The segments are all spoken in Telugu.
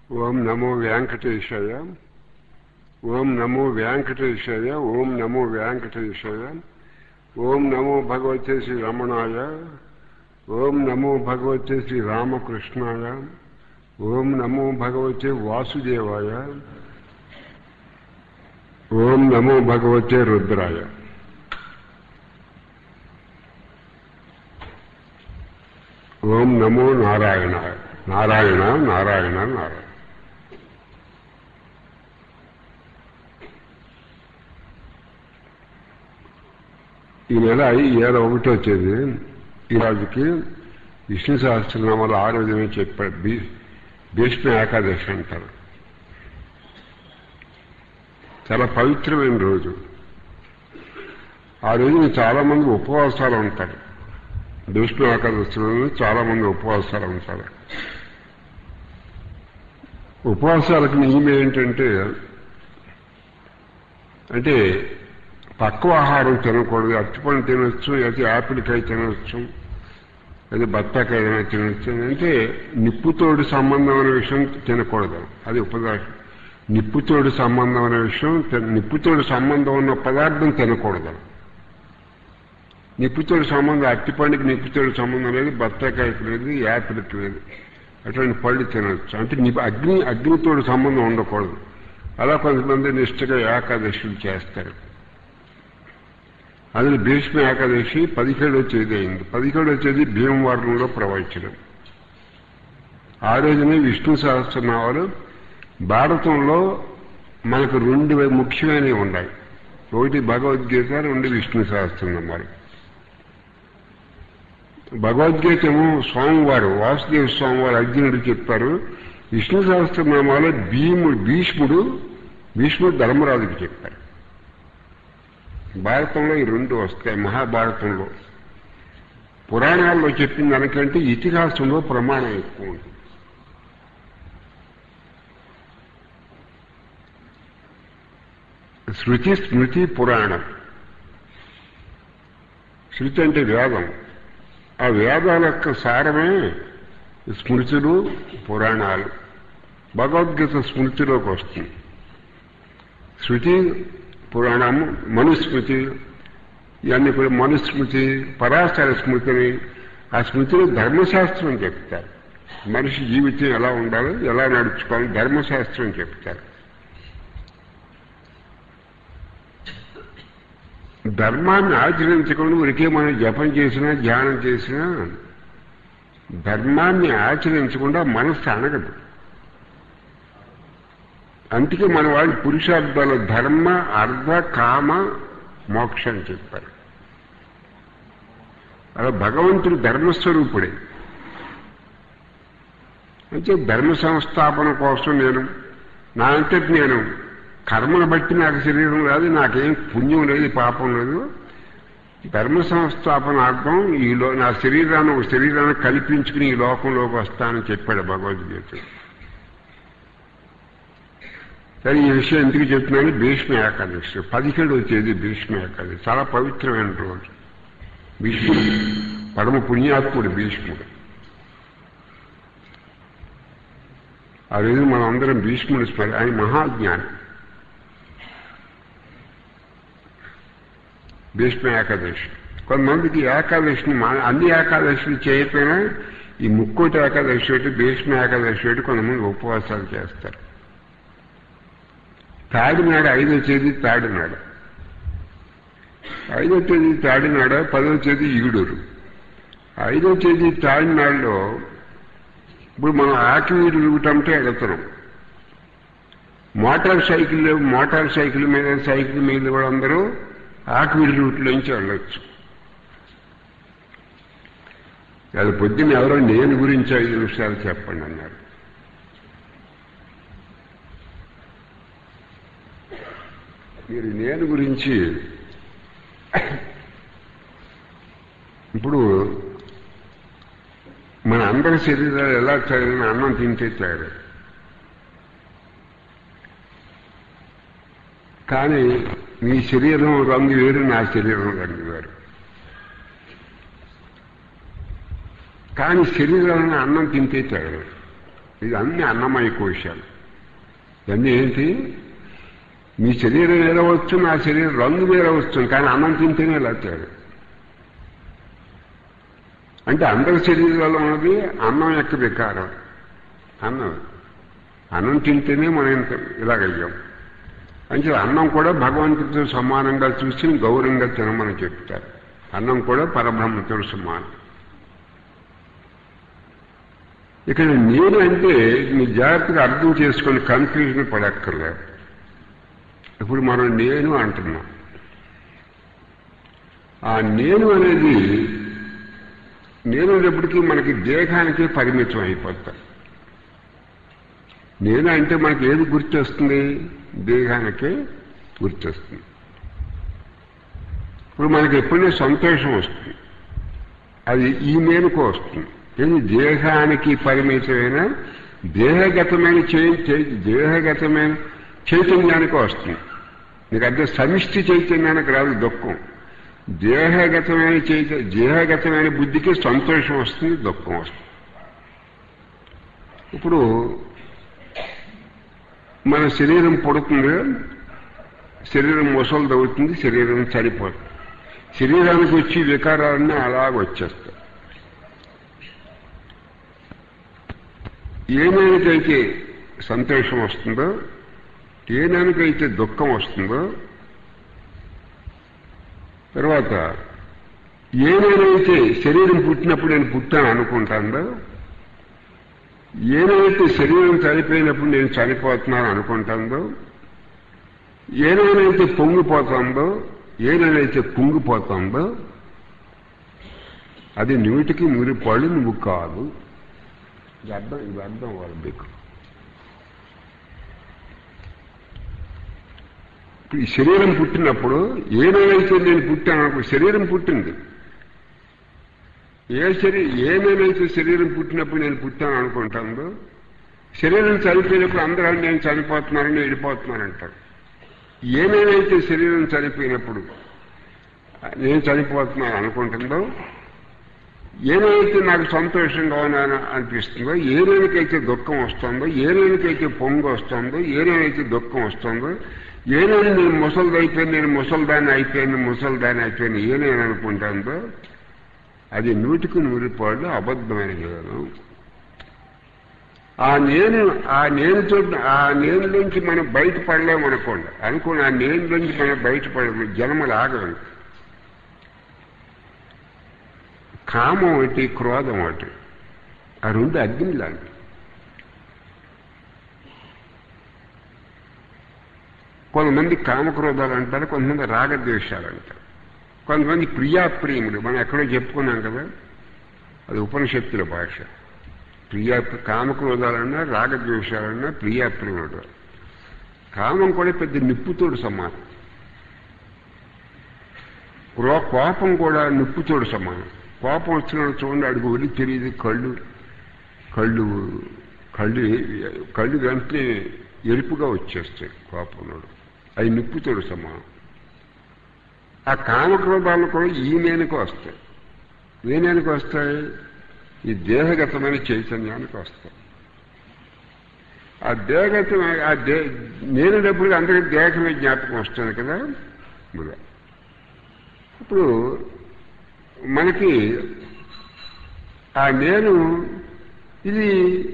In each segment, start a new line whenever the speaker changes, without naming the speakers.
ఓం నమో వెంకటేశాయ ఓం నమో వెంకటేశాయ ఓం నమో వెంకటేశాయ ఓం నమో భగవతే శ్రీ రమణాయ ఓం నమో భగవతే శ్రీ రామకృష్ణాయ ఓం నమో భగవతే వాసుదేవాయ ఓం నమో భగవతే రుద్రాయ ఓం నమో నారాయణాయ నారాయణ నారాయణ నారాయణ ఈ నెల ఈ ఏళ్ళ ఒకటి వచ్చేది ఈ రోజుకి విష్ణు సహస్రనామాలు ఆ రోజునే చెప్పాడు భీ భీష్మ ఏకాదశి అంటారు చాలా పవిత్రమైన రోజు ఆ రోజున చాలా మంది ఉపవాసాలు ఉంటారు భీష్మ ఏకాదశి రోజున చాలా మంది ఉపవాసాలు ఉంటారు ఉపవాసాలకు నియమం ఏంటంటే అంటే తక్కువ ఆహారం తినకూడదు అరటిపండు తినొచ్చు అయితే యాపిల్కాయ తినొచ్చు అది బత్తాకాయ ఏదైనా తినొచ్చు అంటే నిప్పుతోడు సంబంధమైన విషయం తినకూడదు అది ఉపదాసం నిప్పుతోడు సంబంధం అనే విషయం నిప్పుతోడు సంబంధం ఉన్న పదార్థం తినకూడదు నిప్పుతోడు సంబంధం అరటిపండుకి నిప్పుతోడు సంబంధం లేదు బత్తాకాయకి లేదు యాపిల్కి లేదు అటువంటి పళ్ళు తినవచ్చు అంటే అగ్ని అగ్నితోడు సంబంధం ఉండకూడదు అలా కొంతమంది నిష్ఠగా ఏకాదశులు చేస్తారు అందులో భీష్మ ఏకాదశి పదిహేడో తేదీ అయింది పదిహేడో తేదీ భీమవరంలో ప్రవచనం ఆ రోజునే విష్ణు సహస్రనామాలు భారతంలో మనకు రెండు ముఖ్యమైనవి ఉన్నాయి ఒకటి భగవద్గీత రెండు విష్ణు సహస్రనామాలు భగవద్గీత ఏమో స్వామివారు వాసుదేవ స్వామివారు అర్జునుడు చెప్పారు విష్ణు సహస్రనామాలో భీముడు భీష్ముడు భీష్ముడు ధర్మరాజుకి చెప్పారు భారతంలో ఈ రెండు వస్తాయి మహాభారతంలో పురాణాల్లో చెప్పిన దానికంటే ఇతిహాసంలో ప్రమాణం ఎక్కువ ఉంటుంది శృతి స్మృతి పురాణం శృతి అంటే వేదం ఆ వేదాల యొక్క సారమే స్మృతులు పురాణాలు భగవద్గీత స్మృతిలోకి వస్తుంది శృతి పురాణము మనుస్మృతి ఇవన్నీ కూడా మనుస్మృతి పరాశర స్మృతిని ఆ స్మృతిలో ధర్మశాస్త్రం చెప్తారు మనిషి జీవితం ఎలా ఉండాలో ఎలా నడుచుకోవాలి ధర్మశాస్త్రం చెప్తారు ధర్మాన్ని ఆచరించకుండా ఉరికే మనం జపం చేసినా ధ్యానం చేసినా ధర్మాన్ని ఆచరించకుండా మనస్సు అనగదు అందుకే మన వాళ్ళు పురుషార్థాలు ధర్మ అర్ధ కామ మోక్షం చెప్పారు అలా భగవంతుడు ధర్మస్వరూపుడే అంటే ధర్మ సంస్థాపన కోసం నేను నా అంతటి నేను కర్మను బట్టి నాకు శరీరం రాదు నాకేం పుణ్యం లేదు పాపం లేదు ధర్మ సంస్థాపనార్థం ఈలో నా శరీరాన్ని ఒక శరీరాన్ని కల్పించుకుని ఈ లోకంలోకి వస్తానని చెప్పాడు భగవద్గీత సరే ఈ విషయం ఎందుకు చెప్తున్నాను భీష్మ ఏకాదశి పదిహేడు వచ్చేది భీష్మ ఏకాదశి చాలా పవిత్రమైన రోజు భీష్ముడు పరమ పుణ్యాత్ముడు భీష్ముడు ఆ రోజు మనం అందరం భీష్ముడు స్మరి ఆయన మహాజ్ఞాని భీష్మ ఏకాదశి కొంతమందికి ఏకాదశిని అన్ని ఏకాదశులు చేయకపోయినా ఈ ముక్కోటి ఏకాదశి ఒకటి భీష్మ ఏకాదశి ఒకటి కొంతమంది ఉపవాసాలు చేస్తారు తాడినాడు ఐదో తేదీ తాడినాడు ఐదో తేదీ తాడినాడ పదో తేదీ ఈడూరు ఐదో తేదీ తాడినాడులో ఇప్పుడు మనం ఆకివీడు దిగుతాంటే ఎడుతున్నాం మోటార్ సైకిల్ మోటార్ సైకిల్ మీద సైకిల్ మీద కూడా అందరూ ఆకివీడి రూట్లోంచి వెళ్ళొచ్చు అది పొద్దున్న ఎవరో నేను గురించి ఐదు నిమిషాలు చెప్పండి అన్నారు మీరు నేను గురించి ఇప్పుడు మన అందరి శరీరాలు ఎలా చదివిన అన్నం తింటే తయారు కానీ మీ శరీరం రంగు వేరు నా శరీరం రంగు వేరు కానీ శరీరాన్ని అన్నం తింటే తయారు ఇది అన్ని అన్నమయ కోశాలు ఇవన్నీ ఏంటి మీ శరీరం వేరవచ్చు నా శరీరం రంగు వేరవచ్చు కానీ అన్నం తింటేనే ఇలా తేడా అంటే అందరి శరీరాల్లో ఉన్నది అన్నం యొక్క వికారం అన్నం అన్నం తింటేనే మనం ఇంత ఇలాగయ్యాం అంటే అన్నం కూడా భగవంతుడితో సమానంగా చూసి గౌరవంగా తినమని చెప్తారు అన్నం కూడా పరబ్రహ్మతో సమానం ఇక్కడ నేను అంటే మీ జాగ్రత్తగా అర్థం చేసుకొని కన్ఫ్యూజన్ పడక్కర్లేదు ఇప్పుడు మనం నేను అంటున్నాం ఆ నేను అనేది నేను అనేప్పటికీ మనకి దేహానికి పరిమితం అయిపోతాం నేను అంటే మనకి ఏది గుర్తొస్తుంది దేహానికి గుర్తొస్తుంది ఇప్పుడు మనకి ఎప్పుడైనా సంతోషం వస్తుంది అది ఈ మేలుకు వస్తుంది ఏది దేహానికి పరిమితమైన దేహగతమైన చే దేహగతమైన చైతన్యానికి వస్తుంది నీకు అర్థం సమిష్టి చైతన్యానికి రాదు దుఃఖం దేహగతమైన చైత దేహగతమైన బుద్ధికి సంతోషం వస్తుంది దుఃఖం వస్తుంది ఇప్పుడు మన శరీరం పుడుతుంది శరీరం ముసలు అవుతుంది శరీరం చనిపోతుంది శరీరానికి వచ్చి వికారాలన్నీ అలాగ వచ్చేస్తాయి ఏనానికైతే సంతోషం వస్తుందో ఏనానికైతే దుఃఖం వస్తుందో తర్వాత ఏనానైతే శరీరం పుట్టినప్పుడు నేను పుట్టాను అనుకుంటాందో ఏనైతే శరీరం చనిపోయినప్పుడు నేను చనిపోతున్నాను అనుకుంటుందో ఏనైతే పొంగిపోతుందో ఏనైతే కుంగిపోతుందో అది నూటికి నూరిపాళ్ళు నువ్వు కాదు ఇది అర్థం ఇది అర్థం వాళ్ళు మీకు ఈ శరీరం పుట్టినప్పుడు ఏనైతే నేను పుట్టాను అనుకో శరీరం పుట్టింది ఏ శరీ ఏమేమైతే శరీరం పుట్టినప్పుడు నేను పుట్టాను అనుకుంటుందో శరీరం చనిపోయినప్పుడు అందరూ నేను చనిపోతున్నానని వెళ్ళిపోతున్నానంటారు ఏమేమైతే శరీరం చనిపోయినప్పుడు నేను చనిపోతున్నాను అనుకుంటుందో ఏమైతే నాకు సంతోషంగా ఉన్నాను అనిపిస్తుందో ఏనేనికైతే దుఃఖం వస్తుందో ఏనేనికైతే పొంగు వస్తుందో ఏనేనైతే దుఃఖం వస్తుందో ఏనేని నేను ముసలిది అయిపోయింది నేను ముసలిదాన్ని అయిపోయింది ముసలిదాన్ని అయిపోయింది ఏనేని అనుకుంటుందో అది నూటికి నూరు పాళ్ళు అబద్ధమైన జ్ఞానం ఆ నేను ఆ నేను చోట ఆ నేను నుంచి మనం బయటపడలేము అనుకోండి అనుకోండి ఆ నేను నుంచి మనం బయటపడలేము జన్మలు ఆగదు కామం ఒకటి క్రోధం ఒకటి ఆ రెండు అగ్ని లాంటి కొంతమంది కామక్రోధాలు అంటారు కొంతమంది రాగద్వేషాలు అంటారు కొంతమంది ప్రియాప్రియములు మనం ఎక్కడో చెప్పుకున్నాం కదా అది ఉపనిషత్తుల భాష ప్రియా కామక్రోధాలన్నా రాగద్వేషాలన్నా ప్రియాప్రియముడు కామం కూడా పెద్ద నిప్పుతోడు సమానం క్రో కోపం కూడా నిప్పుతోడు సమానం కోపం వచ్చిన చూడండి అడుగు వెళ్ళి తెలియదు కళ్ళు కళ్ళు కళ్ళు కళ్ళు వెంటనే ఎరుపుగా వచ్చేస్తాయి కోపంలో అవి నిప్పుతోడు సమానం ఆ కామక్రోధాలు కూడా ఈ నేనుకు వస్తాయి ఏ నేనుకు వస్తాయి ఈ దేహగతమైన చైతన్యానికి వస్తాయి ఆ దేహగతమైన ఆ దే నేనేటప్పుడు అందరికీ దేహమే జ్ఞాపకం వస్తుంది కదా ఇప్పుడు ఇప్పుడు మనకి ఆ నేను ఇది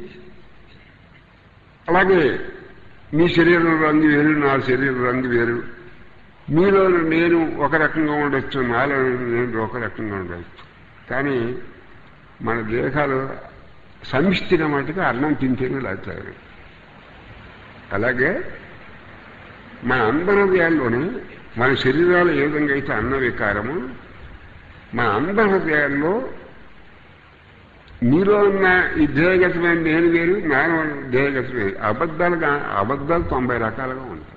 అలాగే మీ శరీరం రంగు వేరు నా శరీరం రంగు వేరు మీలో నేను ఒక రకంగా ఉండొచ్చు నాలో నేను ఒక రకంగా ఉండొచ్చు కానీ మన దేహాలు సమిష్టిగా మటుకు అన్నం తింటేనే లేచారు అలాగే మన అందహృదయాల్లోనే మన శరీరాలు ఏ విధంగా అయితే అన్న వికారము మన అందహృదయాల్లో మీలో ఉన్న ఈ దేహగతమైన నేను వేరు నాను దేహగతమైన అబద్ధాలుగా అబద్ధాలు తొంభై రకాలుగా ఉంటాయి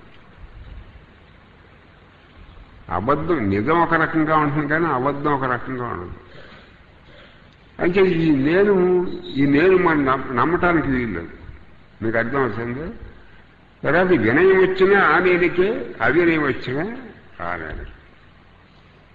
అబద్ధం నిజం ఒక రకంగా ఉంటుంది కానీ అబద్ధం ఒక రకంగా ఉండదు అంటే ఈ నేను ఈ నేను మనం నమ్మటానికి వీల్లేదు మీకు అర్థం అవుతుంది తర్వాత వినయం వచ్చినా ఆ నేనికే అవినయం వచ్చినా ఆ నేను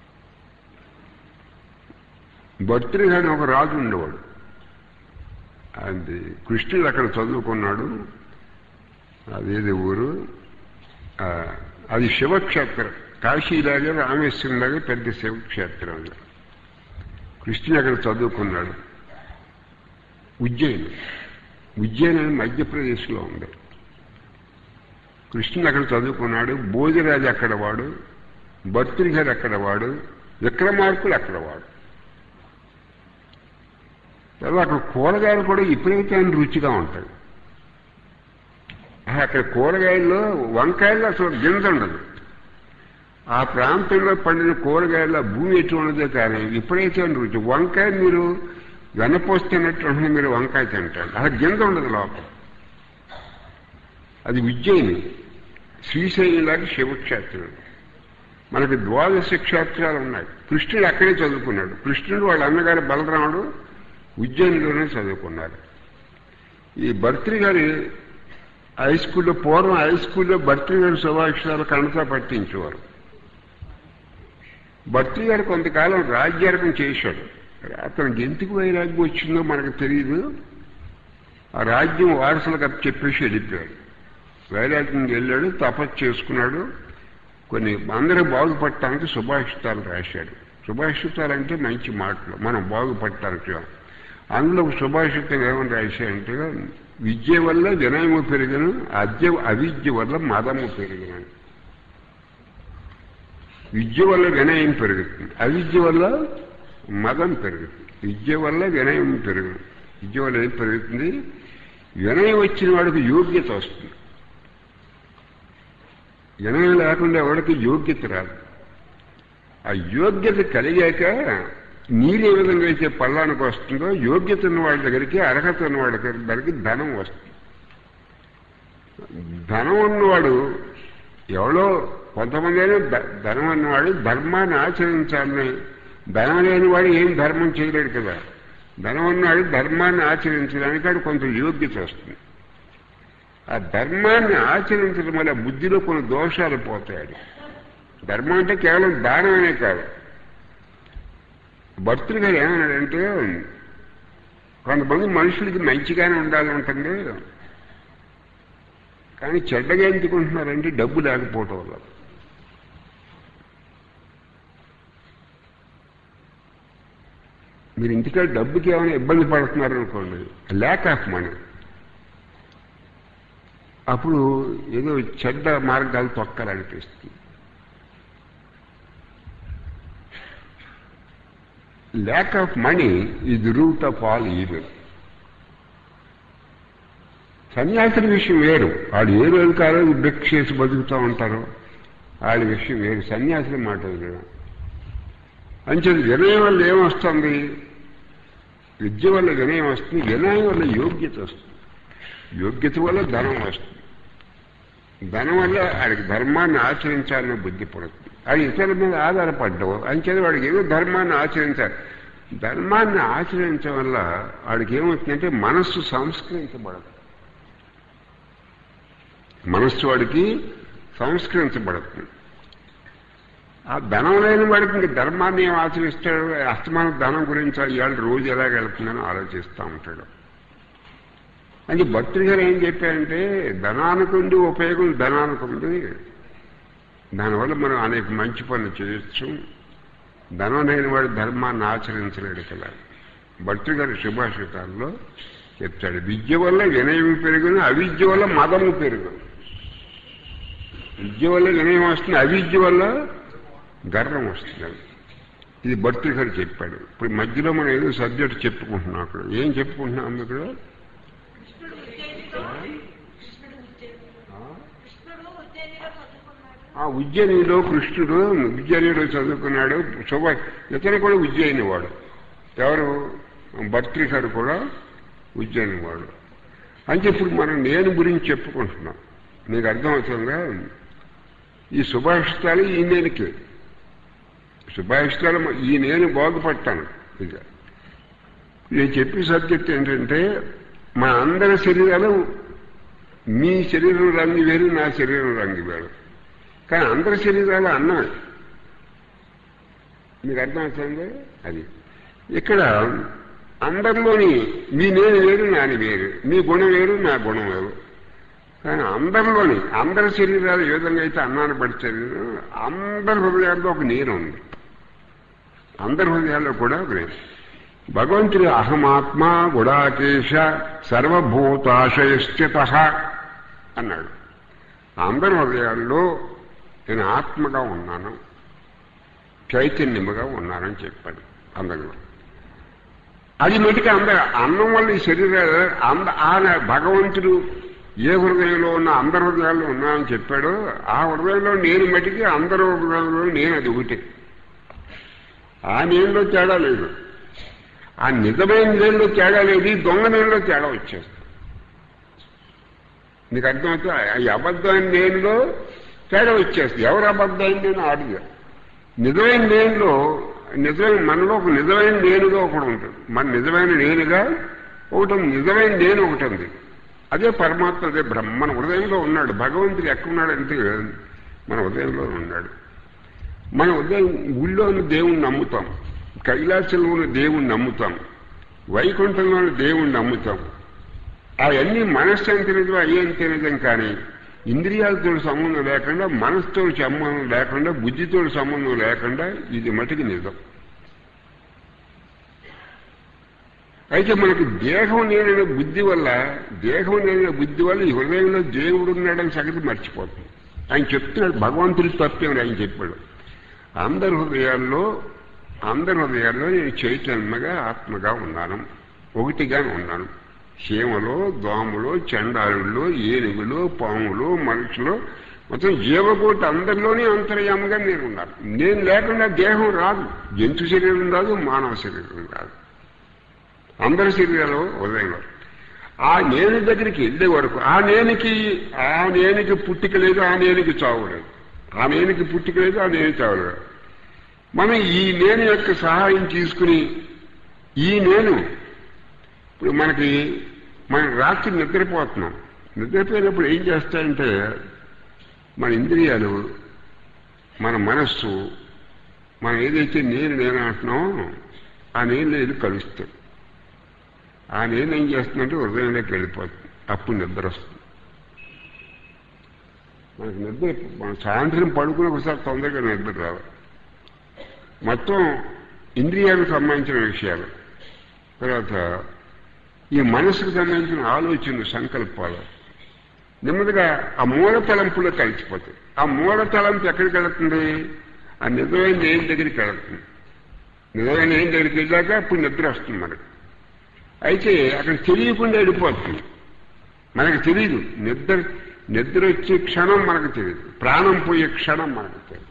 భర్తృగాని ఒక రాజు ఉండేవాడు అది కృష్ణుడు అక్కడ చదువుకున్నాడు అదేది ఊరు ఆ, అది శివక్షేత్రం కాశీలాగే రామేశ్వరంలాగే పెద్ద శివక్షేత్రం అది. కృష్ణుడు అక్కడ చదువుకున్నాడు ఉజ్జయిని ఉజ్జయిని అని మధ్యప్రదేశ్లో ఉంది కృష్ణుడు అక్కడ చదువుకున్నాడు భోజరాజు అక్కడ వాడు భర్తృగారు అక్కడ వాడు విక్రమార్కుడు అక్కడ వాడు తర్వాత అక్కడ కూరగాయలు కూడా విపరీతమైన రుచిగా ఉంటాయి అక్కడ కూరగాయల్లో వంకాయల్లో అసలు గింజ ఉండదు ఆ ప్రాంతంలో పండిన కూరగాయల భూమి ఎటువంటిదే కానీ విపరీతమైన రుచి వంకాయ మీరు వెనపోస్తున్నట్టు ఉంటుంది, మీరు వంకాయ తింటారు అసలు గింజ ఉండదు లోపల అది ఉజ్జయిని శ్రీశైలంలాగా శివక్షేత్రం మనకి ద్వాదశ క్షేత్రాలు ఉన్నాయి కృష్ణుడు అక్కడే చదువుకున్నాడు కృష్ణుడు వాళ్ళ అన్నగారు బలరాముడు ఉజ్జయినిలోనే చదువుకున్నారు ఈ భర్తృ గారి హై స్కూల్లో పూర్వం హై స్కూల్లో భర్తృ గారి శుభాక్షరాలు కణతా పట్టించేవారు భర్తృ గారు కొంతకాలం రాజ్యార్గం చేశాడు అతనికి ఎందుకు వైరాగ్యం వచ్చిందో మనకు తెలియదు ఆ రాజ్యం వారసులకు అప్పు చెప్పేసి వెళ్ళిపోయాడు వైరాగ్యం వెళ్ళాడు తపస్సు చేసుకున్నాడు కొన్ని అందరూ బాగుపడటానికి సుభాషితాలు రాశాడు సుభాషితాలు అంటే మంచి మాటలు మనం బాగుపడటానికి అందులో ఒక సుభాషితం ఏమని రాశాడంటే విద్య వల్ల వినయము పెరిగను అద్య అవిద్య వల్ల మదము పెరిగిన విద్య వల్ల వినయం పెరుగుతుంది అవిద్య వల్ల మదం పెరుగుతుంది విద్య వల్ల వినయం పెరుగుతుంది విద్య వల్ల ఏం పెరుగుతుంది వినయం వచ్చిన వాడికి యోగ్యత వస్తుంది వినయం లేకుండా ఎవరికి యోగ్యత రాదు ఆ యోగ్యత కలిగాక నీరు ఏ విధంగా అయితే పల్లానికి వస్తుందో యోగ్యత ఉన్న వాళ్ళ దగ్గరికి అర్హత ఉన్న వాళ్ళ దగ్గరికి ధనం వస్తుంది ధనం ఉన్నవాడు ఎవడో కొంతమంది అయినా ధ- ధనం ఉన్నవాడు ధర్మాన్ని ఆచరించాలని ధనం లేనివాడు ఏం ధర్మం చేయలేడు కదా ధనం ఉన్నవాడు ధర్మాన్ని ఆచరించడానికి వాడు కొంత యోగ్యత వస్తుంది ఆ ధర్మాన్ని ఆచరించడం వల్ల బుద్ధిలో కొన్ని దోషాలు పోతాయి ధర్మం అంటే కేవలం దానమనే కాదు భర్తృ గారు ఏమన్నాడంటే కొంతమంది మనుషులకి మంచిగానే ఉండాలంటుంది కానీ చెడ్డగా ఎందుకుంటున్నారంటే డబ్బు లేకపోవటం వల్ల మీరు ఇంటికాడ డబ్బుకి ఏమైనా ఇబ్బంది పడుతున్నారు అనుకోండి ల్యాక్ ఆఫ్ మనీ అప్పుడు ఏదో చెడ్డ మార్గాలు తొక్కాలనిపిస్తుంది lack of money is root of all evil సన్యాసుల విషయం వేరు వాడు ఏ రోజు కాదు బ్రేక్ చేసి బతుకుతూ ఉంటారు వాళ్ళ విషయం వేరు సన్యాసుల మాట వేరు అంచేది వినయం వల్ల ఏమొస్తుంది విద్య వల్ల వినయం వస్తుంది వినయం వల్ల యోగ్యత వస్తుంది యోగ్యత వల్ల ధనం వస్తుంది ధనం వల్ల వాడికి ధర్మాన్ని ఆచరించాలనే బుద్ధి పడుతుంది అది ఇతరుల మీద ఆధారపడ్డావు అంచేది వాడికి ఏదో ధర్మాన్ని ఆచరించాలి ధర్మాన్ని ఆచరించడం వల్ల వాడికి ఏమవుతుందంటే మనస్సు సంస్కరించబడదు మనస్సు వాడికి సంస్కరించబడుతుంది ఆ ధనం లేని వాడికి ఇంక ధర్మాన్ని ఏం ఆచరిస్తాడు అస్తమాన ధనం గురించి ఇవాళ రోజు ఎలా వెళ్తుందని ఆలోచిస్తూ ఉంటాడు అంటే భక్తుడి గారు ఏం చెప్పారంటే ధనానికి ఉండి ఉపయోగం ధనానికి ఉంది దానివల్ల మనం అనేక మంచి పనులు చేయొచ్చు ధనం లేని వాడు ధర్మాన్ని ఆచరించలేడు కదా భక్తుడి గారి శుభాషితాల్లో చెప్తాడు విద్య వల్ల వినయం పెరుగును అవిద్య వల్ల మదము పెరుగును విద్య వల్ల వినయం వస్తుంది అవిద్య వల్ల గర్వం వస్తుంది ఇది భర్తృ గారు చెప్పాడు ఇప్పుడు మధ్యలో మనం ఏదో సబ్జెక్ట్ చెప్పుకుంటున్నాం అక్కడ ఏం చెప్పుకుంటున్నాం ఇక్కడ
కృష్ణుడు ఉజ్జయినిలో కృష్ణుడు ఉజ్జయిని కృష్ణుడు ఉజ్జయినిలో చదువుకున్నాడు
ఆ ఉజ్జయినిలో కృష్ణుడు ఉజ్జయినిలో చదువుకున్నాడు శుభ ఇతను కూడా ఉజ్జయిని వాడు ఎవరు భర్తృ గారు కూడా ఉజ్జయిని వాడు అంటే ఇప్పుడు మనం నేను గురించి చెప్పుకుంటున్నాం నీకు అర్థమవుతుందా ఈ సుభాషితాలు ఈ నేనుకే సుభాషితాలు ఈ నేను బాగుపడతాను ఇక నేను చెప్పే సబ్జెక్ట్ ఏంటంటే మా అందరి శరీరాలు మీ శరీరం రంగు వేరు నా శరీరం రంగు వేరు కానీ అందరి శరీరాలు అన్నమే మీకు అర్థమవుతుంది అది ఇక్కడ అందరిలోని మీ నేను వేరు నాని వేరు మీ గుణం వేరు నా గుణం వేరు కానీ అందరిలోని అందరి శరీరాలు ఏ విధంగా అయితే అన్నాన్ని పడి శరీరం అందరి హృదయాల్లో ఒక నేను ఉంది అందరి హృదయాల్లో కూడా ఒక నేను భగవంతుడి అహమాత్మ గుడాకేశ సర్వభూతాశయశ్చిత అన్నాడు అందరి హృదయాల్లో నేను ఆత్మగా ఉన్నాను చైతన్యముగా ఉన్నానని చెప్పాడు అందరిలో అది మటుకు అంద అన్నం వల్ల ఈ శరీరాలు అంద ఆయన భగవంతుడు ఏ హృదయంలో ఉన్న అందరి హృదయాల్లో ఉన్నానని చెప్పాడో ఆ హృదయంలో నేను మటుకి అందరి హృదయంలో నేను అది ఒకటి ఆ నేనులో తేడా లేదు ఆ నిజమైన నేనులో తేడా లేదు ఈ దొంగ నేనులో తేడా వచ్చేస్తుంది నీకు అర్థమవుతుంది ఈ అబద్ధమైన నేనులో తేడా వచ్చేస్తుంది ఎవరు అబద్ధమైన నేను ఆడిగా నిజమైన నేనులో నిజమైన మనలో ఒక నిజమైన నేనుగా ఒకటి ఉంటుంది మన నిజమైన నేనుగా ఒకటి ఉంది. నిజమైన నేను ఒకటి ఉంది అదే పరమాత్మ అదే బ్రహ్మ మన హృదయంలో ఉన్నాడు భగవంతుడు ఎక్కడున్నాడు అంటే మన హృదయంలో ఉన్నాడు మన ఉదయం ఊళ్ళో ఉన్న దేవుణ్ణి నమ్ముతాం కైలాసంలో ఉన్న దేవుణ్ణి నమ్ముతాం వైకుంఠంలో ఉన్న దేవుణ్ణి నమ్ముతాం అవన్నీ మనస్సు అంత నిజం అయ్యేంత నిజం కానీ ఇంద్రియాలతో సంబంధం లేకుండా మనసుతో సంబంధం లేకుండా బుద్ధితో సంబంధం లేకుండా ఇది మటుకు నిజం అయితే మనకి దేహం నేనైన బుద్ధి వల్ల దేహం నేనైన బుద్ధి వల్ల ఈ హృదయంలో దేవుడు ఉన్నాడని సంగతి మర్చిపోతుంది ఆయన చెప్తున్నాడు భగవంతుడి తప్పేమని ఆయన చెప్పాడు అందరి హృదయాల్లో అందరి హృదయాల్లో నేను చైతన్యగా ఆత్మగా ఉన్నాను ఒకటిగా ఉన్నాను చీమలో దోమలు చండాలుల్లో ఏనుగులు పాములు మనుషులు మొత్తం జీవకోటి అందరిలోనే అంతర్యామగా నేను ఉన్నాను నేను లేకుండా దేహం రాదు జంతు శరీరం రాదు మానవ శరీరం రాదు అందరి శరీరాలు ఉదయంలో ఆ నేను దగ్గరికి వెళ్ళే వరకు ఆ నేనికి ఆ నేనికి పుట్టిక లేదు ఆ నేనికి చావు లేదు ఆ నేనికి పుట్టిక లేదు ఆ నేను చావు లేదు మనం ఈ నేను యొక్క సహాయం తీసుకుని ఈ నేను ఇప్పుడు మనకి మనం రాత్రి నిద్రపోతున్నాం నిద్రపోయినప్పుడు ఏం చేస్తాయంటే మన ఇంద్రియాలు మన మనస్సు మనం ఏదైతే నేను నేను అంటున్నామో ఆ నేను లేదు కలుస్తాయి ఆ నేను ఏం చేస్తుందంటే హృదయంలోకి వెళ్ళిపోతుంది అప్పుడు నిద్ర వస్తుంది మనకి నిద్ర మన సాయంత్రం పడుకుని ఒకసారి తొందరగా నిద్ర రావాలి మొత్తం ఇంద్రియాలకు సంబంధించిన విషయాలు తర్వాత ఈ మనసుకు సంబంధించిన ఆలోచనలు సంకల్పాలు నెమ్మదిగా ఆ మూల తలంపులో కలిసిపోతాయి ఆ మూల తలంపు ఎక్కడికి వెళుతుంది ఆ నిజమైన ఏం దగ్గరికి వెళుతుంది నిజమైన ఏం దగ్గరికి వెళ్ళాక అప్పుడు నిద్ర వస్తుంది మనకి అయితే అక్కడ తెలియకుండా వెళ్ళిపోతుంది మనకు తెలియదు నిద్ర నిద్ర వచ్చే క్షణం మనకు తెలియదు ప్రాణం పోయే క్షణం మనకు తెలియదు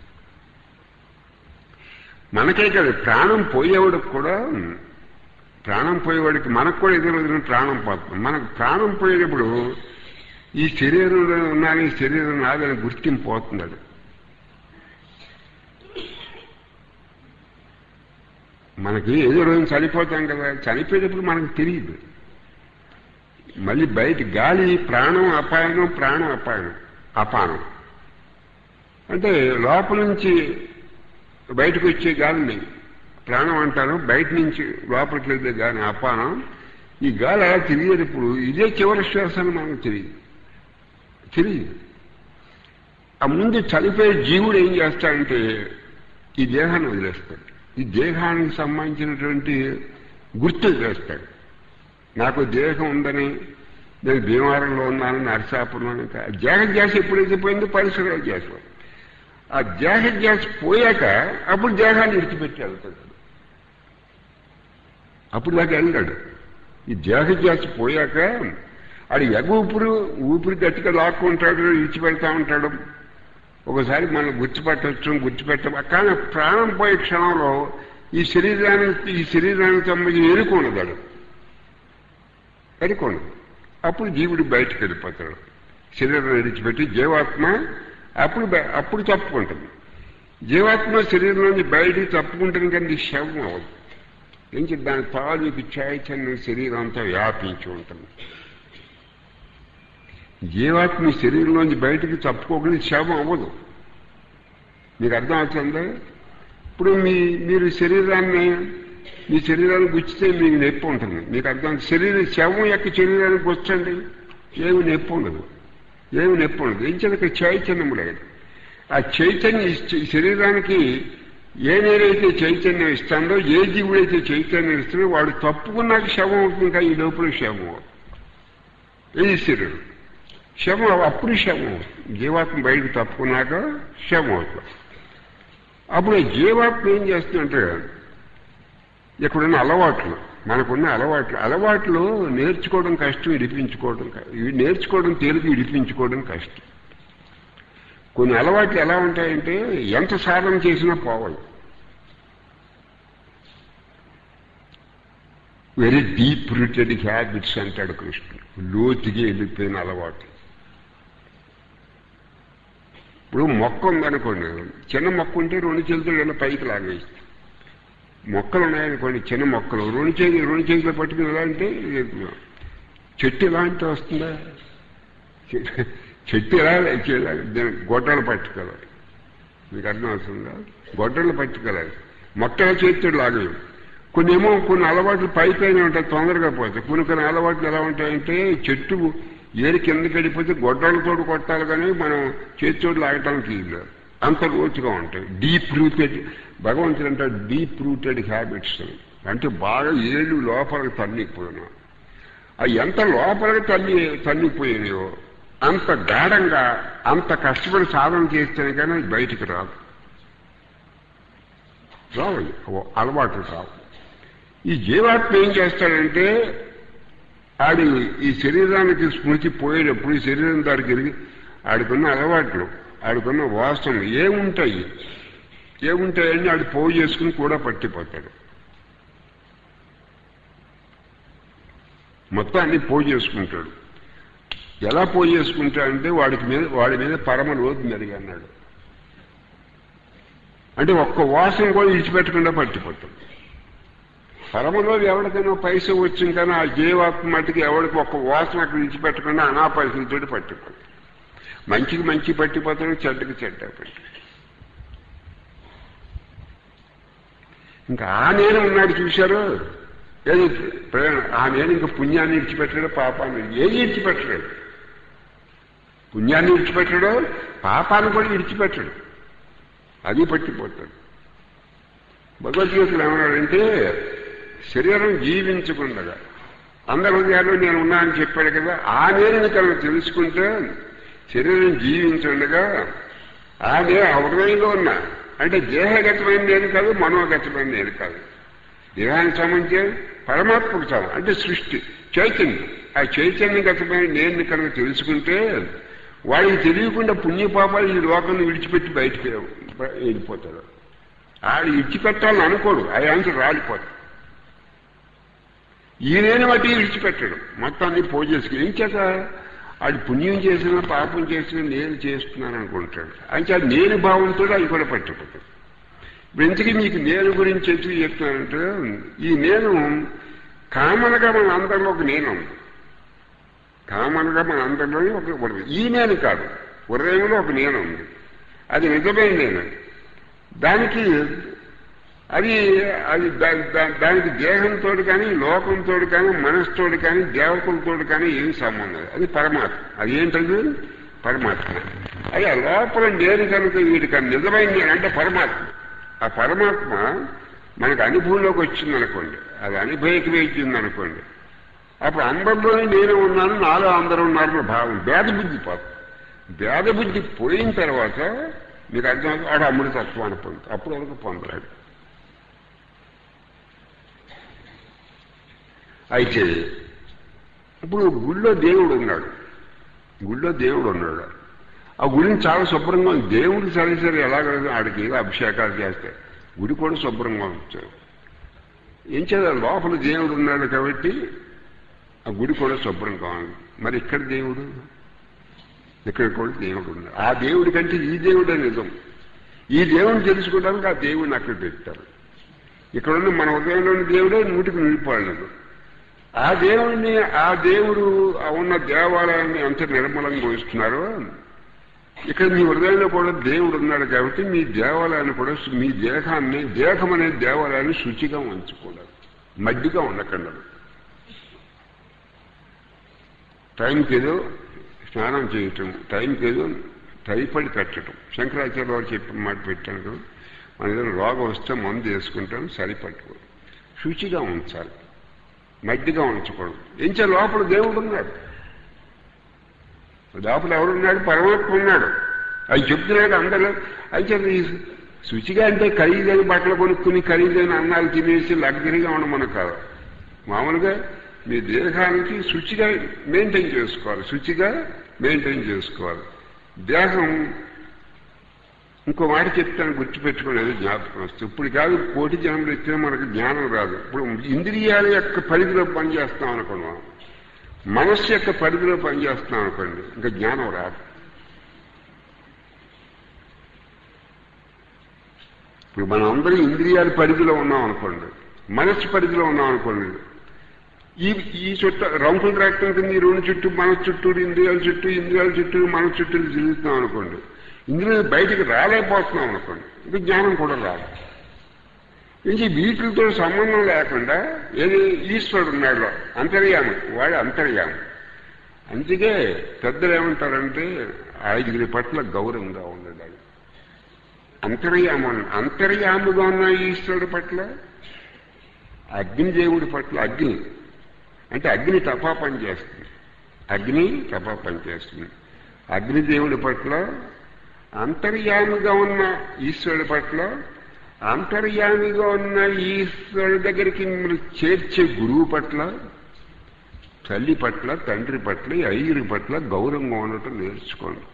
మనకే కదా ప్రాణం పోయేవాడికి కూడా ప్రాణం పోయేవాడికి మనకు కూడా ఎదురు ఎదురు ప్రాణం పోతుంది మనకు ప్రాణం పోయేటప్పుడు ఈ శరీరంలో ఉన్నాను ఈ శరీరం నాదని గుర్తింపు పోతుంది అది మనకి ఏదో రోజు చనిపోతాం కదా చనిపోయేటప్పుడు మనకు తెలియదు మళ్ళీ బయట గాలి ప్రాణం అపాయనం ప్రాణం అపాయనం అపానం అంటే లోపల నుంచి బయటకు వచ్చే గాలిని ప్రాణం అంటారు బయట నుంచి లోపలికి వెళ్ళే గాలి అపానం ఈ గాలి అలా తిరిగేటప్పుడు ఇదే చివరి శ్వాస అని మనకు తెలియదు తెలియదు ఆ ముందు చనిపోయే జీవుడు ఏం చేస్తాడంటే ఈ దేహాన్ని వదిలేస్తాడు ఈ దేహానికి సంబంధించినటువంటి గుర్తు వదిలేస్తాడు నాకు దేహం ఉందని నేను భీమవరంలో ఉన్నాను నరసాపురంలో దేహ ధ్యాస ఎప్పుడైతే పోయిందో పరిసరాల ధ్యాస ఆ దేహ ధ్యాస పోయాక అప్పుడు దేహాన్ని విడిచిపెట్టి వెళ్తాడు అప్పుడు దాకా వెళ్ళాడు ఈ దేహ ధ్యాస పోయాక ఆడు ఎగ ఊపిరి ఊపిరి గట్టిగా లాక్కుంటాడు విడిచిపెడతా ఉంటాడు ఒకసారి మనం గుర్తుపెట్టచ్చు గుర్తుపెట్ట కానీ ప్రాణం పోయే క్షణంలో ఈ శరీరానికి ఈ శరీరానికి సంబంధించి ఎరుకున్నదాడు ఎరుకోండి అప్పుడు జీవుడు బయటకు వెళ్ళిపోతాడు శరీరం విడిచిపెట్టి జీవాత్మ అప్పుడు బయ- అప్పుడు తప్పుకుంటుంది జీవాత్మ శరీరం నుంచి బయటికి తప్పుకుంటుంది కానీ శవం అవ్వదు ఏం చెప్పి దాని తాలూకు చైతన్యం శరీరం అంతా వ్యాపించి ఉంటుంది జీవాత్మ శరీరంలోంచి బయటికి తప్పుకోకుండా శవం అవ్వదు మీకు అర్థం అవుతుందా ఇప్పుడు మీ మీరు శరీరాన్ని మీ శరీరానికి గుచ్చితే మీకు నొప్పి ఉంటుంది మీకు అర్థం శరీరం శవం యొక్క శరీరానికి వచ్చండి ఏమి నొప్పి ఉండదు ఏమి నొప్పి ఉండదు ఏం చేత చైతన్యం లేదు ఆ చైతన్యం ఇచ్చ- ఈ శరీరానికి ఏ నేరైతే చైతన్యం ఇస్తాడో ఏ జీవుడైతే చైతన్యం ఇస్తాడో వాడు తప్పుకున్నాక శవం అవుతుంది కానీ ఈ లోపల శవం అవుతుంది. ఇది శరీరం శవం అప్పుడు శవం అవుతుంది. జీవాత్మ బయటకు తప్పుకున్నాక శవం అవుతుంది అప్పుడు ఈ జీవాత్మ ఏం చేస్తుందంటే ఇక్కడున్న అలవాట్లు మనకున్న అలవాట్లు అలవాట్లు నేర్చుకోవడం కష్టం ఇడిపించుకోవడం క- ఇవి నేర్చుకోవడం తేలిక ఇడిపించుకోవడం కష్టం కొన్ని అలవాట్లు ఎలా ఉంటాయంటే ఎంత సాధన చేసినా పోవాలి వెరీ డీప్ రూటెడ్ హ్యాబిట్స్ అంటాడు కృష్ణుడు లోతుగా వెళ్ళిపోయిన అలవాటు ఇప్పుడు మొక్క ఉందనుకోండి చిన్న మొక్క ఉంటే రెండు చేతులు ఇలా పైకి లాగేస్తుంది మొక్కలు ఉన్నాయనుకోండి చిన్న మొక్కలు రెండు చేతులు రెండు చేతులు పట్టుకుని ఎలా అంటే చెట్టు ఎలా అంటే వస్తుందా చె- చెట్టు ఎలా చేయాలి దానికి గొడ్డలు పట్టుకోవాలి మీకు అర్థం అవుతుందా గొడ్డలు పట్టుకోవాలి మొక్కల చేతుడు లాగేవి కొన్ని ఏమో కొన్ని అలవాట్లు పై పైన ఉంటాయి తొందరగా పోతాయి కొన్ని కొన్ని అలవాట్లు ఎలా ఉంటాయంటే చెట్టు ఏరి కిందకి వెళ్ళిపోతే గొడ్డలతో కొట్టాలి కానీ మనం చేతితోటి లాగటానికి వీలు లేదు. అంత లోతుగా ఉంటాయి డీప్ రూటెడ్ భగవంతుడు అంటే డీప్ రూటెడ్ హ్యాబిట్స్ అంటే బాగా ఏళ్ళు లోపలికి తన్నిపోయినా అవి ఎంత లోపలికి తల్లి తన్నిపోయినాయో అంత గాఢంగా అంత కష్టపడి సాధన చేస్తేనే కానీ అది బయటికి రాదు రావాలి ఓ అలవాట్లు రావు ఈ జీవాత్మ ఏం చేస్తాడంటే ఆడి ఈ శరీరానికి స్మృతి పోయేటప్పుడు ఈ శరీరం దానికి ఎరిగి ఆడికున్న అలవాట్లు ఆడికున్న వాసనలు ఏముంటాయి ఏముంటాయని ఆడు పోగు చేసుకుని కూడా పట్టిపోతాడు మొత్తం అన్ని పోగు చేసుకుంటాడు ఎలా పోగు చేసుకుంటాడంటే వాడికి మీద వాడి మీద పరమ లోతు మెరుగు అన్నాడు అంటే ఒక్క వాసన కూడా విడిచిపెట్టకుండా పట్టిపోతాడు పరమలో ఎవరికైనా పైస వచ్చింది కానీ ఆ జీవాత్మ మటుకు ఎవరికి ఒక్క వాసన అక్కడ విడిచిపెట్టకుండా అనా పైసలతో పట్టిపోతాడు మంచికి మంచి పట్టిపోతాడు చెడ్డకి చెడ్డ పట్టి ఇంకా ఆ నేను ఉన్నాడు చూశారు ఏది ప్రేరణ ఆ నేను ఇంకా పుణ్యాన్ని విడిచిపెట్టాడు పాపాన్ని ఏది విడిచిపెట్టలేడు పుణ్యాన్ని విడిచిపెట్టాడు పాపాన్ని కూడా విడిచిపెట్టాడు అది పట్టిపోతాడు భగవద్గీతలు ఏమన్నాడంటే శరీరం జీవించకుండగా అందరి హృదయాల్లో నేను ఉన్నా అని చెప్పాడు కదా ఆ నేను కనుక తెలుసుకుంటే శరీరం జీవించుండగా ఆ నేను ఆ హృదయంలో ఉన్నా అంటే దేహగతమైన నేను కాదు మనోగతమైన నేను కాదు దేహానికి సంబంధించి పరమాత్మకు సంబంధం అంటే సృష్టి చైతన్యం ఆ చైతన్యగతమైన నేను కనుక తెలుసుకుంటే వాడికి తెలియకుండా పుణ్యపాపాలు ఈ లోకాన్ని విడిచిపెట్టి బయటికి వెళ్ళిపోతాడు ఆడు విడిచిపెట్టాలని అనుకోడు ఆ ఆన్సర్ రాలిపోతాడు ఈయనేని వాటి విడిచిపెట్టాడు మొత్తాన్ని పోజేసుకుని ఏం చేత ఆడు పుణ్యం చేసినా పాపం చేసినా నేను చేస్తున్నాను అనుకుంటాడు అంటే అది నేను భావంతో అది కూడా పట్టుకుంటాడు ఇప్పుడు ఇంతకీ మీకు నేను గురించి ఎందుకు చెప్తున్నానంటే ఈ నేను కామన్గా మన అందరిలో ఒక నేను ఉంది కామన్గా మన అందరిలోనే ఒక ఒకటి ఈ నేను కాదు హృదయంలో ఒక నేను ఉంది అది నిజమైన నేను దానికి అది అది దా- దా- దానికి దేహంతో కానీ లోకంతో కానీ మనసుతో కానీ దేవతలతో కానీ ఏం సంబంధం లేదు. అది పరమాత్మ అది ఏంటది పరమాత్మ అది ఆ లోపల నేను కనుక వీడికి ఆ నిజమైన నేను అంటే పరమాత్మ ఆ పరమాత్మ మనకు అనుభవంలోకి వచ్చింది అనుకోండి అది అనుభవకి వచ్చింది అనుకోండి అప్పుడు అందరిలోనే నేను ఉన్నాను నాలో అందరూ ఉన్నారన్న భావం భేద బుద్ధి పోతుంది భేద బుద్ధి పోయిన తర్వాత మీకు అర్థం ఆడు అమృతత్వాన్ని పొందుతాడు అప్పుడు వరకు పొందలేడు అయితే ఇప్పుడు గుళ్ళో దేవుడు ఉన్నాడు గుళ్ళో దేవుడు ఉన్నాడు ఆ గుడిని చాలా శుభ్రంగా ఉంది దేవుడు సరే సరే ఎలాగ ఆడికి ఏదో అభిషేకాలు చేస్తే గుడి కూడా శుభ్రంగా ఉంచారు ఏం చేయాలి లోపల దేవుడు ఉన్నాడు కాబట్టి ఆ గుడి కూడా శుభ్రంగా ఉంది మరి ఇక్కడ దేవుడు ఇక్కడ కూడా దేవుడు ఉన్నాడు ఆ దేవుడి కంటే ఈ దేవుడే నిజం ఈ దేవుడిని తెలుసుకోవడానికి ఆ దేవుడిని అక్కడ పెట్టారు ఇక్కడ ఉన్న మన ఉదయంలోని దేవుడే నూటికి నిలిపాడు ఆ దేవుడిని ఆ దేవుడు ఆ ఉన్న దేవాలయాన్ని ఎంత నిర్మలంగా ఉంచుతున్నారో ఇక్కడ మీ హృదయంలో కూడా దేవుడు ఉన్నాడు కాబట్టి మీ దేవాలయాన్ని కూడా మీ దేహాన్ని దేహం అనే దేవాలయాన్ని శుచిగా ఉంచుకోలేదు మడ్డిగా ఉండకండి టైంకి ఏదో స్నానం చేయటం టైంకి ఏదో టైఫాయిడ్ పెట్టడం శంకరాచార్య వారు చెప్పిన మాట పెట్టాను కదా మన ఏదైనా రోగం వస్తే మందు వేసుకుంటాం సరిపట్టుకో శుచిగా ఉంచాలి మడ్డిగా ఉంచకూడదు ఎంచే లోపల దేవుడు ఉన్నాడు లోపల ఎవరున్నాడు పరమాత్మ ఉన్నాడు అది చెప్తున్నాడు అందరూ అయితే ఈ శుచిగా అంటే ఖరీదైన బట్టలు కొనుక్కుని ఖరీదైన అన్నాలు తినేసి లగ్జరీగా ఉండమని కాదు మామూలుగా మీ దేహానికి శుచిగా మెయింటైన్ చేసుకోవాలి శుచిగా మెయింటైన్ చేసుకోవాలి దేహం ఇంకో మాట చెప్తాను గుర్తుపెట్టుకునేది జ్ఞాపకం వస్తుంది ఇప్పుడు కాదు కోటి జన్మలు ఇచ్చినా మనకు జ్ఞానం రాదు ఇప్పుడు ఇంద్రియాల యొక్క పరిధిలో పనిచేస్తాం అనుకోండి మనం మనస్సు యొక్క పరిధిలో పనిచేస్తాం అనుకోండి ఇంకా జ్ఞానం రాదు ఇప్పుడు మనం అందరం ఇంద్రియాల పరిధిలో ఉన్నాం అనుకోండి మనస్సు పరిధిలో ఉన్నాం అనుకోండి ఈ ఈ చుట్టూ రంకులు రాక్తం కింద ఈ రెండు చుట్టూ మన చుట్టూ ఇంద్రియాల చుట్టూ ఇంద్రియాల చుట్టూ మన చుట్టూ తిరుగుతున్నాం అనుకోండి ఇందులో బయటికి రాలేకపోతున్నాం అనుకోండి ఇంకా జ్ఞానం కూడా రాదు ఇంక వీటితో సంబంధం లేకుండా ఏది ఈశ్వరుడు ఉన్నాడు అంతర్యామి వాడు అంతర్యామి అందుకే పెద్దలు ఏమంటారంటే ఐదుగురి పట్ల గౌరవంగా ఉండడాలి అంతర్యామ అంతర్యాముగా ఉన్న ఈశ్వరుడి పట్ల అగ్నిదేవుడి పట్ల అగ్ని అంటే అగ్ని తపా పని చేస్తుంది అగ్ని తపా పని చేస్తుంది అగ్నిదేవుడి పట్ల అంతర్యామిగా ఉన్న ఈశ్వరుడి పట్ల అంతర్యామిగా ఉన్న ఈశ్వరుడి దగ్గరికి మీరు చేర్చే గురువు పట్ల తల్లి పట్ల తండ్రి పట్ల ఈ ఐదుగురి పట్ల గౌరవంగా ఉండటం నేర్చుకోండి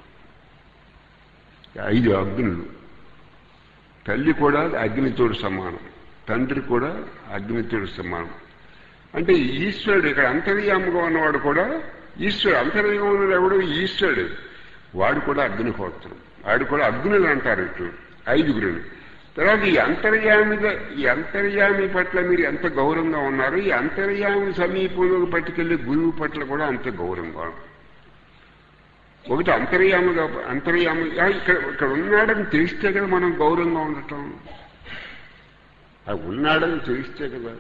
ఐదు అగ్నులు తల్లి కూడా అగ్నితోడు సమానం తండ్రి కూడా అగ్నితోడు సమానం అంటే ఈశ్వరుడు ఇక్కడ అంతర్యాముగా ఉన్నవాడు కూడా ఈశ్వరుడు అంతర్యంగా ఉన్నది ఎవడు ఈశ్వరుడు వాడు కూడా అగ్నిహోత్రం వాడు కూడా అగ్నులు అంటారు ఇట్లు ఐదుగురుని తర్వాత ఈ అంతర్యామిగా ఈ అంతర్యామి పట్ల మీరు ఎంత గౌరవంగా ఉన్నారు ఈ అంతర్యామి సమీపంలోకి పట్టుకెళ్లే గురువు పట్ల కూడా అంత గౌరవంగా ఉన్నారు. ఒకటి అంతర్యామిగా అంతర్యామిగా ఇక్కడ ఇక్కడ ఉన్నాడని తెలిస్తే కదా మనం గౌరవంగా ఉండటం అది ఉన్నాడని తెలిస్తే కదా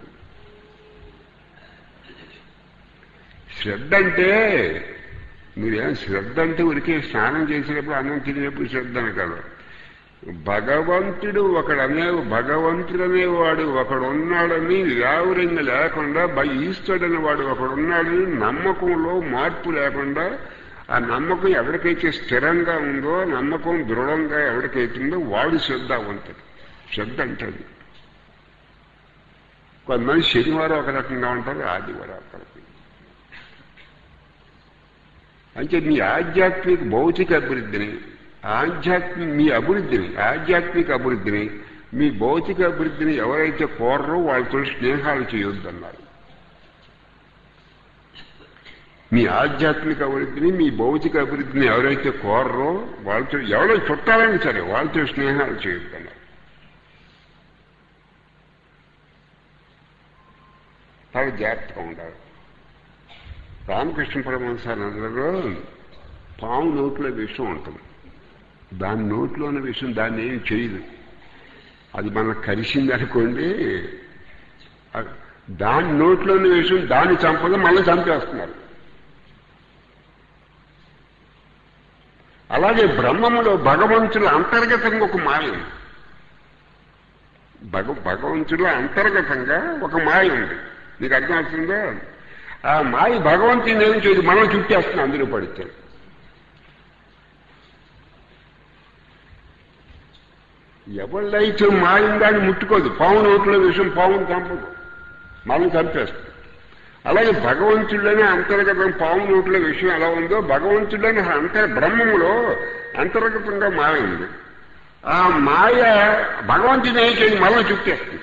శ్రద్ధ అంటే మీరేం శ్రద్ధ అంటే ఉరికే స్నానం చేసేటప్పుడు అన్నం తినేటప్పుడు శ్రద్ధ అని కదా భగవంతుడు ఒకడనే భగవంతుడు అనేవాడు ఒకడున్నాడని వ్యావురంగా లేకుండా బ- ఈశ్వరుడని వాడు ఒకడున్నాడని నమ్మకంలో మార్పు లేకుండా ఆ నమ్మకం ఎవరికైతే స్థిరంగా ఉందో నమ్మకం దృఢంగా ఎవరికైతుందో వాడు శ్రద్ధావంతుడు శ్రద్ధ అంటది కొంతమంది శనివారం ఒక రకంగా ఉంటారు ఆదివారం ఒక రకంగా అంటే మీ ఆధ్యాత్మిక భౌతిక అభివృద్ధిని ఆధ్యాత్మిక మీ అభివృద్ధిని ఆధ్యాత్మిక అభివృద్ధిని మీ భౌతిక అభివృద్ధిని ఎవరైతే కోరరో వాళ్ళతో స్నేహాలు చేయొద్దన్నారు మీ ఆధ్యాత్మిక అభివృద్ధిని మీ భౌతిక అభివృద్ధిని ఎవరైతే కోరరో వాళ్ళతో ఎవరో చుట్టాలని సరే వాళ్ళతో స్నేహాలు చేయొద్దన్నారు చాలా జాగ్రత్తగా ఉండాలి రామకృష్ణ పరమహంసానందరూ పాము నోట్లో విషం ఉంటుంది దాని నోట్లోని విషయం దాన్ని ఏం చేయదు అది మనకు కలిసింది అనుకోండి అ- దాని నోట్లోని విషయం దాన్ని చంపదు మళ్ళీ చంపేస్తున్నారు అలాగే బ్రహ్మములో భగవంతుల అంతర్గతంగా ఒక మాయ ఉంది భగ భగవంతుల అంతర్గతంగా ఒక మాయ ఉంది నీకు అర్థం అవుతుందా ఆ మాయ భగవంతుని ఏం చేయదు మనం చుట్టేస్తున్నాం అందులో పడితే ఎవళ్ళైతే మాయిందాన్ని ముట్టుకోదు పాము నోట్లో విషయం పాముని చంపదు మనం చంపేస్తుంది అలాగే భగవంతుడిలోనే అంతర్గతం పాము నోట్లో విషయం ఎలా ఉందో భగవంతుడిలోని అంతర్ బ్రహ్మములో అంతర్గతంగా మాయ ఉంది ఆ మాయ భగవంతుని ఏం చేయదు మనం చుట్టేస్తుంది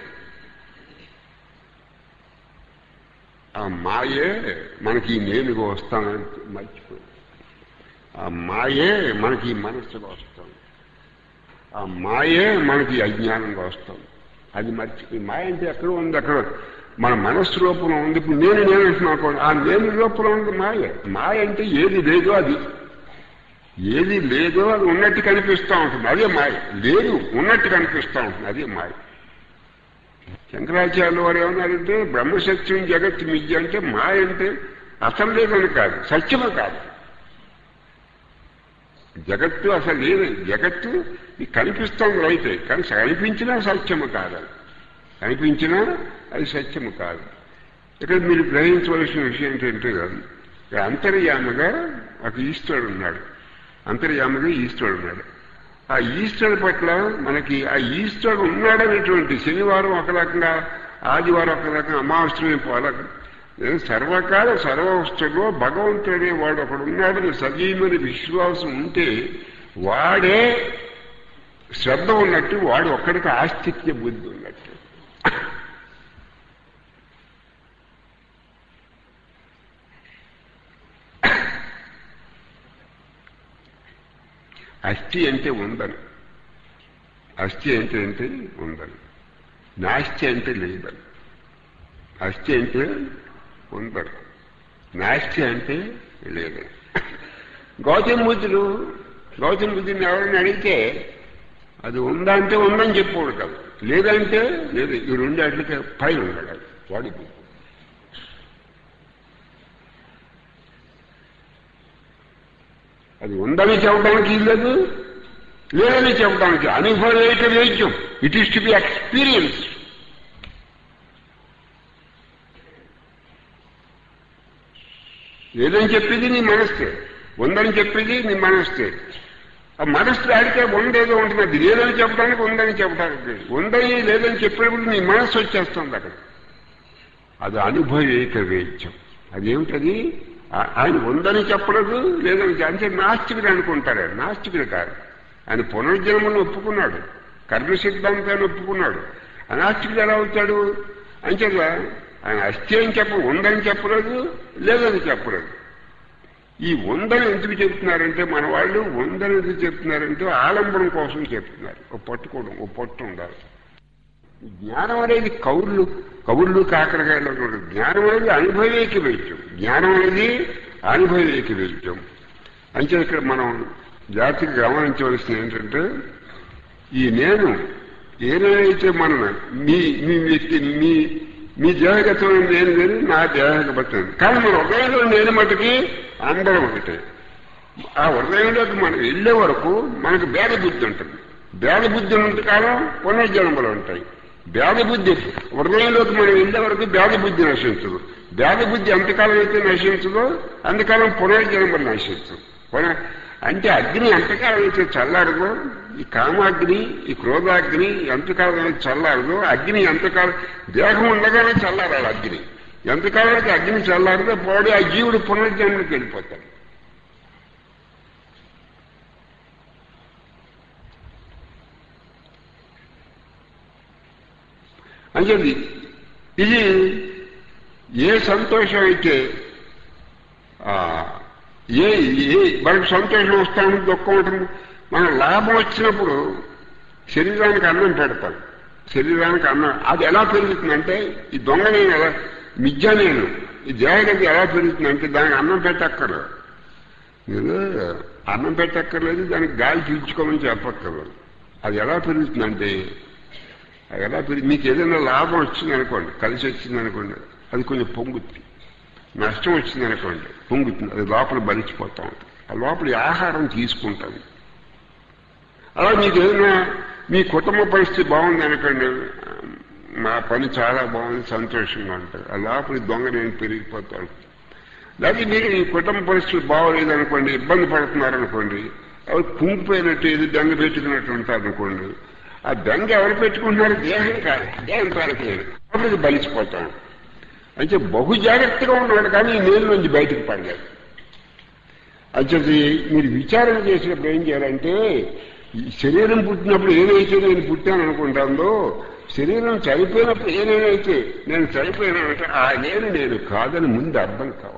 ఆ మాయే మనకి ఈ నేనుగా వస్తానని మర్చిపోయి ఆ మాయే మనకి ఈ మనస్సుగా వస్తాం ఆ మాయే మనకి అజ్ఞానంగా వస్తాం అది మర్చిపోయి మాయ అంటే ఎక్కడ ఉంది అక్కడ మన మనస్సు రూపంలో ఉంది ఇప్పుడు నేను నేను అంటున్నాను ఆ నేను రూపంలో ఉంది మాయ మాయ అంటే ఏది లేదో అది ఏది లేదో అది ఉన్నట్టు కనిపిస్తూ ఉంటుంది అదే మాయ లేదు ఉన్నట్టు కనిపిస్తూ ఉంటుంది అదే మాయ శంకరాచార్యుల వారు ఏమన్నారంటే బ్రహ్మసత్యం జగత్ మిథ్య అంటే మాయ అంటే అసలు లేదని కాదు సత్యము కాదు జగత్తు అసలు లేదు జగత్తు ఇది కనిపిస్తుంది రైతే కానీ కనిపించినా సత్యము కాదు అది. కనిపించినా అది సత్యము కాదు ఇక్కడ మీరు గ్రహించవలసిన విషయం ఏంటంటే ఇక్కడ అంతర్యామగా ఒక ఈశ్వరుడు ఉన్నాడు అంతర్యామగా ఈశ్వరుడు ఉన్నాడు ఆ ఈశ్వరుడు పట్ల మనకి ఆ ఈశ్వరుడు ఉన్నాడనేటువంటి శనివారం ఒక రకంగా ఆదివారం ఒక రకంగా అమావాస్య పోలక సర్వకాల సర్వవస్తులో భగవంతుడే వాడు ఒకడు ఉన్నాడని సజీవని విశ్వాసం ఉంటే వాడే శ్రద్ధ ఉన్నట్టు వాడు ఒక్కడికి ఆస్తిక్య బుద్ధి ఉన్నట్టు అస్థి అంటే ఉందని అస్థి అంటే ఏంటి ఉందని నాస్తి అంటే లేదని అస్థి అంటే ఉందని నాస్తి అంటే లేదని గౌతమ బుద్ధుడు గౌతమ బుద్ధుని ఎవరైనా అడిగితే అది ఉందా అంటే ఉందని చెప్పాడు కాదు లేదంటే లేదు ఈ రెండు అట్లకే పైన ఉన్నాడు వాడికి అది ఉందని చెప్పడానికి లేదు లేదని చెప్పడానికి అనుభవేక వేద్యం it is to be experience లేదని చెప్పేది నీ మనస్తే ఉందని చెప్పేది నీ మనస్తే ఆ మనస్సు ఆడితే ఉందేదో ఉంటుంది అది లేదని చెప్పడానికి ఉందని చెప్పడానికి ఉందని లేదని చెప్పేటప్పుడు నీ మనస్సు వచ్చేస్తుంది అక్కడ అది అనుభవేక వేద్యం అదేమిటది ఆ- ఆయన ఉందని చెప్పలేదు లేదని చె- అంటే నాస్తికుడు అనుకుంటారు ఆయన. నాస్తికుడు కాదు ఆయన పునర్జన్మను ఒప్పుకున్నాడు కర్మ సిద్ధాంతాన్ని ఒప్పుకున్నాడు అనాస్తికుడు ఎలా అవుతాడు అంచేత ఆయన అస్థి అని చెప్ప ఉందని చెప్పలేదు లేదని చెప్పలేదు ఈ ఉందని ఎందుకు చెప్తున్నారంటే మన వాళ్ళు ఉందని ఎందుకు చెప్తున్నారంటే ఆలంబనం కోసం చెప్తున్నారు ఒక పట్టుకోవడం ఒక పట్టు ఉండాలి జ్ఞానం అనేది కౌర్లు కౌర్లు కాకరకాయలు ఉండదు. జ్ఞానం అనేది అనుభవేకి వెళ్తాం జ్ఞానం అనేది అనుభవేకి వెళ్తాం అంటే ఇక్కడ మనం జాతికి గమనించవలసింది ఏంటంటే ఈ నేను ఏదైతే మనం మీ మీ వ్యక్తి మీ మీ దేహగతమైన నేను వేరు నా దేహగతం కానీ మన హృదయంలో నేను మటుకి అందరం ఒకటే ఆ హృదయంలోకి మనం వెళ్ళే వరకు మనకు భేద బుద్ధి ఉంటుంది భేద బుద్ధి ఉన్నంత కాలం పునర్జన్మలు ఉంటాయి భేద బుద్ధి హృదయంలోకి మనం వెళ్ళే వరకు భేద బుద్ధి నశించదు భేద బుద్ధి ఎంతకాలం అయితే నశించదో అంతకాలం పునర్జన్మలు నశించదు పునః అంటే అగ్ని ఎంతకాలం అయితే చల్లారదో ఈ కామాగ్ని ఈ క్రోధాగ్ని ఎంతకాలం అయితే చల్లారదో అగ్ని ఎంతకాలం దేహం ఉండగానే చల్లారాలి అగ్ని ఎంతకాలం అయితే అగ్ని చల్లారదో పోడి ఆ జీవుడు పునర్జన్మకి వెళ్ళిపోతాడు అంటే ఇది ఏ సంతోషం అయితే ఆ, ఏ ఏ మనకు సంతోషం వస్తాను దుఃఖం ఉంటుంది మన లాభం వచ్చినప్పుడు శరీరానికి అన్నం పెడతాం శరీరానికి అన్నం అది ఎలా పెరుగుతుందంటే ఈ దొంగ నేను ఎలా మిథ్య నేను ఈ దేహగతి ఎలా పెరుగుతుందంటే దానికి అన్నం పెట్టక్కర్లేదు మీరు అన్నం పెట్టక్కర్లేదు దానికి గాలి పీల్చుకోమని చెప్పక్కర్లేదు అది ఎలా పెరుగుతుందంటే అది ఎలా పెరిగి మీకు ఏదైనా లాభం వచ్చిందనుకోండి కలిసి వచ్చిందనుకోండి అది కొంచెం పొంగుతుంది నష్టం వచ్చిందనుకోండి పొంగుతుంది అది లోపల బలిచిపోతా ఉంటుంది ఆ లోపల ఈ ఆహారం తీసుకుంటుంది అలా మీకు ఏదైనా మీ కుటుంబ పరిస్థితి బాగుంది అనుకోండి మా పని చాలా బాగుంది సంతోషంగా ఉంటుంది ఆ లోపల ఈ దొంగ నేను పెరిగిపోతాను లేకపోతే మీరు ఈ కుటుంబ పరిస్థితి బాగోలేదు అనుకోండి ఇబ్బంది పడుతున్నారు అనుకోండి అవి కుంగిపోయినట్టు ఏది దెంగ పెట్టుకున్నట్టు ఉంటారు అనుకోండి ఆ దెంగ ఎవరు పెట్టుకుంటున్నారు దేహం కాదు దేహం తాలూకు అప్పుడు బలిసిపోతాం అంటే బహు జాగ్రత్తగా ఉన్నాడు కానీ ఈ నీళ్ళ నుంచి బయటకు పడలేదు అది మీరు విచారణ చేసినప్పుడు ఏం చేయాలంటే ఈ శరీరం పుట్టినప్పుడు ఏదైతే నేను పుట్టాను అనుకుంటాందో శరీరం చనిపోయినప్పుడు ఏనేనైతే నేను చనిపోయినానంటే ఆ నేను నేను కాదని ముందు అర్థం కావాలి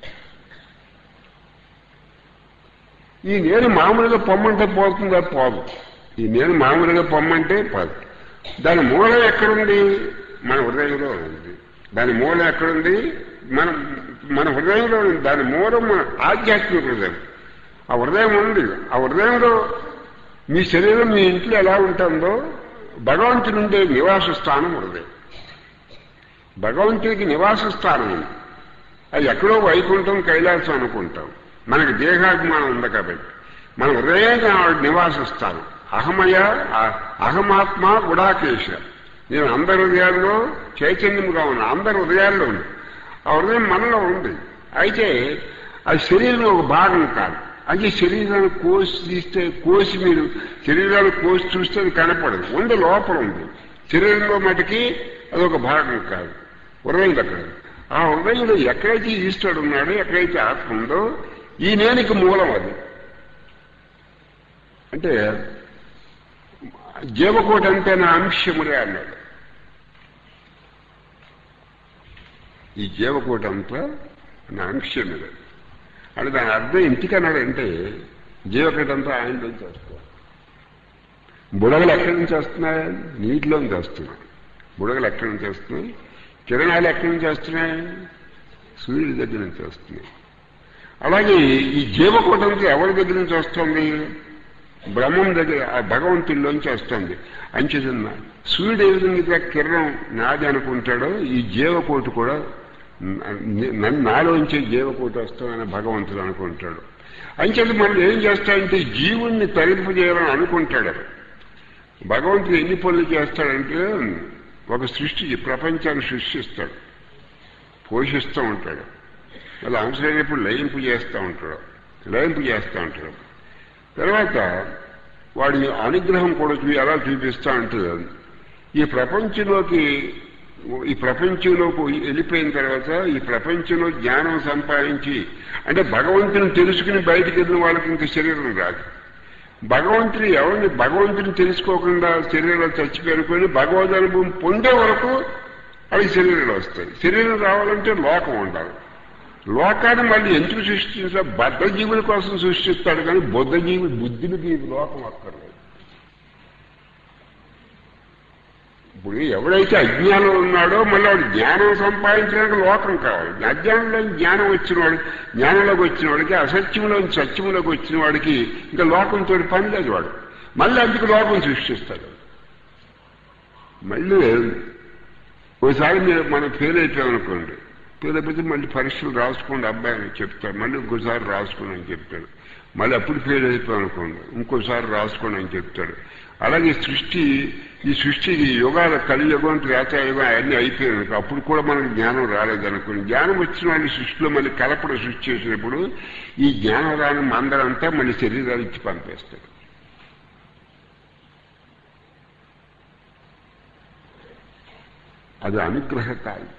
ఈ నేను మామూలుగా పొమ్మంటే పోతుందా పోదు ఈ నేను మామూలుగా పొమ్మంటే పోదు దాని మూలం ఎక్కడుంది మన హృదయంలో ఉంది దాని మూలం ఎక్కడుంది మన మన హృదయంలో ఉంది దాని మూలం మన ఆధ్యాత్మిక హృదయం ఆ హృదయం ఉంది ఆ హృదయంలో మీ శరీరం మీ ఇంట్లో ఎలా ఉంటుందో భగవంతుడు ఉండే నివాస స్థానం హృదయం భగవంతుడికి నివాస స్థానం ఉంది. అది ఎక్కడో వైకుంఠం కైలాసం అనుకుంటాం మనకి దేహాభిమానం ఉంది కాబట్టి మన హృదయాన్ని ఆవిడ నివాస స్థానం అహమయ ఆ- అహమాత్మ గుడాకేశ నేను అందరి హృదయాల్లో చైతన్యముగా ఉన్నా అందరి హృదయాల్లో ఉంది ఆ హృదయం మనలో ఉంది అయితే అది శరీరంలో ఒక భాగం కాదు అది శరీరాన్ని కోసి తీస్తే కోసి మీరు శరీరాన్ని కోసి చూస్తే అది కనపడదు ఉంది లోపల ఉంది శరీరంలో మటుకి అదొక భాగం కాదు హృదయం దగ్గర ఆ హృదయంలో ఎక్కడైతే ఈశ్వరుడు ఉన్నాడో ఎక్కడైతే ఆత్మ ఉందో ఈ నేనికి మూలం అది అంటే జీవకోటి అంతే నా అంశములే అన్నాడు ఈ జీవకోటి అంతా నా అంశములే అంటే దాని అర్థం ఎందుకన్నాడంటే జీవకోటి అంతా ఆయన నుంచి వస్తుంది బుడగలు ఎక్కడి నుంచి వస్తున్నాయి నీటిలోంచి వస్తున్నాయి బుడగలు ఎక్కడి నుంచి వస్తున్నాయి కిరణాలు ఎక్కడి నుంచి వస్తున్నాయి సూర్యుడి దగ్గర నుంచి వస్తున్నాయి అలాగే ఈ జీవకోటంతో ఎవరి దగ్గర నుంచి వస్తుంది బ్రహ్మం దగ్గర ఆ భగవంతుల్లోంచి వస్తుంది అంచేతన్న సూర్యుడు ఏ విధంగా కిరణం నాది అనుకుంటాడో ఈ జీవకోటి కూడా న- నన్ను నాలోంచే జీవకోటి వస్తుందని భగవంతుడు అనుకుంటాడు అంచేత మనం ఏం చేస్తాడంటే జీవుణ్ణి తరింపజేయాలని అనుకుంటాడు భగవంతుడు ఎన్ని పనులు చేస్తాడంటే ఒక సృష్టి ఈ ప్రపంచాన్ని సృష్టిస్తాడు పోషిస్తూ ఉంటాడు మళ్ళీ అవసరమైనప్పుడు లయింపు చేస్తూ ఉంటాడు లయింపు చేస్తూ ఉంటాడు తర్వాత వాడి అనుగ్రహం కూడా చూ ఎలా చూపిస్తా అంటే ఈ ప్రపంచంలోకి ఈ ప్రపంచంలోకి వెళ్ళిపోయిన తర్వాత ఈ ప్రపంచంలో జ్ఞానం సంపాదించి అంటే భగవంతుని తెలుసుకుని బయటికి వెళ్ళిన వాళ్ళకి ఇంకా శరీరం రాదు భగవంతుని ఎవరిని భగవంతుని తెలుసుకోకుండా శరీరాలు చచ్చిపోయిన భగవద్ అనుభవం పొందే వరకు అవి శరీరాలు వస్తాయి శరీరం రావాలంటే లోకం ఉండాలి లోకాన్ని మళ్ళీ ఎందుకు సృష్టించా బద్ధజీవుల కోసం సృష్టిస్తాడు కానీ బుద్ధజీవి బుద్ధికి ఈ లోకం అక్కర్లేదు ఇప్పుడు ఎవడైతే అజ్ఞానం ఉన్నాడో మళ్ళీ వాడు జ్ఞానం సంపాదించడానికి లోకం కావాలి అజ్ఞానంలో జ్ఞానం వచ్చిన వాడు జ్ఞానంలోకి వచ్చిన వాడికి అసత్యంలో సత్యంలోకి వచ్చిన వాడికి ఇంకా లోకంతో పని లేదు వాడు మళ్ళీ అందుకు లోకం సృష్టిస్తాడు మళ్ళీ ఓసారి మీరు మనం ఫెయిల్ అయిపోయామనుకోండి ఫెయిల్ అయిపోతే మళ్ళీ పరీక్షలు రాసుకోండి అబ్బాయి అని చెప్తారు మళ్ళీ ఇంకోసారి రాసుకోండి అని చెప్తాడు మళ్ళీ అప్పుడు ఫెయిల్ అయిపోయామనుకోండి ఇంకోసారి రాసుకోండి అని చెప్తాడు అలాగే సృష్టి ఈ సృష్టి ఈ యుగాల కలియుగం త్రేతాయుగం అవన్నీ అయిపోయాయి అప్పుడు కూడా మనకు జ్ఞానం రాలేదనుకోండి జ్ఞానం వచ్చిన వాళ్ళు సృష్టిలో మళ్ళీ కలపడ సృష్టి చేసినప్పుడు ఈ జ్ఞానం రాని మందరంతా మళ్ళీ శరీరాలు ఇచ్చి పంపేస్తాడు అది అనుగ్రహ కాలం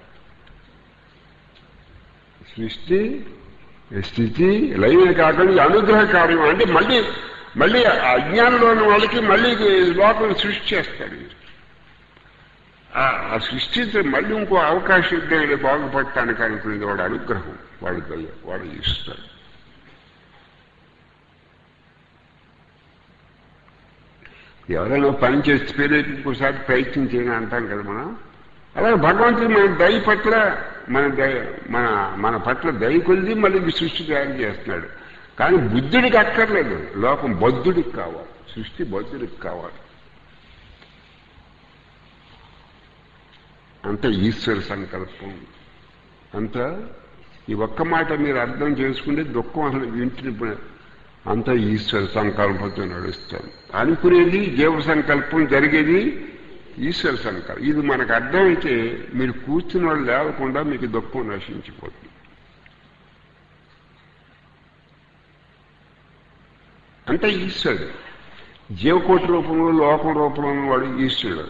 సృష్టి స్థితి లైన కాకుండా ఇది అనుగ్రహ కార్యం అంటే మళ్ళీ మళ్ళీ ఆ అజ్ఞానంలో ఉన్న వాళ్ళకి మళ్ళీ లోపల సృష్టి చేస్తాడు ఆ- ఆ సృష్టితో మళ్ళీ ఇంకో అవకాశం ఇద్దాం బాగుపడటానికి అనుకునేది వాడు అనుగ్రహం వాడు దయ వాడు ఇస్తాడు ఎవరైనా పని చేసి పేరు ఇంకోసారి ప్రయత్నం చేయని అంటాం కదా మనం అలాగే భగవంతుడు మన దయ పట్ల మన దయ మన మన పట్ల దయ కొలిది మళ్ళీ ఈ సృష్టి తయారు చేస్తున్నాడు కానీ బుద్ధుడికి అక్కర్లేదు లోకం బద్ధుడికి కావాలి సృష్టి బద్ధుడికి కావాలి అంత ఈశ్వర సంకల్పం అంత ఈ ఒక్క మాట మీరు అర్థం చేసుకుంటే దుఃఖం అసలు వింటుని అంత ఈశ్వర సంకల్పంతో నడుస్తాం అనుకునేది జీవ సంకల్పం జరిగేది ఈశ్వర సంకల్పం ఇది మనకు అర్థమైతే మీరు కూర్చున్న వాళ్ళు లేవకుండా మీకు దుఃఖం నశించిపోతుంది అంటే ఈశ్వరుడు జీవకోటి రూపంలో లోకం రూపంలో ఉన్నవాడు ఈశ్వరుడు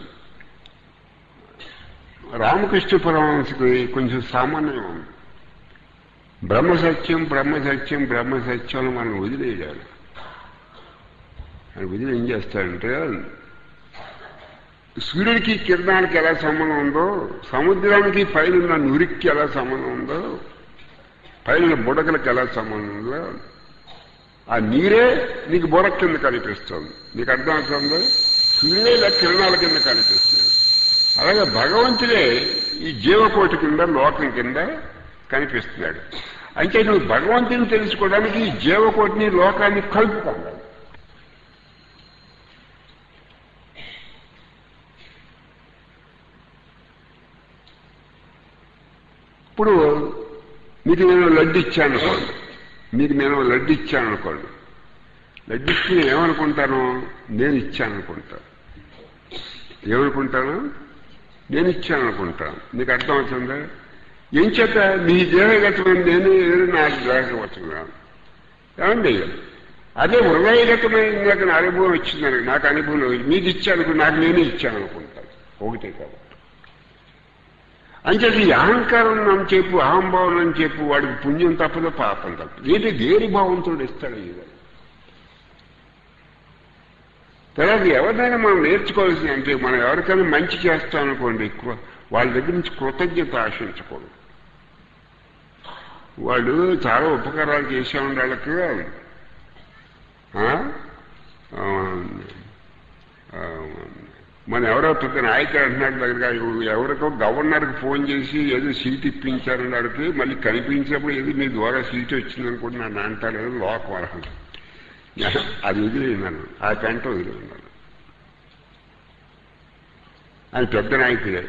రామకృష్ణ పరమహంసకి కొంచెం సామాన్యం ఉంది బ్రహ్మసత్యం బ్రహ్మసత్యం బ్రహ్మసత్యం అని మనం వదిలేయాలి అని వదిలి ఏం చేస్తాడంటే సూర్యుడికి కిరణానికి ఎలా సంబంధం ఉందో సముద్రానికి పైన ఉన్న నురికి ఎలా సంబంధం ఉందో పైన బుడగలకు ఎలా సంబంధం ఉందో ఆ నీరే నీకు బుడ కింద కనిపిస్తుంది నీకు అర్థమవుతుందో సూర్యుడే ఇలా కిరణాల కింద కనిపిస్తుంది అలాగే భగవంతుడే ఈ జీవకోటి కింద లోకం కింద కనిపిస్తున్నాడు అంటే నువ్వు భగవంతుని తెలుసుకోవడానికి ఈ జీవకోటిని లోకాన్ని కలుపుతాడు ఇప్పుడు మీకు నేను లడ్డు ఇచ్చాను అనుకోండి మీకు నేను లడ్డు ఇచ్చాను అనుకోండి లడ్డు ఇచ్చి నేను ఏమనుకుంటాను నేను ఇచ్చాను అనుకుంటాను ఏమనుకుంటాను నేను ఇచ్చాను అనుకుంటాను నీకు అర్థం అవుతుందా ఏం చేత నీ దేహగతమైన నేను ఏదో నాకు దేహగతున్నాను ఏమండి అదే హృదయగతమైన నాకు నా అనుభవం వచ్చిందని నాకు అనుభవం లేదు. మీకు ఇచ్చాను నాకు నేనే ఇచ్చాను అనుకుంటాను ఒకటే కాబట్టి అంచేది ఈ అహంకారం అని చెప్పు అహంభావం అని చెప్పు వాడికి పుణ్యం తప్పదు పాపం తప్పదు ఏంటి దేని భావంతో ఇస్తాడు ఇది తర్వాత ఎవరినైనా మనం నేర్చుకోవాల్సింది అంటే మనం ఎవరికైనా మంచి చేస్తాం అనుకోండి ఎక్కువ వాళ్ళ దగ్గర నుంచి కృతజ్ఞత ఆశించకూడదు వాళ్ళు చాలా ఉపకారాలు చేసామండి వాళ్ళకి ఆ? ఆ, ఆ, మన ఎవరో పెద్ద నాయకుడు అంటున్నాడు దగ్గర ఎవరికో గవర్నర్కి ఫోన్ చేసి ఏదో సీట్ ఇప్పించారని వాడికి మళ్ళీ కనిపించినప్పుడు ఏదో మీ ద్వారా సీట్ వచ్చిందనుకుంటే నన్ను అంటారు ఏదో లోకం అర్హం అది వదిలేన్నాను ఆ పెంట వదిలేన్నాను ఆయన పెద్ద నాయకుడే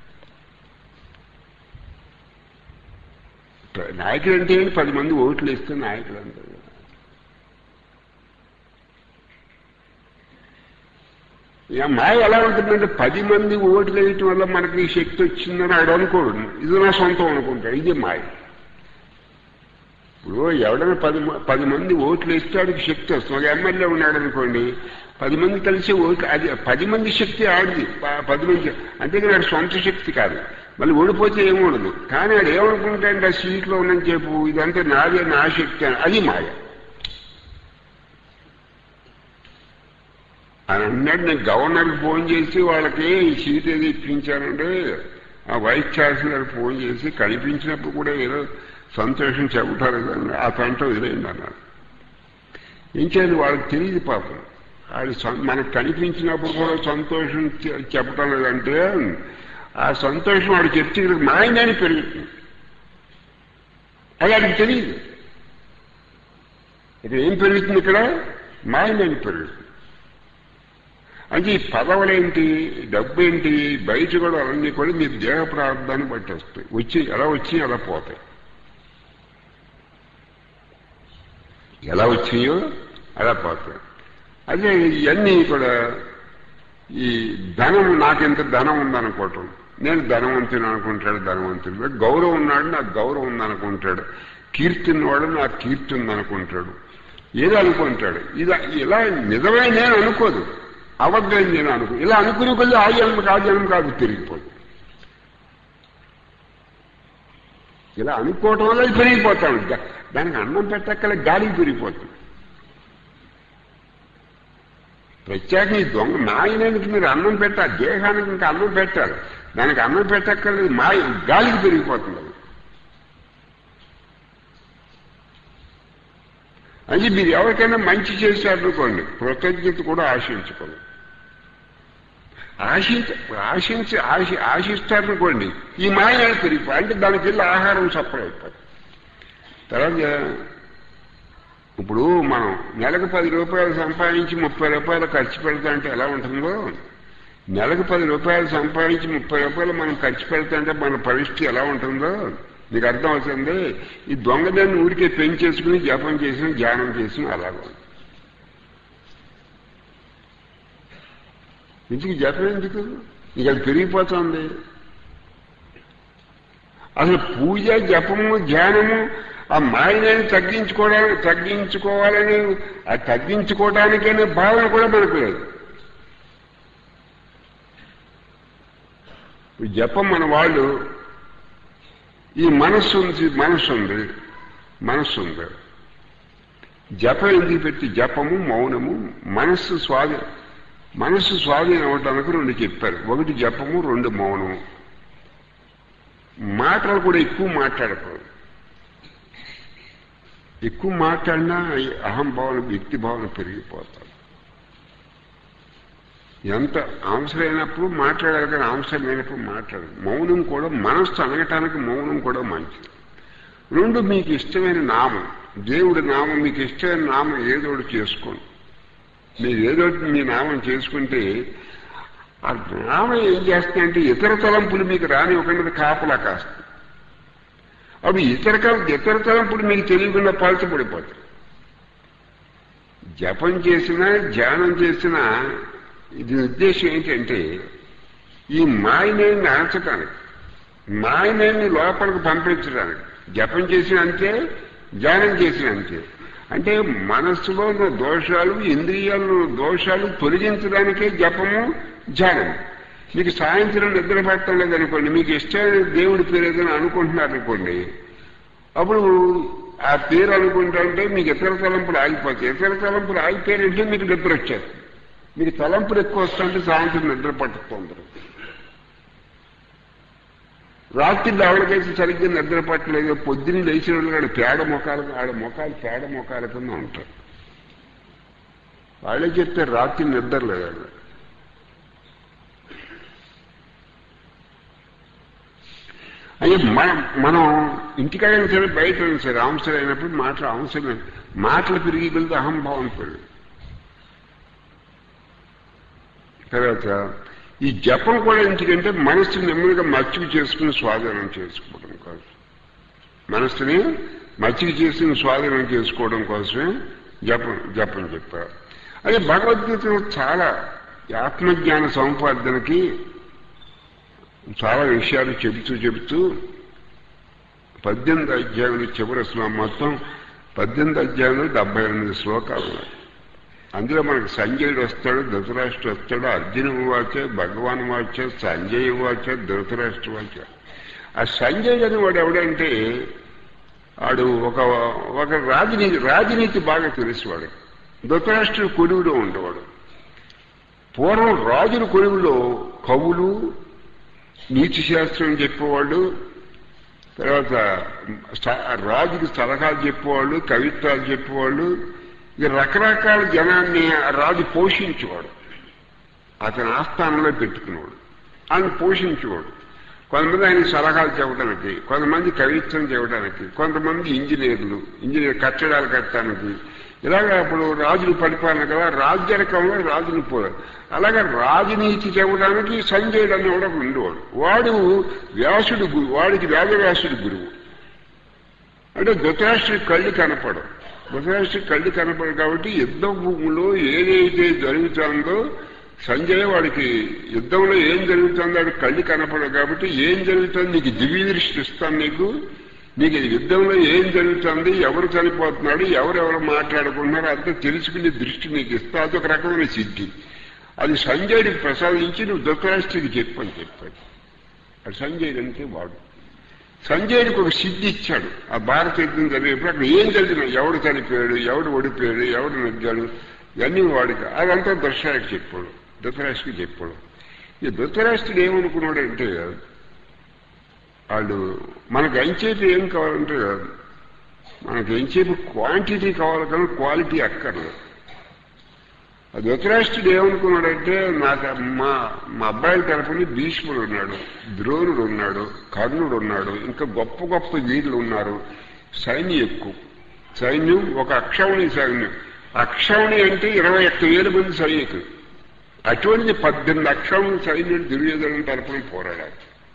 నాయకుడు అంటే ఏంటి? పది మంది ఓట్లు ఇస్తే నాయకుడు అంటారు ఇక మాయ ఎలా ఉంటుందంటే పది మంది ఓట్లు వేయటం వల్ల మనకి ఈ శక్తి వచ్చిందని ఆడు అనుకోడు ఇది నా సొంతం అనుకుంటాడు ఇది మాయ ఇప్పుడు ఎవడైనా పది మ- పది మంది ఓట్లు వేస్తే ఆడికి శక్తి వస్తుంది ఒక ఎమ్మెల్యే ఉన్నాడు అనుకోండి పది మంది కలిసి ఓట్లు అది పది మంది శక్తి ఆడిది ప- పది మంది అంతేగాని ఆడి సొంత శక్తి కాదు మళ్ళీ ఓడిపోతే ఏమూడదు కానీ ఆడు ఏమనుకుంటాడంటే ఆ సీట్లో ఉన్నని చెప్పు ఇదంతా నాదే నా శక్తి అని అది మాయ అని అన్నాడు నేను గవర్నర్కి ఫోన్ చేసి వాళ్ళకి ఈ సీట్ ఏది ఇప్పించానంటే ఆ వైస్ ఛాన్సలర్ ఫోన్ చేసి కనిపించినప్పుడు కూడా ఏదో సంతోషం చెబుతారు కదా అని ఆ పంట వదిలేయండి అన్నాడు ఏం చేయాలి వాళ్ళకి తెలియదు పాపం అది సం- మనకు కనిపించినప్పుడు కూడా సంతోషం చె- చెప్పటం లేదంటే ఆ సంతోషం వాడు చెప్తే ఇక్కడ మాయనని పెరుగుతుంది అది వాడికి తెలియదు ఇక్కడ ఏం పెరుగుతుంది ఇక్కడ మాయనని పెరుగుతుంది అంటే ఈ పదవులేంటి డబ్బు ఏంటి బయట కూడా అవన్నీ కూడా మీ దేహ ప్రారంభాన్ని బట్టి వస్తాయి వచ్చి ఎలా వచ్చి అలా పోతాయి ఎలా వచ్చినాయో అలా పోతాయి అదే ఇవన్నీ కూడా ఈ ధనం నాకెంత ధనం ఉందనుకోవటం నేను ధనవంతుని అనుకుంటాడు ధనవంతుడు గౌరవం ఉన్నాడు నాకు గౌరవం ఉందనుకుంటాడు కీర్తి ఉన్నవాడు నాకు కీర్తి ఉందనుకుంటాడు ఏదో అనుకుంటాడు ఇది ఇలా నిజమే నేను అనుకోదు అబద్ధం నేను అనుకో ఇలా అనుకునే కొద్ది ఆ జన్మ ఆ జన్మ కాదు తిరిగిపోదు ఇలా అనుకోవటం వల్ల అది పెరిగిపోతాడు దా- దానికి అన్నం పెట్టక్కల గాలికి పెరిగిపోతుంది ప్రత్యేకంగా ఈ దొంగ మాయనానికి మీరు అన్నం పెట్టాలి దేహానికి ఇంకా అన్నం పెట్టాలి దానికి అన్నం పెట్టక్కర్లేదు మాయ గాలికి పెరిగిపోతుంది అది అది మీరు ఎవరికైనా మంచి చేశారనుకోండి కృతజ్ఞత కూడా ఆశించుకోండి ఆశించ ఆశించి ఆశి ఆశిస్తారనుకోండి ఈ మాయనాలు పెరిగిపో అంటే దానికి వెళ్ళి ఆహారం సఫర్ అయిపోతుంది తర్వాత ఇప్పుడు మనం నెలకు పది రూపాయలు సంపాదించి ముప్పై రూపాయలు ఖర్చు పెడతా అంటే ఎలా ఉంటుందో నెలకు పది రూపాయలు సంపాదించి ముప్పై రూపాయలు మనం ఖర్చు పెడతా అంటే మన పరిస్థితి ఎలా ఉంటుందో నీకు అర్థం అవుతుంది ఈ దొంగదాన్ని ఊరికే పెంచేసుకుని జపం చేసిన ధ్యానం చేసిన అలాగే ఉంది. ఎందుకు జపం ఎందుకు ఇక అది పెరిగిపోతుంది అసలు పూజ జపము ధ్యానము ఆ మాయని తగ్గించుకోవడానికి తగ్గించుకోవాలని ఆ తగ్గించుకోవడానికనే భావన కూడా మనకు లేదు ఈ జపం మన వాళ్ళు ఈ మనస్సు ఉంది మనస్సు ఉంది మనస్సు ఉంది జపం ఎందుకు పెట్టి జపము మౌనము మనస్సు స్వాధీనం మనస్సు స్వాధీనం అవడానికి రెండు చెప్పారు ఒకటి జపము రెండు మౌనము మాటలు కూడా ఎక్కువ మాట్లాడకూడదు ఎక్కువ మాట్లాడినా ఈ అహంభావన వ్యక్తి భావన పెరిగిపోతాడు ఎంత అవసరమైనప్పుడు మాట్లాడాలి కానీ అవసరం లేనప్పుడు మాట్లాడాలి మౌనం కూడా మనస్సు అనగటానికి మౌనం కూడా మంచిది రెండు మీకు ఇష్టమైన నామం దేవుడి నామం మీకు ఇష్టమైన నామం ఏదో ఒకటి చేసుకోండి మీరు ఏదో ఒకటి మీ నామం చేసుకుంటే ఆ నామం ఏం చేస్తాయంటే ఇతర తలంపులు మీకు రానివ్వకుండా కాపలా కాస్తుంది అప్పుడు ఇతర కా- ఇతర తలంపుడు మీకు తెలియకుండా పాల్చబడిపోతాయి జపం చేసినా ధ్యానం చేసినా ఇది ఉద్దేశం ఏంటంటే ఈ మాయనేని ఆచటానికి మాయనేని లోపలికి పంపించడానికి జపం చేసిన అంతే ధ్యానం చేసిన అంతే అంటే మనస్సులో ఉన్న దోషాలు ఇంద్రియాల్లో ఉన్న దోషాలు తొలగించడానికే జపము ధ్యానం మీకు సాయంత్రం నిద్ర పట్టడం లేదనుకోండి మీకు ఇష్టమైన దేవుడి పేరు ఏదైనా అనుకుంటున్నారు అనుకోండి అప్పుడు ఆ పేరు అనుకుంటుంటే మీకు ఇతర తలంపులు ఆగిపోతాయి ఇతర తలంపులు ఆగిపోయారంటే మీకు నిద్ర వచ్చేస్తుంది మీకు తలంపులు ఎక్కువ వస్తుంటే సాయంత్రం నిద్ర పట్టుతుంది రాత్రి ఎవరికైతే సరిగ్గా నిద్ర పట్టలేదు పొద్దున్న లేచిన వాళ్ళు ఆడ పేడ మొఖాలు ఆడ మొఖాలు పేడ మొఖాల కింద ఉంటారు వాళ్ళే చెప్తారు రాత్రి నిద్ర లేదు వాళ్ళు అయ్యే మనం మనం ఇంటికాడైనా సరే బయట అయినా సరే అవసరం అయినప్పుడు మాటలు అవసరం మాటలు పెరిగి కొలితే అహంభావం పెరుగు తర్వాత ఈ జపం కూడా ఎందుకంటే మనస్సుని నెమ్మదిగా మచ్చిక చేసుకుని స్వాధీనం చేసుకోవడం కోసం మనస్సుని మచ్చిక చేసుకుని స్వాధీనం చేసుకోవడం కోసమే జపం జపం చెప్పారు అదే భగవద్గీతలో చాలా ఈ ఆత్మజ్ఞాన సముపార్జనకి చాలా విషయాలు చెబుతూ చెబుతూ పద్దెనిమిది అధ్యాయులు చివరి శ్లోకం మొత్తం పద్దెనిమిది అధ్యాయులు డెబ్బై ఎనిమిది శ్లోకాలు ఉన్నాయి అందులో మనకు సంజయుడు వస్తాడు ధృతరాష్ట్ర వస్తాడు అర్జున వాచ భగవాన్ వాచ సంజయ్ వాచ ధృతరాష్ట్ర వాచ ఆ సంజయుడు అని వాడు ఎవడంటే వాడు ఒక ఒక రాజనీతి రాజనీతి బాగా తెలిసేవాడు ధృతరాష్ట్రుడు కొలువులో ఉండేవాడు పూర్వం రాజుల కొలువులో కవులు నీతి శాస్త్రం చెప్పేవాళ్ళు తర్వాత స- రాజుకి సలహాలు చెప్పేవాళ్ళు కవిత్వాలు చెప్పేవాళ్ళు ఈ రకరకాల జనాన్ని ఆ రాజు పోషించేవాడు అతని ఆస్థానంలో పెట్టుకునేవాడు ఆయన పోషించేవాడు కొంతమంది ఆయన సలహాలు చెప్పడానికి కొంతమంది కవిత్వం చెప్పడానికి కొంతమంది ఇంజనీర్లు ఇంజనీర్ కట్టడాలు కట్టడానికి ఇలాగ అప్పుడు రాజులు పరిపాలన కదా రాజ్యరకంలో రాజులు పోయారు అలాగే రాజనీతి చెప్పడానికి సంజయుడు అనేవాడు ఒకడు ఉండేవాడు వాడు వ్యాసుడు గురు వాడికి వేదవ్యాసుడు గురువు అంటే ధృతరాష్ట్రుడి కళ్ళు కనపడవు ధృతరాష్ట్రుడి కళ్ళు కనపడవు కాబట్టి యుద్ధ భూమిలో ఏదైతే జరుగుతుందో సంజయ్ వాడికి యుద్ధంలో ఏం జరుగుతుందో వాడికి కళ్ళు కనపడవు కాబట్టి ఏం జరుగుతుంది నీకు దివ్య దృష్టి ఇస్తాను నీకు నీకు ఈ యుద్ధంలో ఏం జరుగుతుంది ఎవరు చనిపోతున్నాడు ఎవరెవరు మాట్లాడుకుంటున్నారో అంతా తెలుసుకునే దృష్టి నీకు ఇస్తా అదొక రకమైన సిద్ధి అది సంజయుడికి ప్రసాదించి నువ్వు ధృతరాష్ట్రుడికి చెప్పని చెప్పాడు అది సంజయుడు అంటే వాడు సంజయుడికి ఒక సిద్ధి ఇచ్చాడు ఆ భారత యుద్ధం జరిగేప్పుడు అక్కడ ఏం జరిగినా ఎవడు చనిపోయాడు ఎవడు ఓడిపోయాడు ఎవడు నెగ్గాడు ఇవన్నీ వాడికి అదంతా దర్శనానికి చెప్పాడు ధృతరాష్ట్రుడికి చెప్పాడు ఈ ధృతరాష్ట్రుడు ఏమనుకున్నాడంటే వాళ్ళు మనకు ఎంచేపు ఏం కావాలంటే మనకు ఎంచేపు క్వాంటిటీ కావాలి కానీ క్వాలిటీ అక్కర్లేదు ఆ ధృతరాష్ట్రుడు ఏమనుకున్నాడంటే నాకు మా మా అబ్బాయిల తరఫున భీష్ముడు ఉన్నాడు ద్రోణుడు ఉన్నాడు కర్ణుడు ఉన్నాడు ఇంకా గొప్ప గొప్ప వీరులు ఉన్నారు సైన్యం ఎక్కువ సైన్యం ఒక అక్షౌణి సైన్యం అక్షౌణి అంటే ఇరవై ఒక్క వేల మంది సైనికులు అటువంటి పద్దెనిమిది అక్షౌణి సైన్యం దుర్యోధన తరఫున పోరాడారు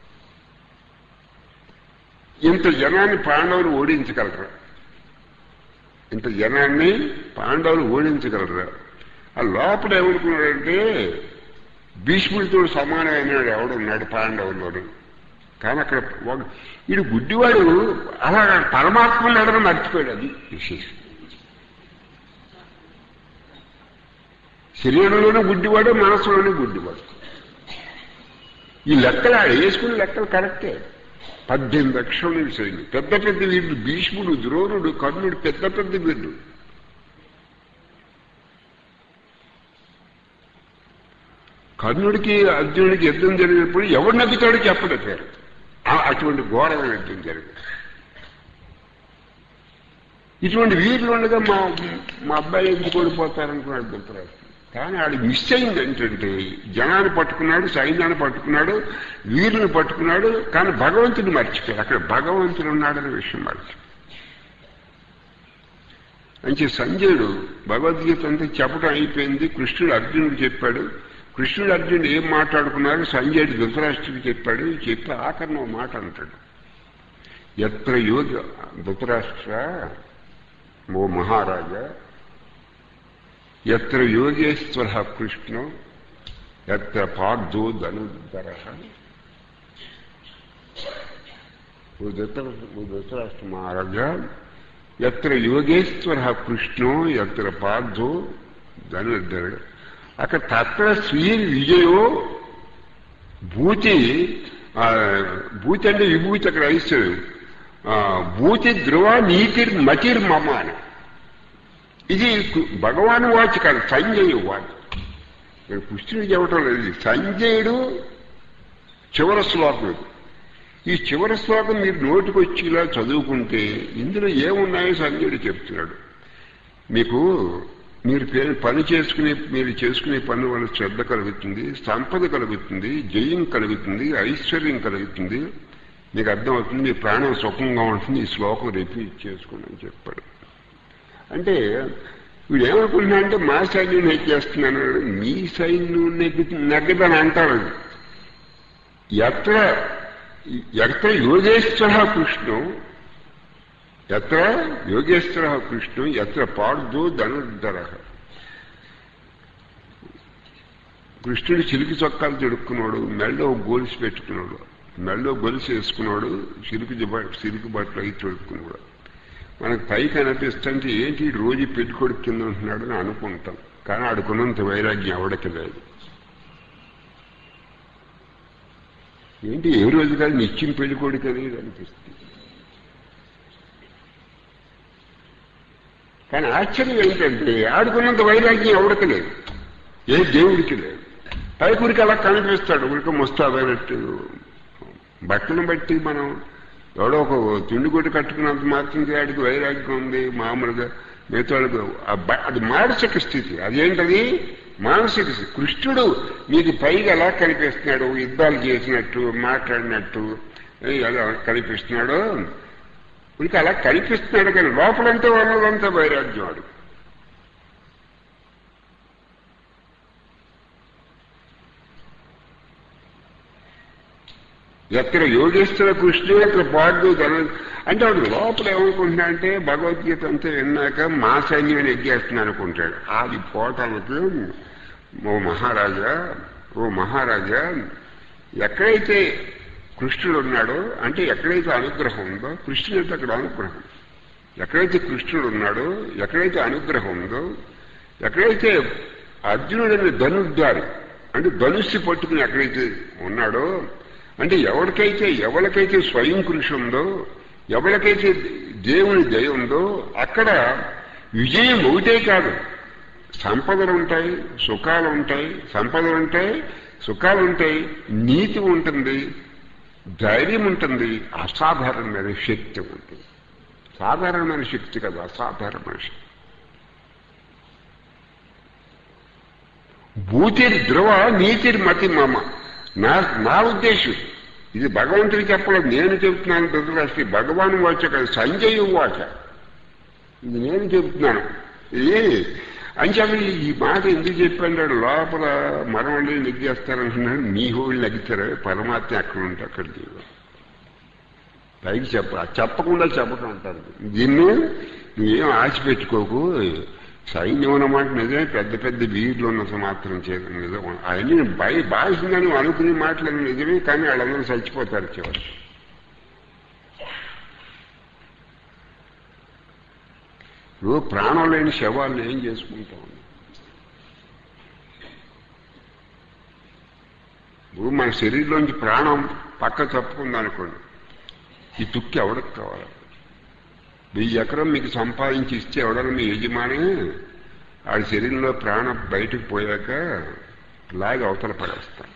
ఇంత జనాన్ని పాండవులు ఓడించగలరా ఇంత జనాన్ని పాండవులు ఓడించగలరా ఆ లోపల ఏమనుకున్నాడంటే భీష్ముడితో సమానమైన ఎవడున్నాడు పాండవుల్లోను కానీ అక్కడ ఒక- వీడు గుడ్డివాడు అలా పరమాత్మ నడన మర్చిపోయాడు అది విశేషం శరీరంలోనే గుడ్డివాడు మనసులోనే గుడ్డివాడు ఈ లెక్కలు ఆడ వేసుకునే లెక్కలు కరెక్టే పద్దెనిమిది అక్షరం సైన్యం పెద్ద పెద్ద వీరుడు భీష్ముడు ద్రోణుడు కర్ణుడు పెద్ద పెద్ద వీరుడు కర్ణుడికి అర్జునుడికి యుద్ధం జరిగినప్పుడు ఎవడు నగ్గుతాడో చెప్పడు పేరు ఆ- అటువంటి ఘోరమైన యుద్ధం జరిగింది ఇటువంటి వీరులు ఉండగా మా మా అబ్బాయి ఎందుకు ఓడిపోతారనుకున్నాడు ధృతరాష్ట్రుడు కానీ ఆడు మిస్ అయింది ఏంటంటే జనాన్ని పట్టుకున్నాడు సైన్యాన్ని పట్టుకున్నాడు వీరుని పట్టుకున్నాడు కానీ భగవంతుని మర్చిపోయాడు అక్కడ భగవంతుడు ఉన్నాడనే విషయం మర్చిపోయాడు అంటే సంజయుడు భగవద్గీత అంతా చెప్పడం అయిపోయింది కృష్ణుడు అర్జునుడు చెప్పాడు కృష్ణుడు అర్జునుడు ఏం మాట్లాడుకున్నారు సంజయుడు ధృతరాష్ట్రుడికి చెప్పాడు చెప్పి ఆఖరణ ఓ మాట అంటాడు ఎత్ర యోగ ధృతరాష్ట్ర ఓ మహారాజా ఎత్ర యోగేశ్వర కృష్ణ ఎత్ర పార్థో ధనుధర ఓ ధృతర ఓ ధృతరాష్ట్ర మహారాజా ఎత్ర యోగేశ్వర కృష్ణో ఎత్ర పార్థో ధనుర్ధర అక్కడ తత్ర స్వీయ విజయో భూతి ఆ, భూతి అంటే విభూతి అక్కడ ఇస్తాడు ఆ, భూతి ధ్రువ నీతిర్ మతిర్ మమ అని ఇది కు- భగవాన్ వాచ్ కాదు సంజయ్ వాచ్ ఇక్కడ కృష్ణుడు చెప్పటం లేదు ఇది సంజయుడు చివరి శ్లోకం ఇది ఈ చివరి శ్లోకం మీరు నోటికి ఇలా చదువుకుంటే ఇందులో ఏమున్నాయో సంజయుడు చెప్తున్నాడు మీకు మీరు పే- పని చేసుకునే మీరు చేసుకునే పని వల్ల శ్రద్ధ కలుగుతుంది సంపద కలుగుతుంది జయం కలుగుతుంది ఐశ్వర్యం కలుగుతుంది మీకు అర్థమవుతుంది మీ ప్రాణం సుఖంగా ఉంటుంది ఈ శ్లోకం రిపీట్ చేసుకోండి అని చెప్పాడు అంటే వీడు ఏమనుకుంటున్నా అంటే మా సైన్యం నెగ్గేస్తున్నాను మీ సైన్యం నెగ్గు నెగ్గదని అంటాడు ఎత్ర ఎత్ర యోగేశ్వర కృష్ణం ఎత్ర యోగేశ్వర కృష్ణం ఎత్ర పార్దో ధనుర్ధర కృష్ణుడు చిలికి చొక్కాలు తిడుక్కున్నాడు మెళ్ళో గొలుసు పెట్టుకున్నాడు మెళ్ళో గొలుసు వేసుకున్నాడు చిలుకు జిబ- చిలుకు బట్టలు అయి తొడుక్కున్నాడు మనకు పైకి అనిపిస్తుంటే ఏంటి ఈ రోజు పెట్టుకోడు కింద ఉంటున్నాడు అని అనుకుంటాం కానీ ఆడుకున్నంత వైరాగ్యం ఎవడికి లేదు ఏంటి ఏ రోజు కాదు నిత్యం పెళ్ళికొడుకు అనేది అనిపిస్తుంది కానీ ఆశ్చర్యం ఏంటంటే ఆడుకున్నంత వైరాగ్యం ఎవడికి లేదు ఏ దేవుడికి లేదు పైకురికి అలా కనిపిస్తాడు ఉరికి ముస్తాదైనట్టు బట్టను బట్టి మనం ఎవడో ఒక తిండి కొట్టి కట్టుకున్నంత మాత్రం వాడికి వైరాగ్యం ఉంది మామూలుగా మిగతా వాళ్ళకి ఆ బ- అది మానసిక స్థితి అదేంటది మానసిక స్థితి కృష్ణుడు మీకు పైగా ఎలా కనిపిస్తున్నాడు యుద్ధాలు చేసినట్టు మాట్లాడినట్టు ఏ, ఎలా కనిపిస్తున్నాడు ఇంకా అలా కనిపిస్తున్నాడు కానీ లోపలంతా ఉన్నదంతా వైరాగ్యం వాడు ఎక్కడ యోగేశ్వర కృష్ణుడు అక్కడ పాడు తన అంటే వాడు లోపల ఏమనుకుంటున్నా అంటే భగవద్గీత అంతా విన్నాక మా సైన్యం ఎగ్గేస్తున్నాను అనుకుంటాడు అది పోటానికి ఓ మహారాజా ఓ మహారాజా ఎక్కడైతే కృష్ణుడు ఉన్నాడో అంటే ఎక్కడైతే అనుగ్రహం ఉందో కృష్ణుడు అంటే అక్కడ అనుగ్రహం ఎక్కడైతే కృష్ణుడు ఉన్నాడో ఎక్కడైతే అనుగ్రహం ఉందో ఎక్కడైతే అర్జునుడు అనే ధనుర్ధారి అంటే ధనుస్సు పట్టుకుని ఎక్కడైతే ఉన్నాడో అంటే ఎవరికైతే ఎవరికైతే స్వయం కృషి ఉందో ఎవరికైతే దేవుని దయ ఉందో అక్కడ విజయం ఒకటే కాదు సంపదలు ఉంటాయి సుఖాలు ఉంటాయి సంపదలు ఉంటాయి సుఖాలు ఉంటాయి నీతి ఉంటుంది ధైర్యం ఉంటుంది అసాధారణమైన శక్తి ఉంటుంది సాధారణమైన శక్తి కదా అసాధారణమైన శక్తి భూతిర్ ధ్రువ నీతిర్ మతి మమ నా నా ఉద్దేశం ఇది భగవంతుడికి చెప్పలేదు నేను చెబుతున్నాను ధృతరాష్ట్రి భగవాన్ వాచ కదా సంజయ్ వాచ ఇది నేను చెబుతున్నాను ఇది అంచేత ఈ మాట ఎందుకు చెప్పాడు లోపల మరవళ్ళు నెగ్గేస్తారంటున్నాడు మీ హోళ్ళు నెగ్గుతారు పరమాత్మ ఎక్కడ ఉంటే అక్కడికి పైకి చెప్ప చెప్పకుండా చెప్పటం అంటారు దీన్ని నువ్వేం ఆశ పెట్టుకోకు సైన్యం ఉన్నమాట నిజమే పెద్ద పెద్ద వీరులు ఉన్నంత మాత్రం చేత నిజం అవన్నీ భయ బాధిందని అనుకునే మాటలు నిజమే కానీ వాళ్ళందరూ చచ్చిపోతారు చివరి ఇప్పుడు ప్రాణం లేని శవాలను ఏం చేసుకుంటాం ఇప్పుడు మన శరీరంలోంచి ప్రాణం పక్క తప్పుకుందనుకోండి ఈ తుక్కి ఎవరికి కావాలి వెయ్యి ఎకరం మీకు సంపాదించి ఇస్తే ఎవడన్నా మీ యజమాని ఆడి శరీరంలో ప్రాణం బయటకు పోయాక లాగి అవతల పడేస్తాం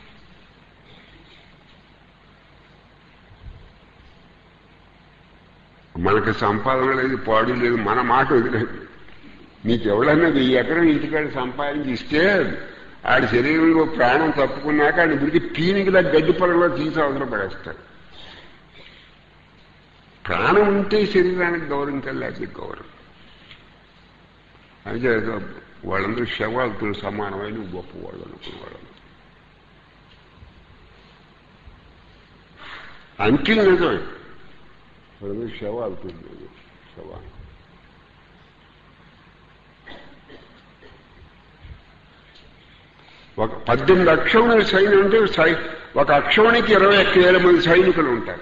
మనకి సంపాదన లేదు పాడు లేదు మన మాట వదిలేదు మీకు ఎవడన్నా వెయ్యి ఎకరం ఇంటికాడ సంపాదించి ఇస్తే ఆడి శరీరంలో ప్రాణం తప్పుకున్నాక ఆడి గురికి పీనికిలా గడ్డి పొలంలో తీసి అవతల పడేస్తాడు ప్రాణం ఉంటే శరీరానికి గౌరవం కలిసి గౌరవం అయితే వాళ్ళందరూ శవాలతో సమానమైన గొప్ప వాళ్ళు అనుకునేవాళ్ళు అంకిల్ నిజమే ఇప్పుడు శవాలు తిండి శవాలు ఒక పద్దెనిమిది అక్షౌణి సైన్యం అంటే సై ఒక అక్షౌణికి ఇరవై ఒక్క వేల మంది సైనికులు ఉంటారు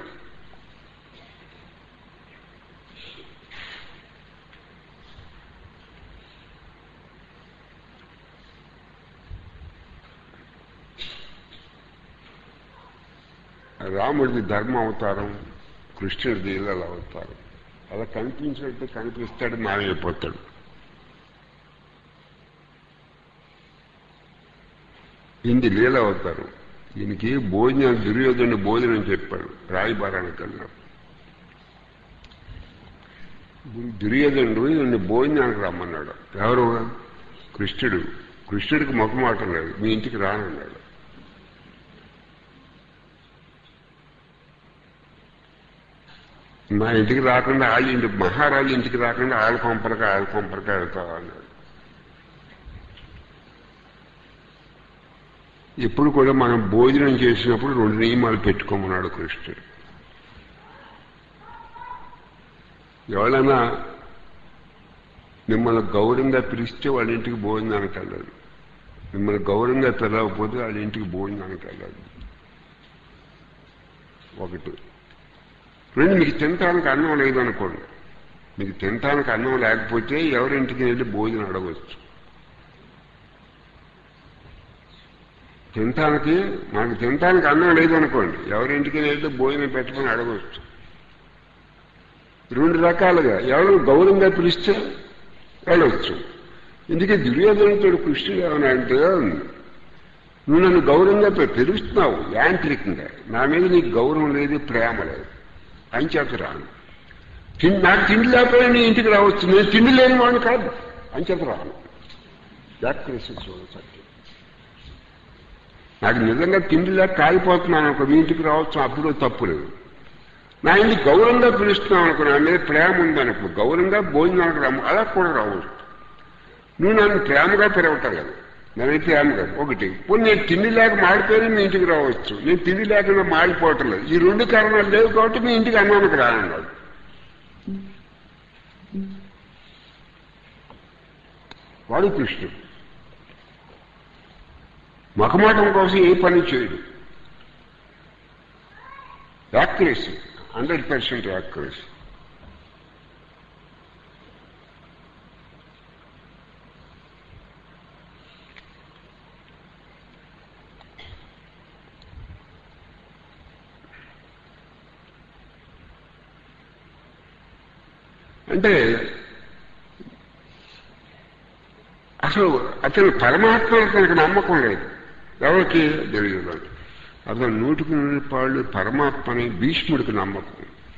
రాముడిది ధర్మ అవతారం కృష్ణుడిది ఇళ్ళ అవతారం అలా కనిపించినట్టు కనిపిస్తాడు మాయమైపోతాడు ఇంది లీల అవుతారు ఈయనకి భోజనం దుర్యోధను భోజనం చెప్పాడు రాయబారానికి వెళ్ళినప్పుడు దుర్యోధనుడు ఈయన్ని భోజనానికి రమ్మన్నాడు ఎవరు కృష్ణుడు కృష్ణుడికి మొక్కమాట లేదు మీ ఇంటికి రానన్నాడు మా ఇంటికి రాకుండా వాళ్ళ ఇంటి మహారాజు ఇంటికి రాకుండా ఆళ్ళ కొంపలకి ఆళ్ళ కొంపలకి వెళ్తావా అన్నాడు ఎప్పుడు కూడా మనం భోజనం చేసినప్పుడు రెండు నియమాలు పెట్టుకోమన్నాడు కృష్ణుడు ఎవరైనా మిమ్మల్ని గౌరవంగా పిలిస్తే వాళ్ళ ఇంటికి భోజనానికి వెళ్ళాలి మిమ్మల్ని గౌరవంగా పిలవకపోతే వాళ్ళ ఇంటికి భోజనానికి వెళ్ళాలి ఒకటి రెండు మీకు తినటానికి అన్నం లేదనుకోండి మీకు తినటానికి అన్నం లేకపోతే ఎవరింటికి వెళ్ళి భోజనం అడగవచ్చు తినటానికి మనకు తినటానికి అన్నం లేదనుకోండి ఎవరింటికి వెళ్ళి భోజనం పెట్టమని అడగవచ్చు రెండు రకాలుగా ఎవరు గౌరవంగా పిలిస్తే వెళ్ళవచ్చు ఇందుకే దుర్యోధనతోడు కృష్ణుడు ఏమన్నా అంటే నువ్వు నన్ను గౌరవంగా పి- పిలుస్తున్నావు యాంత్రికంగా నా మీద నీకు గౌరవం లేదు ప్రేమ లేదు అని చేత రాను తిండి నాకు తిండి లేకపోయినా నీ ఇంటికి రావచ్చు నేను తిండి లేని వాడిని కాదు అని చేత రాను జాగ్రత్త సత్యం నాకు నిజంగా తిండి లేక కాలిపోతున్నాను అనుకో మీ ఇంటికి రావచ్చు అప్పుడు తప్పు లేదు నా ఇంటికి గౌరవంగా పిలుస్తున్నాం అనుకో నా మీద ప్రేమ ఉందనుకో గౌరవంగా భోజనానికి రమ్మ అలా కూడా రావచ్చు నువ్వు నన్ను ప్రేమగా పిలవటలేదు నన్ను ప్రేమగా ఒకటి పోనీ నేను తిండి లేక మాడిపోయినా మీ ఇంటికి రావచ్చు నేను తిండి లేకుండా మాడిపోవటం లేదు ఈ రెండు కారణాలు లేవు కాబట్టి మీ ఇంటికి అన్నానికి రానన్నాడు వాడు కృష్ణుడు మఖమాటం కోసం ఏ పని చేయడు యాక్యురసీ హండ్రెడ్ పర్సెంట్ యాక్యురసీ అంటే అసలు అతను పరమాత్మ తనకు నమ్మకం లేదు ఎవరికి తెలియదు అతను నూటికి నూరు పాళ్ళు పరమాత్మని భీష్ముడికి నమ్మకం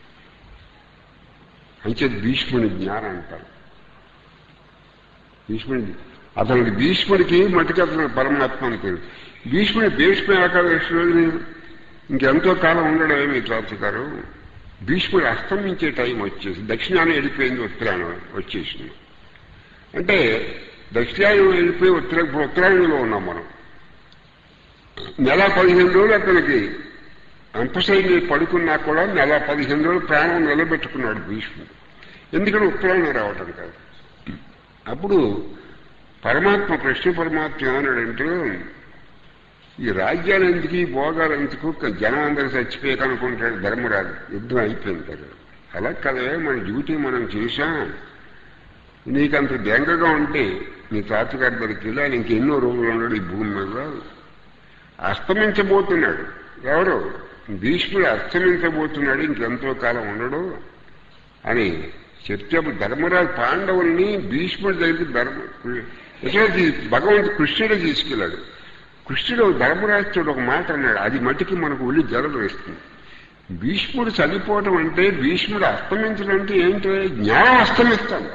అంచే భీష్ముని జ్ఞానం అంటారు భీష్ముడి అతనికి భీష్ముడికి మటుకు అతను పరమాత్మ అని తెలియదు భీష్ముడి భీష్మ ఏకాదశి రోజుని ఇంకెంతో కాలం ఉండడం ఏమి గారు భీష్ముడు అస్తమించే టైం వచ్చేసి దక్షిణాన్ని వెళ్ళిపోయింది ఉత్తరాయణం వచ్చేసింది అంటే దక్షిణాయనం వెళ్ళిపోయి ఉత్తర ఇప్పుడు ఉత్తరాయణంలో ఉన్నాం మనం నెల పదిహేను రోజులు అతనికి అంపశైలి పడుకున్నా కూడా నెల పదిహేను రోజులు ప్రాణం నిలబెట్టుకున్నాడు భీష్ముడు ఎందుకంటే ఉత్తరాయణం రావటం కాదు అప్పుడు పరమాత్మ కృష్ణ పరమాత్మ ఏమన్నాడంటే ఈ రాజ్యాలు ఎందుకు ఈ భోగాలు ఎందుకు జనం అందరూ చచ్చిపోయాక అనుకుంటాడు ధర్మరాజు యుద్ధం అయిపోయింది కదా అలా కదవే మన డ్యూటీ మనం చేశాం నీకంత బెంగగా ఉంటే నీ తాతగారి దగ్గరికి వెళ్ళి ఆయన ఇంకెన్నో రోజులు ఉన్నాడు ఈ భూమి మీద అస్తమించబోతున్నాడు ఎవరు భీష్ముడు అస్తమించబోతున్నాడు ఇంకెంతో కాలం ఉండడు అని చెప్తే ధర్మరాజు పాండవుల్ని భీష్ముడి దగ్గరికి ధర్మ యశోది భగవంతు కృష్ణుడు తీసుకెళ్ళాడు కృష్ణుడు ధర్మరాజుడు ఒక మాట అన్నాడు అది మట్టికి మనకు ఒళ్ళు జలలు వేస్తుంది భీష్ముడు చనిపోవటం అంటే భీష్ముడు అస్తమించడం అంటే ఏంటో జ్ఞానం అస్తమిస్తాడు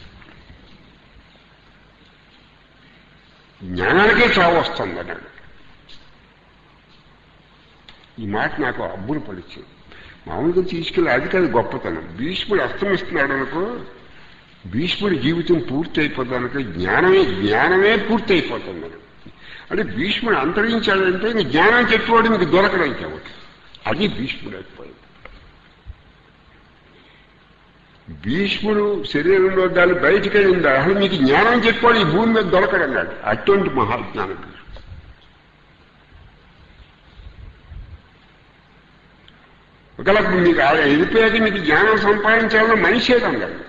జ్ఞానానికే చావు వస్తుంది అన్నాడు ఈ మాట నాకు అబ్బులు పడిచింది మామూలుగా తీసుకెళ్ళి అది కాదు గొప్పతనం భీష్ముడు అస్తమిస్తున్నాడు అనుకో భీష్ముడి జీవితం పూర్తి అయిపోతానికి జ్ఞానమే జ్ఞానమే పూర్తి అయిపోతుంది అంటే భీష్ముడు అంతరించాడంటే ఇంక జ్ఞానం చెప్పేవాడు మీకు దొరకడం కాబట్టి అది భీష్ముడు అయిపోయింది భీష్ముడు శరీరంలో దాన్ని బయటికి వెళ్ళిందా అసలు మీకు జ్ఞానం చెప్పాడు ఈ భూమి మీద దొరకడన్నాడు అటువంటి మహాజ్ఞానం భీష్ముడు. ఒకవేళ మీకు ఆ వెళ్ళిపోయాక మీకు జ్ఞానం సంపాదించాలన్న మనిషి ఏదన్నాడు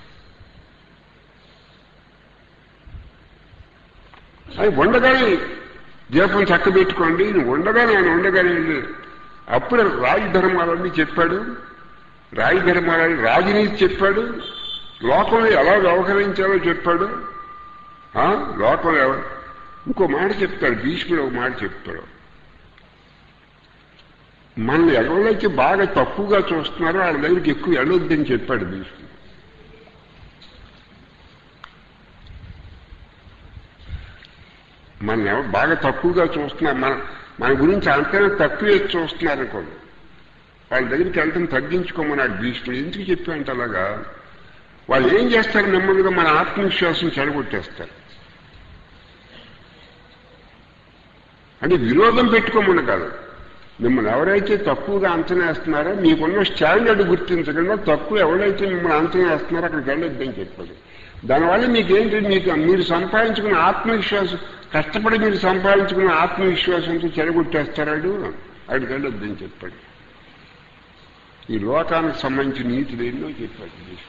అది ఉండగానే దీపం చక్కబెట్టుకోండి నువ్వు ఉండగానే ఆయన ఉండగానే వెళ్ళి అప్పుడు రాజధర్మాలన్నీ చెప్పాడు రాజధర్మాలని రాజనీతి చెప్పాడు లోకంలో ఎలా వ్యవహరించాలో చెప్పాడు ఆ? లోకంలో ఎవ- ఇంకో మాట చెప్తాడు భీష్ముడు ఒక మాట చెప్తాడు మనల్ని ఎవరైతే బాగా తక్కువగా చూస్తున్నారో వాళ్ళ దగ్గరికి ఎక్కువ వెళ్ళొద్దని చెప్పాడు భీష్ముడు మన ఎవరు బాగా తక్కువగా చూస్తున్నారు మన మన గురించి అంతనే తక్కువే చూస్తున్నారు అనుకోండి వాళ్ళ దగ్గరికి వెళ్తాం తగ్గించుకోమన్నాడు భీష్ముడు ఎందుకు చెప్పాంట అలాగా వాళ్ళు ఏం చేస్తారు నెమ్మదిగా మన ఆత్మవిశ్వాసం చెడగొట్టేస్తారు అంటే విరోధం పెట్టుకోమని కాదు మిమ్మల్ని ఎవరైతే తక్కువగా అంచనా వేస్తున్నారో మీకున్న స్టాండర్డ్ గుర్తించకుండా తక్కువ ఎవరైతే మిమ్మల్ని అంచనా వేస్తున్నారో అక్కడికి వెళ్ళొద్దని చెప్పాడు దానివల్ల మీకేంటి మీకు మీరు సంపాదించుకున్న ఆత్మవిశ్వాసం కష్టపడి మీరు సంపాదించుకున్న ఆత్మవిశ్వాసంతో చెడగొట్టేస్తారాడు అక్కడికి వెళ్ళొద్దని చెప్పాడు ఈ లోకానికి సంబంధించిన నీతులు ఎన్నో చెప్పాడు భీష్ముడు.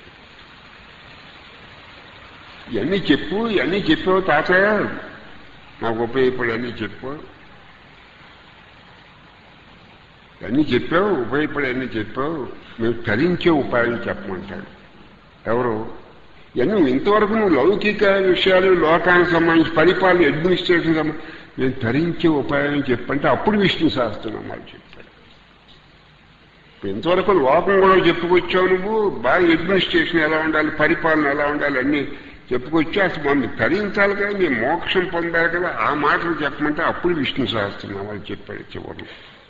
ఇవన్నీ చెప్పు ఇవన్నీ చెప్పావు తాతయ్య నాకు ఉపయోగపడి అన్నీ చెప్పు అన్నీ చెప్పావు ఉపయోగపడి అన్నీ చెప్పావు మేము తరించే ఉపాయం చెప్పమంటాడు ఎవరు ఇవన్నీ ఇంతవరకు నువ్వు లౌకిక విషయాలు లోకానికి సంబంధించి పరిపాలన అడ్మినిస్ట్రేషన్ సంబంధించి మేము తరించే ఉపాయం చెప్పంటే అప్పుడు విష్ణు సహస్రనామాలు చెప్పాడు ఇప్పుడు ఇంతవరకు లోకం కూడా చెప్పుకొచ్చావు నువ్వు బాగా అడ్మినిస్ట్రేషన్ ఎలా ఉండాలి పరిపాలన ఎలా ఉండాలి అన్నీ చెప్పుకొచ్చి అసలు మమ్మల్ని తరించాలి కదా మేము మోక్షం పొందాలి కదా ఆ మాటలు చెప్పమంటే అప్పుడు విష్ణు సహస్రనామాలు చెప్పాడు చివరిలో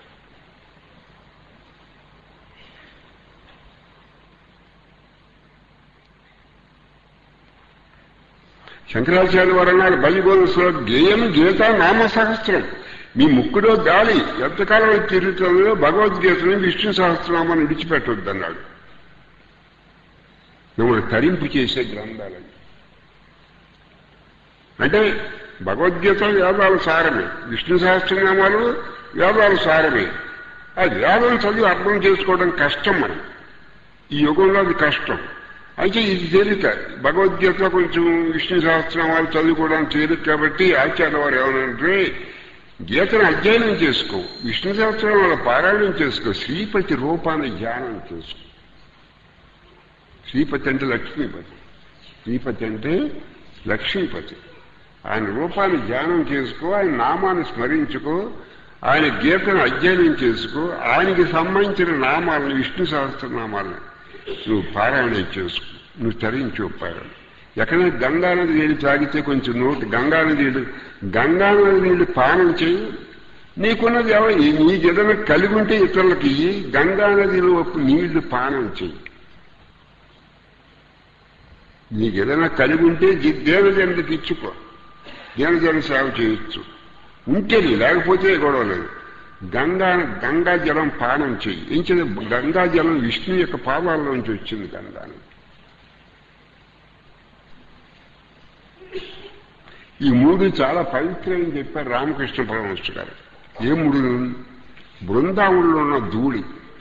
శంకరాచార్య వారు అన్నారు బలిగోదశలో గేయం గీత నామ సహస్రం మీ ముక్కులో గాలి ఎంతకాలం అయితే తిరుగుతుందో భగవద్గీతను విష్ణు సహస్రనామాన్ని విడిచిపెట్టొద్దు అన్నాడు మిమ్మల్ని తరింపు చేసే గ్రంథాలని అంటే భగవద్గీత వేదాల సారమే విష్ణు సహస్రనామాలు వేదాల సారమే ఆ వేదం చదివి అర్థం చేసుకోవడం కష్టం మనం ఈ యుగంలో అది కష్టం అయితే ఇది తేలిక భగవద్గీత కొంచెం విష్ణు సహస్రనామాలు చదువుకోవడానికి తేలిక కాబట్టి ఆచార్య వారు ఏమనంటే గీతను అధ్యయనం చేసుకో విష్ణు సహస్రనామాల పారాయణం చేసుకో శ్రీపతి రూపాన్ని ధ్యానం చేసుకో శ్రీపతి అంటే లక్ష్మీపతి శ్రీపతి అంటే లక్ష్మీపతి ఆయన రూపాన్ని ధ్యానం చేసుకో ఆయన నామాన్ని స్మరించుకో ఆయన గీతను అధ్యయనం చేసుకో ఆయనకి సంబంధించిన నామాలను విష్ణు సహస్రనామాలను నువ్వు పారాయణం చేసుకో నువ్వు తరించు పారాయణ ఎక్కడైనా గంగానది నీళ్ళు తాగితే కొంచెం నోటి గంగానది నీళ్ళు గంగానది నీళ్ళు పానం చేయి నీకున్నది ఎవరు నీకు ఏదైనా కలిగి ఉంటే ఇతరులకి ఇయ్యి. గంగానదిలో నీళ్లు పానం చేయి నీకు ఏదైనా కలిగి ఉంటే జి- దేవజనుడికి ఇచ్చుకో దేవజన సేవ చేయొచ్చు ఉంటేది లేకపోతే గొడవ లేదు గంగా గంగా జలం పానం చెయ్యి ఇంచిన గంగా జలం విష్ణు యొక్క పాదాల నుంచి వచ్చింది గంగాను ఈ మూడు చాలా పవిత్రమని చెప్పారు రామకృష్ణ పరమహంస గారు ఏ మూడు బృందావనంలో ఉన్న ధూళి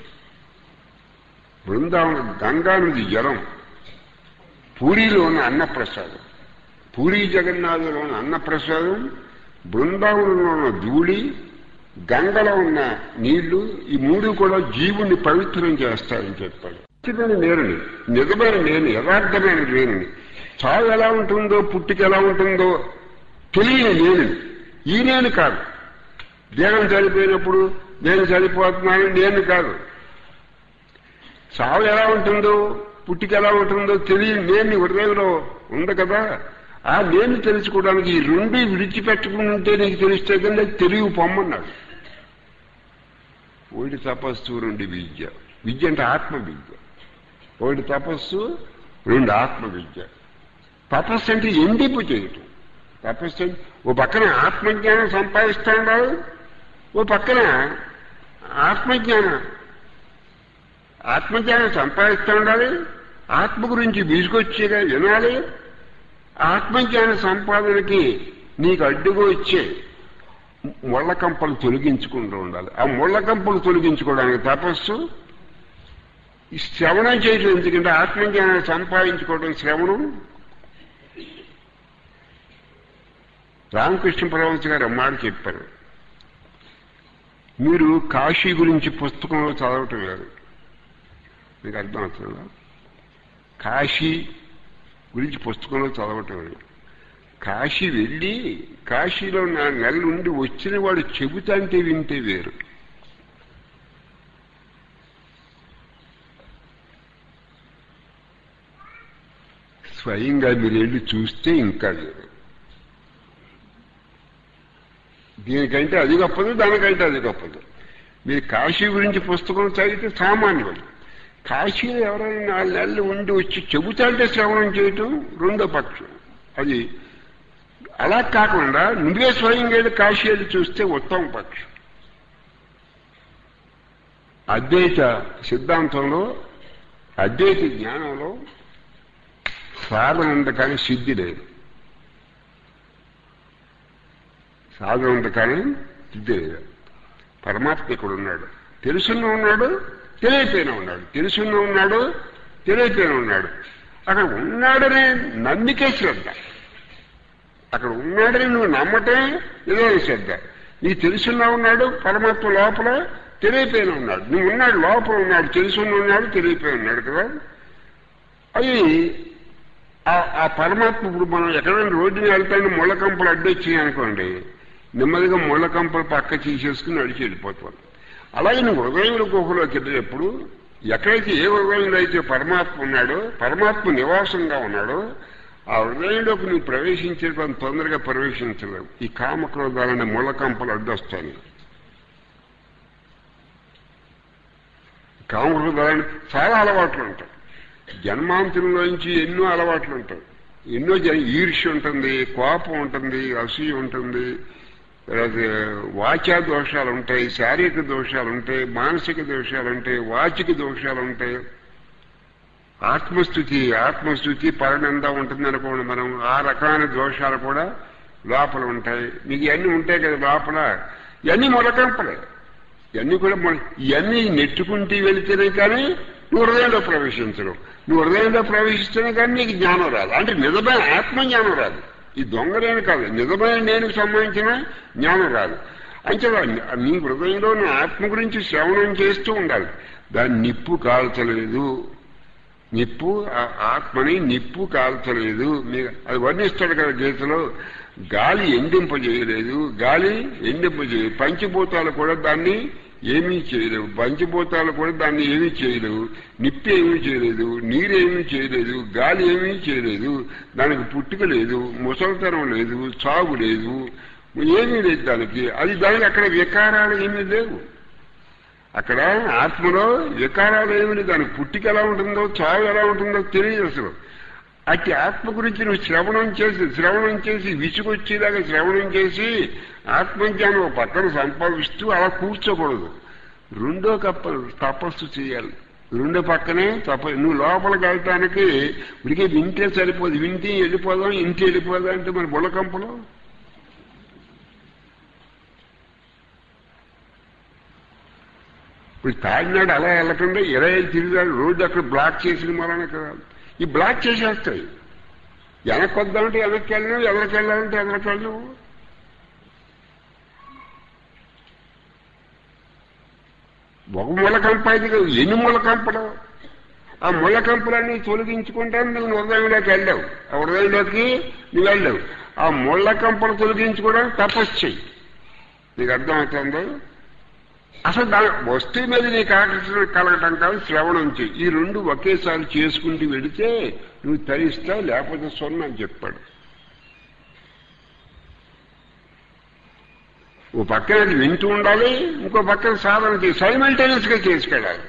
బృందావన గంగా నది జలం పూరిలో ఉన్న అన్నప్రసాదం పూరి జగన్నాథులో ఉన్న అన్నప్రసాదం బృందావనంలో ఉన్న ధూళి గంగలో ఉన్న నీళ్లు ఈ మూడు కూడా జీవుణ్ణి పవిత్రం చేస్తాయని చెప్పాడు నిజమైన నేరుని నిజమైన నేను యథార్థమైన నేనుని చావు ఎలా ఉంటుందో పుట్టుక ఎలా ఉంటుందో తెలియని నేను ఈ నేను కాదు దేహం చనిపోయినప్పుడు నేను చనిపోతున్నాను నేను కాదు చావు ఎలా ఉంటుందో పుట్టిక ఎలా ఉంటుందో తెలియని నేను హృదయంలో ఉంది కదా ఆ నేను తెలుసుకోవడానికి ఈ రెండు విడిచిపెట్టుకుంటే నీకు తెలిస్తే కన్నా తెలివి పొమ్మన్నాడు ఒకటి తపస్సు రెండు విద్య విద్య అంటే ఆత్మ విద్య ఒకటి తపస్సు రెండు ఆత్మ విద్య తపస్సు అంటే ఎండిపు చేయటం తపస్సు అంటే ఓ పక్కన ఆత్మజ్ఞానం సంపాదిస్తా ఉండాలి ఓ పక్కన ఆత్మజ్ఞానం ఆత్మజ్ఞానం సంపాదిస్తూ ఉండాలి ఆత్మ గురించి విసుకొచ్చేగా వినాలి ఆత్మజ్ఞాన సంపాదనకి నీకు అడ్డుగా వచ్చే ముళ్ళకంపలు తొలగించుకుంటూ ఉండాలి ఆ ముళ్ళకంపలు తొలగించుకోవడానికి తపస్సు ఈ శ్రవణం చేయటం ఎందుకంటే ఆత్మజ్ఞానం సంపాదించుకోవడం శ్రవణం రామకృష్ణ పరమహంస గారు అమ్మాడు చెప్పారు మీరు కాశీ గురించి పుస్తకంలో చదవటం లేదు మీకు అర్థం అవుతుందా కాశీ గురించి పుస్తకంలో చదవటం లేదు కాశీ వెళ్ళి కాశీలో నా నెల నుండి వచ్చిన వాడు చెబుతాంటే వింటే వేరు స్వయంగా మీరు వెళ్ళి చూస్తే ఇంకా వేరు దీనికంటే అది గొప్పది దానికంటే అది గొప్పది మీరు కాశీ గురించి పుస్తకం చదివితే సామాన్యుడు కాశీలో ఎవరైనా నాలుగు నెలలు ఉండి వచ్చి చెబుతాంటే శ్రవణం చేయటం రెండో పక్షం అది అలా కాకుండా నువ్వే స్వయంగా వెళ్ళి కాశీ వెళ్ళి చూస్తే ఉత్తమ పక్షం అద్వైత సిద్ధాంతంలో అద్వైత జ్ఞానంలో సాధన ఉంది కానీ సిద్ధి లేదు సాధన ఉంది కానీ సిద్ధి లేదు పరమాత్మ ఇక్కడ ఉన్నాడు తెలుసున్న ఉన్నాడు తెలియపోయిన ఉన్నాడు తెలుసున్న ఉన్నాడు తెలియపోయిన ఉన్నాడు అక్కడ ఉన్నాడనే నమ్మికే శ్రద్ధ అక్కడ ఉన్నాడని నువ్వు నమ్మటమే ఏదో శ్రద్ధ నీకు తెలుసున్నా ఉన్నాడు పరమాత్మ లోపల తెలియపోయిన ఉన్నాడు నువ్వు ఉన్నాడు లోపల ఉన్నాడు తెలుసున్న ఉన్నాడు తెలియపోయి ఉన్నాడు కదా అది ఆ పరమాత్మ ఇప్పుడు మనం ఎక్కడైనా రోడ్డుని వెళ్తాను ముళ్ళకంపలు అడ్డొచ్చాయి అనుకోండి నెమ్మదిగా ముళ్ళకంపలు పక్క తీసేసుకుని నడిచి వెళ్ళిపోతాం అలాగే నువ్వు హృదయంలో గుహలోకి వెళ్ళేటప్పుడు ఎక్కడైతే ఏ హృదయంలో అయితే పరమాత్మ ఉన్నాడో పరమాత్మ నివాసంగా ఉన్నాడో ఆ హృదయంలోకి నువ్వు ప్రవేశించేటప్పుడు తొందరగా ప్రవేశించలేవు ఈ కామక్రోధాలనే ముళ్ళకంపలు అడ్డొస్తాయి కామక్రోధాలని చాలా అలవాట్లు ఉంటాయి జన్మాంతరంలోంచి ఎన్నో అలవాట్లు ఉంటాయి ఎన్నో జన ఈర్ష్య ఉంటుంది కోపం ఉంటుంది అసూయ ఉంటుంది వాచా దోషాలు ఉంటాయి శారీరక దోషాలు ఉంటాయి మానసిక దోషాలు ఉంటాయి వాచిక దోషాలు ఉంటాయి ఆత్మస్థుతి ఆత్మస్థుతి పరనంద ఉంటుంది అనుకోండి మనం ఆ రకమైన దోషాలు కూడా లోపల ఉంటాయి మీకు ఇవన్నీ ఉంటాయి కదా లోపల ఇవన్నీ మొలకంపలే ఇవన్నీ కూడా ఇవన్నీ నెట్టుకుంటూ వెళితేనే కానీ నువ్వు హృదయంలో ప్రవేశించడం నువ్వు హృదయంలో ప్రవేశిస్తేనే కానీ నీకు జ్ఞానం రాదు అంటే నిజమైన ఆత్మజ్ఞానం రాదు ఈ దొంగలేని కాదు నిజమైన నేను సంబంధించిన జ్ఞానం రాదు అంటే నీ హృదయంలో నా ఆత్మ గురించి శ్రవణం చేస్తూ ఉండాలి దాన్ని నిప్పు కాల్చలేదు నిప్పు ఆత్మని నిప్పు కాల్చలేదు మీకు అది వర్ణిస్తాడు కదా గీతలో గాలి ఎండింపజేయలేదు గాలి ఎండింపజేయలేదు పంచభూతాలు కూడా దాన్ని ఏమీ చేయలేవు పంచభూతాలు కూడా దాన్ని ఏమీ చేయలేవు నిప్పు ఏమీ చేయలేదు నీరు ఏమీ చేయలేదు గాలి ఏమీ చేయలేదు దానికి పుట్టుక లేదు ముసలితనం లేదు చావు లేదు ఏమీ లేదు దానికి అది దానికి అక్కడ వికారాలు ఏమీ లేవు అక్కడ ఆత్మలో వికారాలు ఏమి దానికి పుట్టిక ఎలా ఉంటుందో చావు ఎలా ఉంటుందో తెలియదు అసలు అట్టి ఆత్మ గురించి నువ్వు శ్రవణం చేసి శ్రవణం చేసి విసుగొచ్చేలాగా శ్రవణం చేసి ఆత్మజ్ఞానం పక్కన సంపాదిస్తూ అలా కూర్చోకూడదు రెండో కప్ప తపస్సు చేయాలి రెండో పక్కనే తప నువ్వు లోపలికి వెళ్ళటానికి ఉడికి వింటే సరిపోదు వింటే వెళ్ళిపోదాం ఇంటి వెళ్ళిపోదాం అంటే మరి బుల్లకంపలో ఇప్పుడు తాగినాడు అలా వెళ్ళకుండా ఇరవై ఐదు తిరిగాడు రోడ్డు అక్కడ బ్లాక్ చేసిన మరణ కదా ఈ బ్లాక్ చేసేస్తాయి వెనక్కి వద్దామంటే వెనక్కి వెళ్ళినావు ఎవరికి వెళ్ళాలంటే ఎవరికి వెళ్ళినావు ఒక ముళ్ళ కంప అయితే ఎన్ని ముళ్ళ కంపలు ఆ ముళ్ళ కంపలన్నీ తొలగించుకుంటాను నువ్వు హృదయంలోకి వెళ్ళావు ఆ హృదయంలోకి నువ్వు వెళ్ళావు ఆ ముళ్ళ కంపలు తొలగించుకోవడానికి తపస్సు చెయ్యి నీకు అర్థమవుతుందో అసలు దాని వస్తువు మీద నీకు ఆకర్షణ కలగటం కాదు శ్రవణం చేయి ఈ రెండు ఒకేసారి చేసుకుంటూ వెడితే నువ్వు తరిస్తావు లేకపోతే సొన్న అని చెప్పాడు ఓ పక్కన అది వింటూ ఉండాలి ఇంకో పక్కన సాధన చేసి సైమల్టేనియస్ గా చేసుకెళ్ళాలి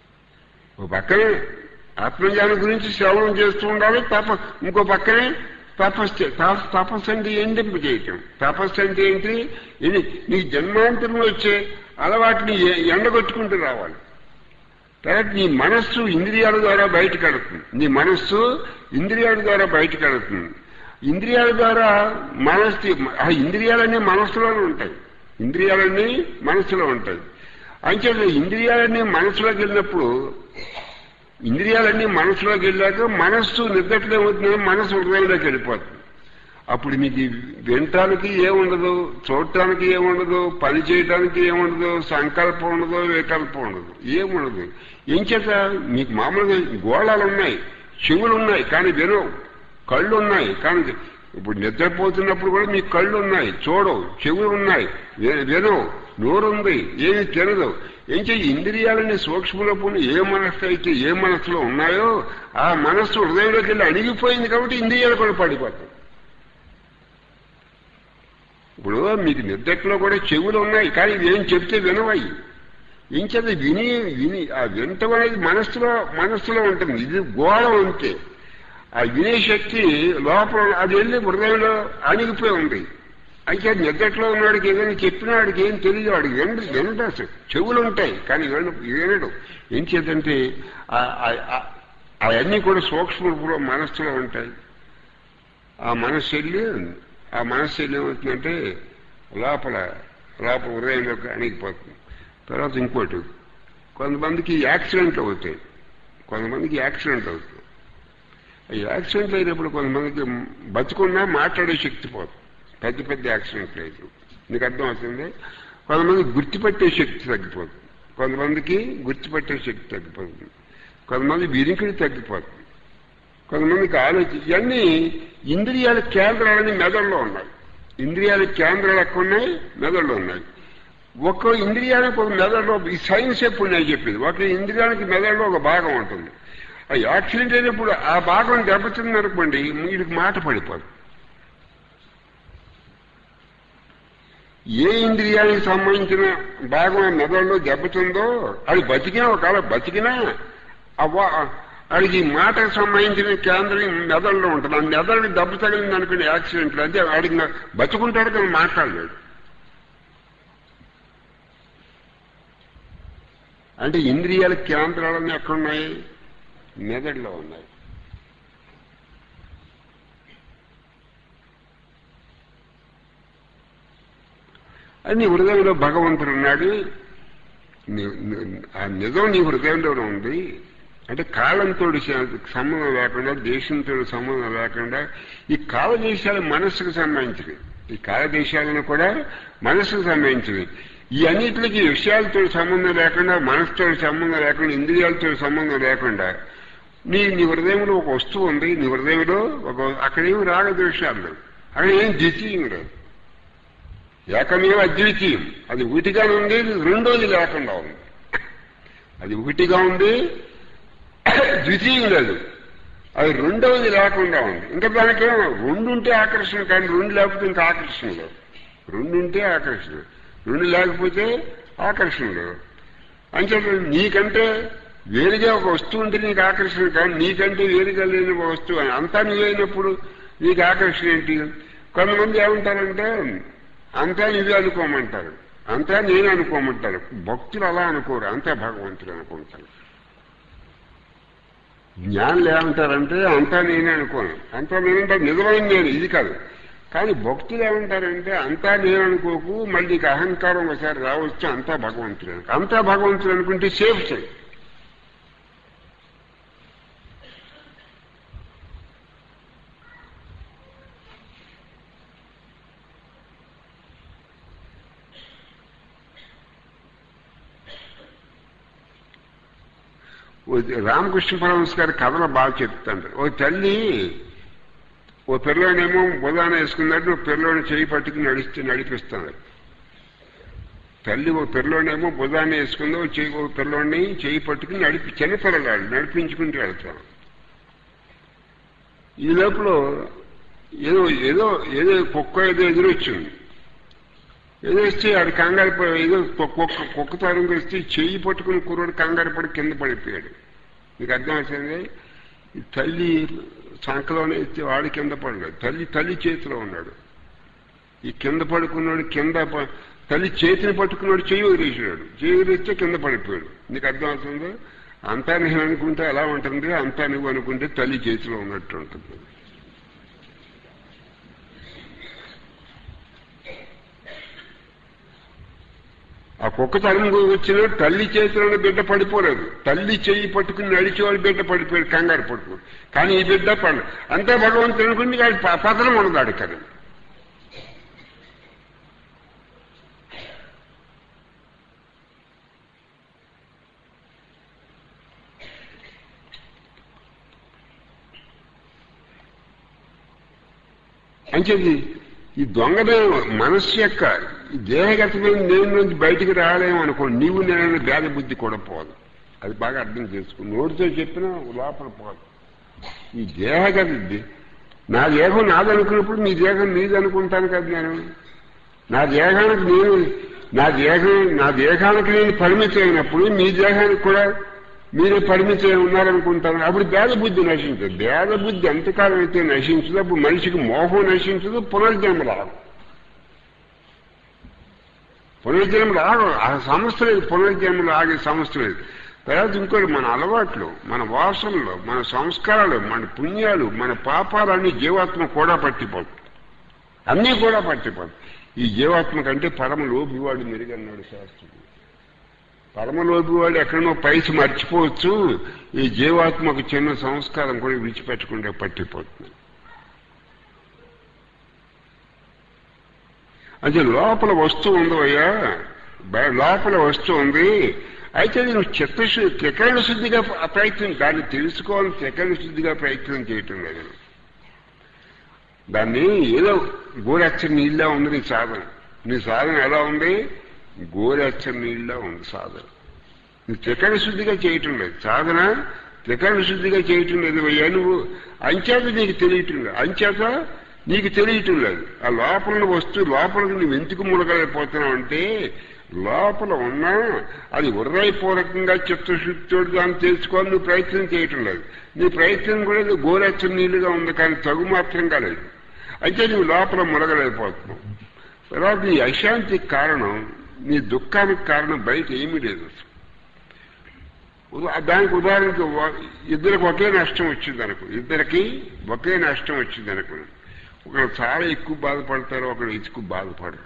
ఓ పక్కనే ఆత్మజ్ఞానం గురించి శ్రవణం చేస్తూ ఉండాలి తప్ప ఇంకో పక్కనే తపస్సు త- తపస్సు అంటే ఎండింపు చేయటం తపస్సు అంటే ఏంటి ఇది నీ జన్మాంతరంలో వచ్చే అలవాటుని ఎ- ఎండగొట్టుకుంటూ రావాలి తర్వాత నీ మనస్సు ఇంద్రియాల ద్వారా బయటకు వెళుతుంది నీ మనస్సు ఇంద్రియాల ద్వారా బయటకు వెళుతుంది ఇంద్రియాల ద్వారా మనస్సు ఆ ఇంద్రియాలన్నీ మనస్సులోనే ఉంటాయి ఇంద్రియాలన్నీ మనస్సులో ఉంటాయి అంచేత ఇంద్రియాలన్నీ మనసులోకి వెళ్ళినప్పుడు ఇంద్రియాలన్నీ మనసులోకి వెళ్ళాక మనస్సు నిద్రలో ఏమవుతుంది మనసు హృదయంలోకి వెళ్ళిపోతుంది అప్పుడు మీకు వినటానికి ఏముండదు చూడటానికి ఏముండదు పని చేయటానికి ఏముండదు సంకల్పం ఉండదు వికల్పం ఉండదు ఏముండదు ఏం చేత మీకు మామూలుగా గోళాలు ఉన్నాయి చెవులు ఉన్నాయి కానీ వినవు కళ్ళు ఉన్నాయి కానీ ఇప్పుడు నిద్రపోతున్నప్పుడు కూడా మీకు కళ్ళు ఉన్నాయి చూడవు చెవులు ఉన్నాయి వి- వినవు నోరుంది ఏమి తినదు ఏం చేయి ఇంద్రియాలని సూక్ష్మరూపం ఏ మనస్సు అయితే ఏ మనస్సులో ఉన్నాయో ఆ మనస్సు హృదయంలోకి వెళ్ళి అణిగిపోయింది కాబట్టి ఇంద్రియాలు కూడా పడిపోతాయి ఇప్పుడు మీకు నిద్రలో కూడా చెవులు ఉన్నాయి కానీ ఇవి ఏం చెప్తే వినవయి ఇంచేత విని విని ఆ వినటం అనేది మనస్సులో మనస్సులో ఉంటుంది ఇది గోళం అంతే ఆ వినే శక్తి లోపల అది వెళ్ళి హృదయంలో అణిగిపోయి ఉంది అయితే నిద్రలో ఉన్నవాడికి ఏదైనా చెప్పినా వాడికి ఏం తెలియదు వాడికి వినడు వినడు అసలు చెవులు ఉంటాయి కానీ వినడు వినడు ఏం చేద్దంటే ఆ- ఆ- ఆ- అవన్నీ కూడా సూక్ష్మ రూపంలో మనస్సులో ఉంటాయి ఆ మనస్సు వెళ్ళి ఆ మనస్సు వెళ్ళి ఏమవుతుందంటే లోపల లోపల హృదయంలోకి అణిగిపోతుంది తర్వాత ఇంకోటి కొంతమందికి యాక్సిడెంట్లు అవుతాయి కొంతమందికి యాక్సిడెంట్ అవుతుంది ఆ యాక్సిడెంట్ అయినప్పుడు కొంతమందికి బతుకున్నా మాట్లాడే శక్తి పోతుంది పెద్ద పెద్ద యాక్సిడెంట్లు అయితే నీకు అర్థం అవుతుంది కొంతమంది గుర్తుపట్టే శక్తి తగ్గిపోతుంది కొంతమందికి గుర్తుపట్టే శక్తి తగ్గిపోతుంది కొంతమంది వినికిడి తగ్గిపోతుంది కొంతమందికి ఆలోచి ఇవన్నీ ఇంద్రియాల కేంద్రాలని మెదడులో ఉన్నాయి ఇంద్రియాల కేంద్రాలు ఎక్కడ ఉన్నాయి మెదడులో ఉన్నాయి ఒక్కో ఇంద్రియానికి ఒక మెదడులో ఈ సైన్స్ ఎప్పుడు నేను చెప్పింది ఒక ఇంద్రియానికి మెదడులో ఒక భాగం ఉంటుంది ఆ యాక్సిడెంట్ అయినప్పుడు ఆ భాగం దెబ్బతింది అనుకోండి వీడికి మాట పడిపోదు ఏ ఇంద్రియానికి సంబంధించిన భాగం ఆ మెదడులో దెబ్బతిందో అది బతికినా ఒకవేళ బతికినా అవ్వ వాడికి ఈ మాటకు సంబంధించిన కేంద్రం మెదడులో ఉంటుంది ఆ మెదడు దెబ్బ తగిలింది అనుకునే యాక్సిడెంట్ అంటే వాడికి నా- బతుకుంటాడు కానీ మాట్లాడలేడు అంటే ఇంద్రియాల కేంద్రాలన్నీ ఎక్కడున్నాయి మెదడులో ఉన్నాయి అది నీ హృదయంలో భగవంతుడు ఉన్నాడు నీ- నీ- ఆ నిజం నీ హృదయంలోనే ఉంది అంటే కాలంతో సంబంధం లేకుండా దేశంతో సంబంధం లేకుండా ఈ కాలదేశాలు మనస్సుకు సంబంధించినవి ఈ కాలదేశాలను కూడా మనస్సుకు సంబంధించినవి ఈ అన్నిటికి విషయాలతో సంబంధం లేకుండా మనసుతో సంబంధం లేకుండా ఇంద్రియాలతో సంబంధం లేకుండా నీ నీ హృదయంలో ఒక వస్తువు ఉంది నీ హృదయంలో ఒక అక్కడేమి రాగద్వేషాలు లేవు అక్కడ ఏం ద్వితీయం లేదు ఏకమేవ అద్వితీయం అది ఒకటిగానే ఉంది రెండోది లేకుండా ఉంది అది ఒకటిగా ఉంది ద్వితీయం లేదు అది రెండవది లేకుండా ఉంది ఇంకా దానికేమో రెండు ఉంటే ఆకర్షణ కానీ రెండు లేకపోతే ఇంకా ఆకర్షణ లేదు రెండు ఉంటే ఆకర్షణ రెండు లేకపోతే ఆకర్షణ లేదు అంచేత నీకంటే వేరుగా ఒక వస్తువు ఉంటే నీకు ఆకర్షణ కానీ నీకంటే వేరుగా లేని ఒక వస్తువు అని అంతా నువ్వైనప్పుడు నీకు ఆకర్షణ ఏంటి కొంతమంది ఏమంటారంటే అంతా నువ్వే అనుకోమంటారు అంతా నేను అనుకోమంటారు భక్తులు అలా అనుకోరు అంతా భగవంతుడు అనుకుంటారు జ్ఞానులు ఏమంటారంటే అంతా నేనే అనుకోను అంతా నేనంటే నిజమైన నేను ఇది కాదు కానీ భక్తులు ఏమంటారంటే అంతా నేను అనుకోకు మళ్ళీ నీకు అహంకారం ఒకసారి రావచ్చు అంతా భగవంతుడు అనుకో అంతా భగవంతుడు అనుకుంటే సేఫ్ చేయి ఓ రామకృష్ణ పరమహంస గారి కథలు బాగా చెప్తాడు ఓ తల్లి ఓ పిల్లోనేమో బుధాన వేసుకున్నట్టు ఓ పిల్లోని చేయి పట్టుకుని నడిస్తే నడిపిస్తాడు తల్లి ఓ పిల్లోనేమో బుధాన వేసుకుంది ఓ చేయి ఓ పిల్లోని చేయి పట్టుకుని నడిపి చిన్నపిల్లలాడు నడిపించుకుంటూ వెళ్తాను ఈ లోపల ఏదో ఏదో ఏదో కుక్క ఏదో ఎదురొచ్చింది ఏదో వస్తే ఆడు కంగారు పడి ఏదో కుక్క కుక్క తారం వస్తే చెయ్యి పట్టుకుని కుర్రోడు కంగారు పడి కింద పడిపోయాడు మీకు అర్థం అవుతుంది ఈ తల్లి చంకలోనే ఎత్తి వాడి కింద పడలేదు తల్లి తల్లి చేతిలో ఉన్నాడు ఈ కింద పడుకున్నాడు కింద ప- తల్లి చేతిని పట్టుకున్నాడు చెయ్యి వదిలేసాడు చెయ్యి వదిలేస్తే కింద పడిపోయాడు నీకు అర్థం అవుతుందో అంతా నేను అనుకుంటే ఎలా ఉంటుంది అంతా నువ్వు అనుకుంటే తల్లి చేతిలో ఉన్నట్టు ఉంటుంది ఆ కుక్క తరం వచ్చిన తల్లి చేతిలోనే బిడ్డ పడిపోలేదు తల్లి చెయ్యి పట్టుకుని నడిచేవాడు బిడ్డ పడిపోయాడు కంగారు పట్టుకుని కానీ ఈ బిడ్డ పడ అంతే భగవంతుడు అనుకుంటే వాడి ప- పతనం ఉండదాడు కదా అంచేది ఈ దొంగదనం మనస్సు యొక్క ఈ దేహగతమైన నేను నుంచి బయటికి రాలేము అనుకో నీవు నేను భేద బుద్ధి కూడా పోదు అది బాగా అర్థం చేసుకో నోటితో చెప్పినా లోపల పోదు ఈ దేహగత నా దేహం నాదనుకున్నప్పుడు నీ దేహం నీది అనుకుంటాను కదా నేను నా దేహానికి నేను నా దేహం నా దేహానికి నేను పరిమితి అయినప్పుడు మీ దేహానికి కూడా మీరే పరిమితి అయి ఉన్నారనుకుంటాను అప్పుడు భేద బుద్ధి నశించదు భేద బుద్ధి ఎంతకాలం అయితే నశించదు అప్పుడు మనిషికి మోహం నశించదు పునర్జన్మ రాదు పునర్జన్మ రాదు ఆ సమస్య లేదు పునర్జన్మలు ఆగే సమస్య లేదు తర్వాత ఇంకోటి మన అలవాట్లు మన వాసనలు మన సంస్కారాలు మన పుణ్యాలు మన పాపాలన్నీ జీవాత్మ కూడా పట్టిపోతుంది అన్నీ కూడా పట్టిపోతుంది ఈ జీవాత్మ కంటే పరమ లోభివాడు మెరుగన్నాడు శాస్త్రుడు పరమలోపి వాడు ఎక్కడనో పైసి మర్చిపోవచ్చు ఈ జీవాత్మకు చిన్న సంస్కారం కూడా విడిచిపెట్టకుండా పట్టిపోతుంది అది లోపల వస్తువు ఉంది అయ్యా బయ- లోపల వస్తువు ఉంది అయితే నేను చిత్తశు త్రికరణ శుద్ధిగా ప్ర- ప్రయత్నం దాన్ని తెలుసుకోవాలని త్రికరణ శుద్ధిగా ప్రయత్నం చేయటం లేదు దాన్ని ఏదో గోరెచ్చని నీళ్ళ ఉంది నీ సాధన నీ సాధన ఎలా ఉంది గోరెచ్చని నీళ్ళ ఉంది సాధన నీ త్రికరణ శుద్ధిగా చేయటం లేదు సాధన త్రికరణ శుద్ధిగా చేయటం లేదు అయ్యా నువ్వు అంచేత నీకు తెలియటం లేదు అంచేత నీకు తెలియటం లేదు ఆ లోపల ఉన్న వస్తువు లోపలికి నువ్వు ఎందుకు ముడగలేకపోతున్నావు అంటే లోపల ఉన్నా అది ఉర్రాయిపూర్వకంగా చిత్తశుద్ధితో దాన్ని తెలుసుకోవాలి నువ్వు ప్రయత్నం చేయటం లేదు నీ ప్రయత్నం కూడా ఇది గోరెచ్చని నీళ్లుగా ఉంది కానీ తగు మాత్రంగా లేదు అయితే నువ్వు లోపల మునగలేకపోతున్నావు తర్వాత నీ అశాంతికి కారణం నీ దుఃఖానికి కారణం బయట ఏమీ లేదు అసలు. ఉదా- దానికి ఉదాహరణకి వ- ఇద్దరికి ఒకే నష్టం వచ్చింది అనుకో ఇద్దరికి ఒకే నష్టం వచ్చింది అనుకో ఒకరు చాలా ఎక్కువ బాధపడతారు ఒకరు ఎక్కువ బాధపడరు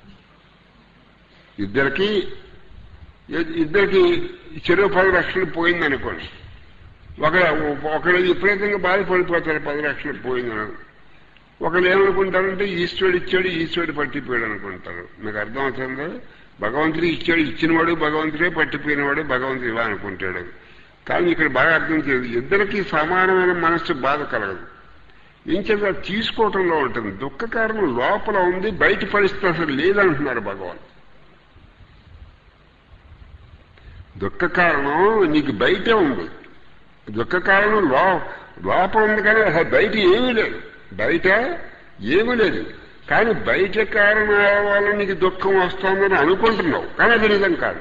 ఇద్దరికి ఇ- ఇద్దరికి చెరువు పది లక్షలు పోయింది అనుకోండి ఒక ఒకరు విపరీతంగా బాధపడిపోతారు పది లక్షలు పోయిందని ఒకళ్ళు ఏమనుకుంటారంటే ఈశ్వరుడు ఇచ్చాడు ఈశ్వరుడు పట్టిపోయాడు అనుకుంటారు మీకు అర్థం అవుతుందా భగవంతుడు ఇచ్చాడు ఇచ్చినవాడు భగవంతుడే పట్టిపోయినవాడు భగవంతుడు ఇవా అనుకుంటాడు కానీ ఇక్కడ బాగా అర్థం చేయదు ఇద్దరికి సమానమైన మనస్సు బాధ కలగదు ఏం చేత తీసుకోవటంలో ఉంటుంది దుఃఖ కారణం లోపల ఉంది బయట పరిస్థితి అసలు లేదంటున్నారు భగవాన్ దుఃఖ కారణం నీకు బయటే ఉంది దుఃఖ కారణం లో లోపల ఉంది కానీ అసలు బయట ఏమీ లేదు బయట ఏమీ లేదు కానీ బయట కారణాల వల్ల నీకు దుఃఖం వస్తుందని అనుకుంటున్నావు కానీ అది నిజం కాదు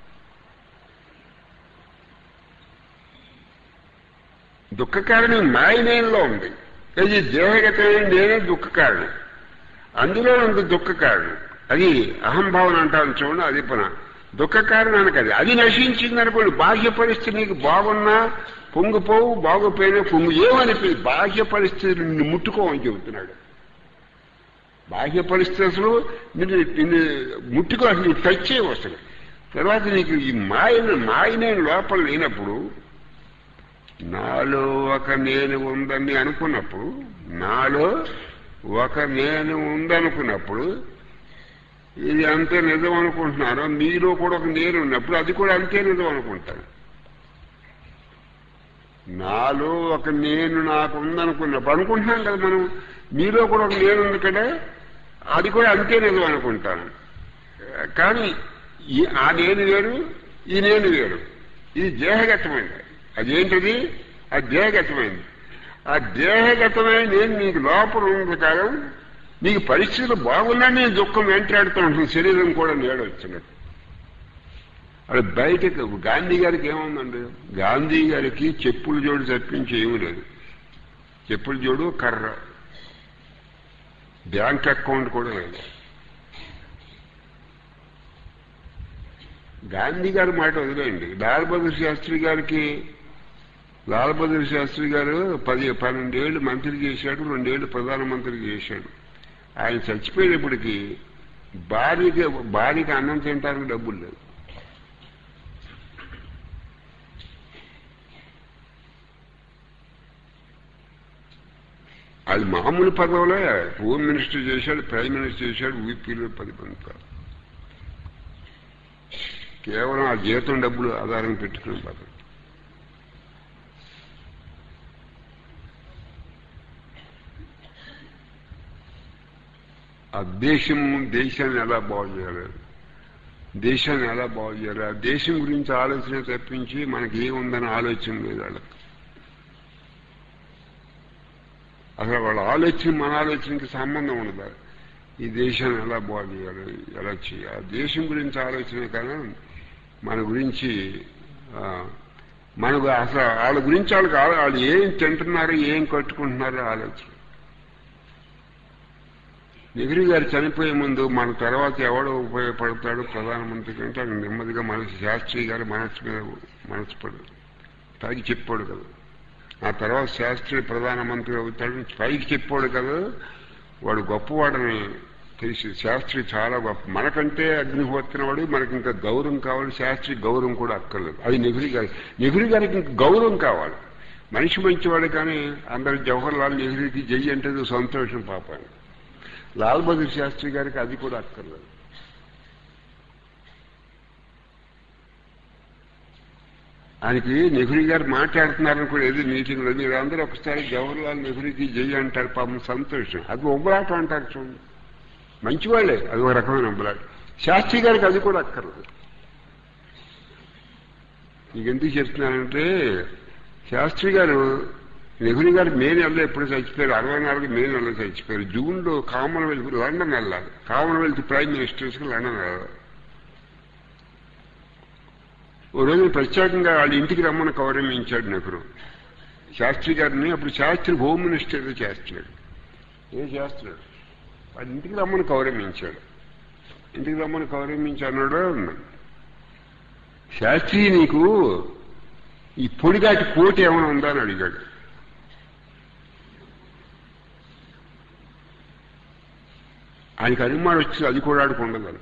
దుఃఖ కారణం మాయనేలో ఉంది ఇది దేహగతమైన నేనే దుఃఖ కారణం అందులో ఉంది దుఃఖ కారణం అది అహంభావన అంటాను చూడండి అది పన దుఃఖ కారణానికి అది అది నశించింది అనుకోండి బాహ్య పరిస్థితి నీకు బాగున్నా పొంగిపోవు బాగుపోయినా పొంగు ఏమనిపి బాహ్య పరిస్థితి నిన్ను ముట్టుకోమని చెబుతున్నాడు బాహ్య పరిస్థితి అసలు నిన్ను నిన్ను ముట్టుకో అసలు నీకు టచ్ చేయవు అసలు తర్వాత నీకు ఈ మాయను మాయనే లోపల లేనప్పుడు నాలో ఒక నేను ఉందని అనుకున్నప్పుడు నాలో ఒక నేను ఉందనుకున్నప్పుడు ఇది అంతే నిజం అనుకుంటున్నారో మీలో కూడా ఒక నేను ఉన్నప్పుడు అది కూడా అంతే నిజం అనుకుంటాను నాలో ఒక నేను నాకు ఉందనుకున్నప్పుడు అనుకుంటున్నాం కదా మనం మీలో కూడా ఒక నేను ఉంది కదా అది కూడా అంతే నిజం అనుకుంటాను కానీ ఈ ఆ నేను వేరు ఈ నేను వేరు ఇది దేహగతమైనది అదేంటిది ఆ దేహగతమైనది ఆ దేహగతమైన నేను నీకు లోపల ఉంది కాలం నీకు పరిస్థితులు బాగున్నా నేను దుఃఖం వెంటాడుతూ ఉంటుంది శరీరం కూడా నేడు వచ్చినట్టు అది బయటకు గాంధీ గారికి ఏముందండి గాంధీ గారికి చెప్పులు జోడి తప్పించి ఏమీ లేదు చెప్పులు జోడు కర్ర బ్యాంక్ అకౌంట్ కూడా లేదు గాంధీ గారి మాట వదిలేయండి లాల్ బహదూర్ శాస్త్రి గారికి లాల్ బహదూర్ శాస్త్రి గారు పది పన్నెండేళ్లు మంత్రి చేశాడు రెండేళ్లు ప్రధానమంత్రి చేశాడు ఆయన చచ్చిపోయేటప్పటికి భార్యకి భార్యకి అన్నం తినడానికి డబ్బులు లేవు అది మామూలు పదవులే హోమ్ మినిస్టర్ చేశాడు ప్రైమ్ మినిస్టర్ చేశాడు ఊపీలో పది మంది కేవలం ఆ జీతం డబ్బులు ఆధారం పెట్టుకుని పదవి ఆ దేశం దేశాన్ని ఎలా బాగు చేయాలి దేశాన్ని ఎలా బాగు చేయాలి ఆ దేశం గురించి ఆలోచన తప్పించి మనకి ఏముందని ఆలోచన లేదు వాళ్ళకి అసలు వాళ్ళ ఆలోచన మన ఆలోచనకి సంబంధం ఉండదు ఈ దేశాన్ని ఎలా బాగు చేయాలి ఎలా చేయాలి ఆ దేశం గురించి ఆలోచన కానీ మన గురించి ఆ, మనకు అసలు వాళ్ళ గురించి వాళ్ళకి ఆలో- వాళ్ళు ఏం తింటున్నారు ఏం కట్టుకుంటున్నారో ఆలోచన నెహ్రూ గారు చనిపోయే ముందు మన తర్వాత ఎవడు ఉపయోగపడతాడు ప్రధానమంత్రి కంటే ఆయన నెమ్మదిగా మనసు శాస్త్రి గారు మనసు మీద మనసు పడు పైకి చెప్పాడు కదా ఆ తర్వాత శాస్త్రి ప్రధానమంత్రి అవుతాడు పైకి చెప్పాడు కదా వాడు గొప్పవాడని తెలిసి శాస్త్రి చాలా గొప్ప మనకంటే అగ్నిహోత్రం వాడు మనకి ఇంకా గౌరవం కావాలి శాస్త్రి గౌరవం కూడా అక్కర్లేదు అది నెహ్రూ గారి నెహ్రూ గారికి ఇంకా గౌరవం కావాలి మనిషి మంచివాడు కానీ అందరు జవహర్ లాల్ నెహ్రూకి జై అంటే సంతోషం పాపాన్ని లాల్ బహదూర్ శాస్త్రి గారికి అది కూడా అక్కర్లేదు ఆయనకి నెహ్రూ గారు మాట్లాడుతున్నారని కూడా ఏది మీటింగ్లో మీరు అందరూ ఒకసారి జవహర్లాల్ నెహ్రూకి జై అంటారు పాపం సంతోషం అది ఉబ్బలాటం అంటారు చూడండి మంచివాళ్ళే అది ఒక రకమైన ఉబ్బలాట శాస్త్రి గారికి అది కూడా అక్కర్లేదు మీకు ఎందుకు చెప్తున్నానంటే శాస్త్రి గారు నెహ్రూ గారు మే నెలలో ఎప్పుడు చచ్చిపోయారు అరవై నాలుగు మే నెలలో చచ్చిపోయారు జూన్లో కామన్వెల్త్ లండన్ వెళ్ళాలి కామన్వెల్త్ ప్రైమ్ మినిస్టర్స్కి లండన్ వెళ్ళాలి ఓ రోజు ప్రత్యేకంగా వాళ్ళ ఇంటికి రమ్మని గౌరవించాడు నెహ్రూ శాస్త్రి గారిని అప్పుడు శాస్త్రి హోమ్ మినిస్టర్ చేస్తున్నాడు ఏం చేస్తున్నాడు వాళ్ళ ఇంటికి రమ్మని గౌరవించాడు ఇంటికి రమ్మని గౌరవించి అన్నాడు శాస్త్రి నీకు ఈ పొడిగాటి కోటి ఏమైనా ఉందా అని అడిగాడు ఆయనకి అనుమానం వచ్చింది అది కూడా ఆడుకుండదని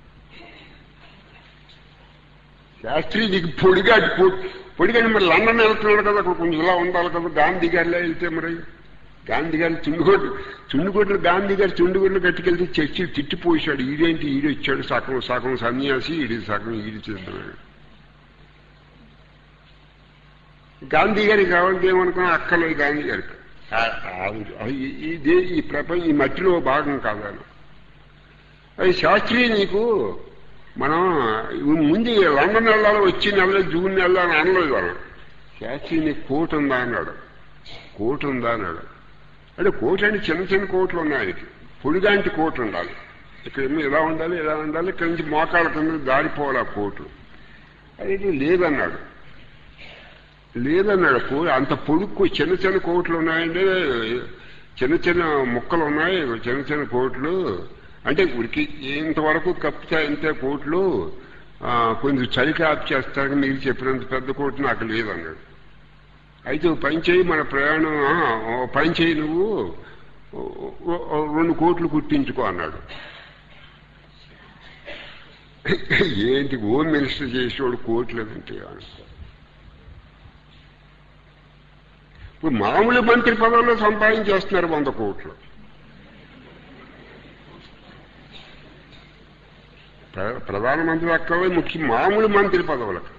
శాస్త్రి నీకు పొడిగాటి కోటి పొడిగాని మరి లండన్ వెళ్తున్నాడు కదా అక్కడ కొంచెం ఇలా ఉండాలి కదా గాంధీ గారిలో వెళ్తే మరి గాంధీ గారి చుండుగోడ్లు చుండుగోడ్లు గాంధీ గారి చుండుగోడ్లు గట్టుకెళ్తే చర్చి తిట్టిపోసాడు ఈడేంటి ఈడు వచ్చాడు సగం సగం సన్యాసి ఈడి సగం ఈడి చేస్తున్నాడు గాంధీ గారికి కావాలంటే ఏమనుకున్నా అక్కర్లేదు గాంధీ గారికి ఆ- ఆ- ఈ- ఈ దే- ఈ ప్రపంచం ఈ మట్టిలో భాగం కాదని అది శాస్త్రి నీకు మనం ముందు లండన్ వెళ్ళాలి వచ్చి నెలలో జూన్ నెలలో అని అనలేదు మనం శాస్త్రి నీకు కోట్ ఉందా అన్నాడు కోట్ ఉందా అన్నాడు అంటే కోట్ అంటే చిన్న చిన్న కోట్లు ఉన్నాయి ఆయనకి పొడిగాంటి కోట్ ఉండాలి ఇక్కడ ఏమో ఇలా ఉండాలి ఇలా ఉండాలి ఇక్కడి నుంచి మోకాళ్ళ కింద దారిపోవాలి ఆ కోటు అది లేదన్నాడు లేదన్నాడు కో- అంత పొడుక్కు చిన్న చిన్న కోట్లు ఉన్నాయండి చిన్న చిన్న ముక్కలు ఉన్నాయి చిన్న చిన్న కోట్లు అంటే ఉరికి ఇంతవరకు కప్పితే ఇంతే కోట్లు ఆ, కొంచెం చలికి ఆప్ చేస్తారు మీరు చెప్పినంత పెద్ద కోట్లు నాకు లేదన్నాడు అయితే ఓ పని చేయి మన ప్రయాణం ఆ, ఓ పని చేయి నువ్వు ఓ- ఓ- ఓ రెండు కోట్లు కుట్టించుకో అన్నాడు ఏంటి హోమ్ మినిస్టర్ చేసేవాడు కోట్లేదంటే అనుకో ఇప్పుడు మామూలు మంత్రి పదవుల్లో సంపాదించేస్తున్నారు వంద కోట్లు ప్ర- ప్రధానమంత్రి అక్కడే ముఖ్య మామూలు మంత్రి పదవులకు